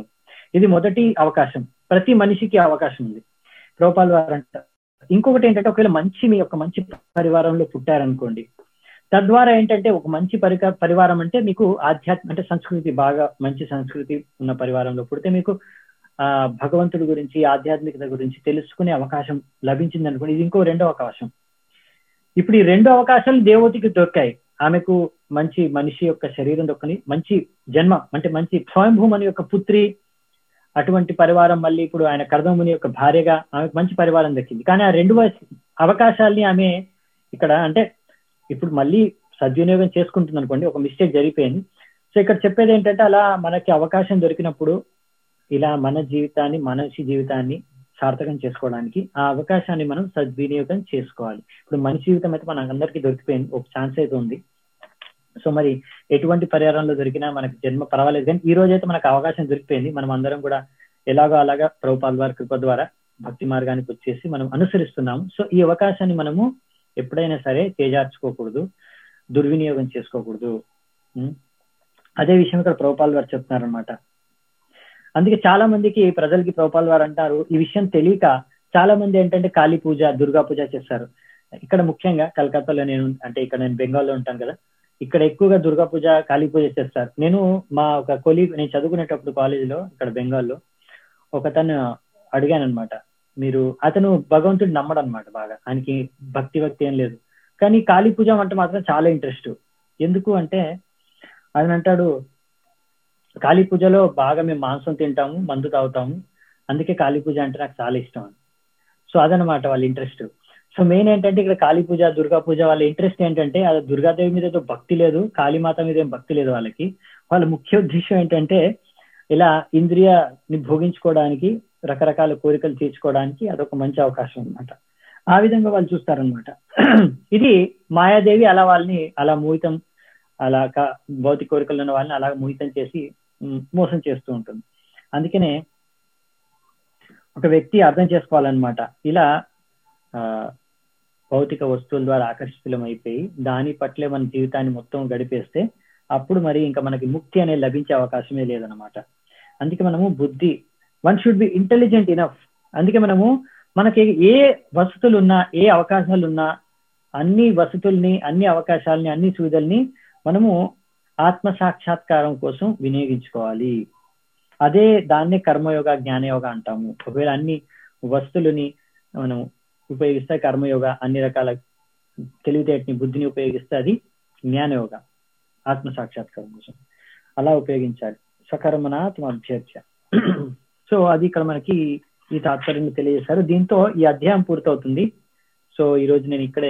ఇది మొదటి అవకాశం ప్రతి మనిషికి అవకాశం ఉంది ప్రభుపాల్ వారు అంటారు ఇంకొకటి ఏంటంటే ఒకవేళ మంచి మీ యొక్క మంచి పరివారంలో పుట్టారనుకోండి తద్వారా ఏంటంటే ఒక మంచి పరిక పరివారం అంటే మీకు ఆధ్యాత్మిక అంటే సంస్కృతి బాగా మంచి సంస్కృతి ఉన్న పరివారంలో పుడితే మీకు ఆ భగవంతుడి గురించి ఆధ్యాత్మికత గురించి తెలుసుకునే అవకాశం లభించింది అనుకోండి ఇది ఇంకో రెండో అవకాశం ఇప్పుడు ఈ రెండు అవకాశాలు దేవతకి దొరికాయి ఆమెకు మంచి మనిషి యొక్క శరీరం దొక్కని మంచి జన్మ అంటే మంచి స్వయంభూమని యొక్క పుత్రి అటువంటి పరివారం మళ్ళీ ఇప్పుడు ఆయన కర్దముని యొక్క భార్యగా ఆమెకు మంచి పరివారం దక్కింది కానీ ఆ రెండు అవకాశాలని ఆమె ఇక్కడ అంటే ఇప్పుడు మళ్ళీ సద్వినియోగం చేసుకుంటుంది అనుకోండి ఒక మిస్టేక్ జరిగిపోయింది సో ఇక్కడ చెప్పేది ఏంటంటే అలా మనకి అవకాశం దొరికినప్పుడు ఇలా మన జీవితాన్ని మనిషి జీవితాన్ని సార్థకం చేసుకోవడానికి ఆ అవకాశాన్ని మనం సద్వినియోగం చేసుకోవాలి ఇప్పుడు మనిషి జీవితం అయితే మనకు అందరికీ దొరికిపోయింది ఒక ఛాన్స్ అయితే ఉంది సో మరి ఎటువంటి పరిహారంలో దొరికినా మనకు జన్మ పర్వాలేదు కానీ ఈ రోజు అయితే మనకు అవకాశం దొరికిపోయింది మనం అందరం కూడా ఎలాగో అలాగా ప్రభుపాల్ వారి కృప ద్వారా భక్తి మార్గానికి వచ్చేసి మనం అనుసరిస్తున్నాము సో ఈ అవకాశాన్ని మనము ఎప్పుడైనా సరే చేజార్చుకోకూడదు దుర్వినియోగం చేసుకోకూడదు అదే విషయం ఇక్కడ ప్రభుపాల్ వారు చెప్తున్నారు అనమాట అందుకే చాలా మందికి ప్రజలకి ప్రభుపాల్ వారు అంటారు ఈ విషయం తెలియక చాలా మంది ఏంటంటే కాళీ పూజ దుర్గా పూజ చేస్తారు ఇక్కడ ముఖ్యంగా కలకత్తాలో నేను అంటే ఇక్కడ నేను బెంగాల్లో ఉంటాను కదా ఇక్కడ ఎక్కువగా దుర్గా పూజ కాళీ పూజ చేస్తారు నేను మా ఒక కొలీగ్ నేను చదువుకునేటప్పుడు కాలేజీలో ఇక్కడ బెంగాల్లో ఒకతను అడిగాను అనమాట మీరు అతను భగవంతుడు నమ్మడు అనమాట బాగా ఆయనకి భక్తి భక్తి ఏం లేదు కానీ కాళీ పూజ అంటే మాత్రం చాలా ఇంట్రెస్ట్ ఎందుకు అంటే ఆయన అంటాడు కాళీ పూజలో బాగా మేము మాంసం తింటాము మందు తాగుతాము అందుకే కాళీ పూజ అంటే నాకు చాలా ఇష్టం అని సో అదనమాట వాళ్ళ ఇంట్రెస్ట్ సో మెయిన్ ఏంటంటే ఇక్కడ కాళీ పూజ దుర్గా పూజ వాళ్ళ ఇంట్రెస్ట్ ఏంటంటే అది దుర్గాదేవి మీద ఏదో భక్తి లేదు కాళీమాత మీద ఏం భక్తి లేదు వాళ్ళకి వాళ్ళ ముఖ్య ఉద్దేశం ఏంటంటే ఇలా ఇంద్రియాన్ని భోగించుకోవడానికి రకరకాల కోరికలు తీర్చుకోవడానికి అదొక మంచి అవకాశం అనమాట ఆ విధంగా వాళ్ళు చూస్తారనమాట ఇది మాయాదేవి అలా వాళ్ళని అలా మోహితం అలా భౌతిక కోరికలు ఉన్న వాళ్ళని అలా మోహితం చేసి మోసం చేస్తూ ఉంటుంది అందుకనే ఒక వ్యక్తి అర్థం చేసుకోవాలన్నమాట ఇలా భౌతిక వస్తువుల ద్వారా ఆకర్షితులం అయిపోయి దాని పట్లే మన జీవితాన్ని మొత్తం గడిపేస్తే అప్పుడు మరి ఇంకా మనకి ముక్తి అనేది లభించే అవకాశమే లేదనమాట అందుకే మనము బుద్ధి one should be intelligent enough అందుకే మనము మనకి ఏ వసతులు ఉన్నా ఏ అవకాశాలు ఉన్నా అన్ని వసతుల్ని అన్ని అవకాశాలని అన్ని సువిధల్ని మనము ఆత్మ సాక్షాత్కారం కోసం వినియోగించుకోవాలి అదే దాన్నే కర్మయోగ జ్ఞానయోగ అంటాము ఒకవేళ అన్ని వస్తువులని మనం ఉపయోగిస్తే కర్మయోగ అన్ని రకాల తెలివితేటని బుద్ధిని ఉపయోగిస్తే అది జ్ఞానయోగ ఆత్మ సాక్షాత్కారం కోసం అలా ఉపయోగించాలి సకర్మనాత్మ అభ్యర్థ సో అది ఇక్కడ మనకి ఈ తాత్పర్యం తెలియజేశారు దీంతో ఈ అధ్యాయం పూర్తవుతుంది సో ఈ రోజు నేను ఇక్కడే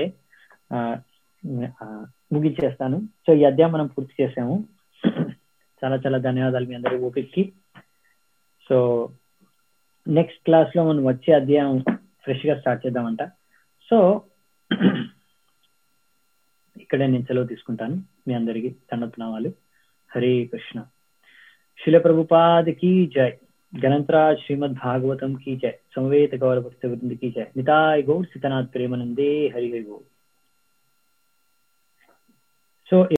ముగించేస్తాను సో ఈ అధ్యాయం మనం పూర్తి చేసాము చాలా చాలా ధన్యవాదాలు మీ అందరి ఓపిక్కి సో నెక్స్ట్ క్లాస్ లో మనం వచ్చే అధ్యాయం ఫ్రెష్ గా స్టార్ట్ చేద్దామంట సో ఇక్కడే నేను సెలవు తీసుకుంటాను మీ అందరికి తండతున్నావాలు హరే కృష్ణ శిల ప్రభుపాద की जय गणंतराज श्रीमद भागवतम की जय समवेत गौर भक्त वृंद की जय निताय गौर सितनाथ प्रेमानंदे हरि हरि बोल సో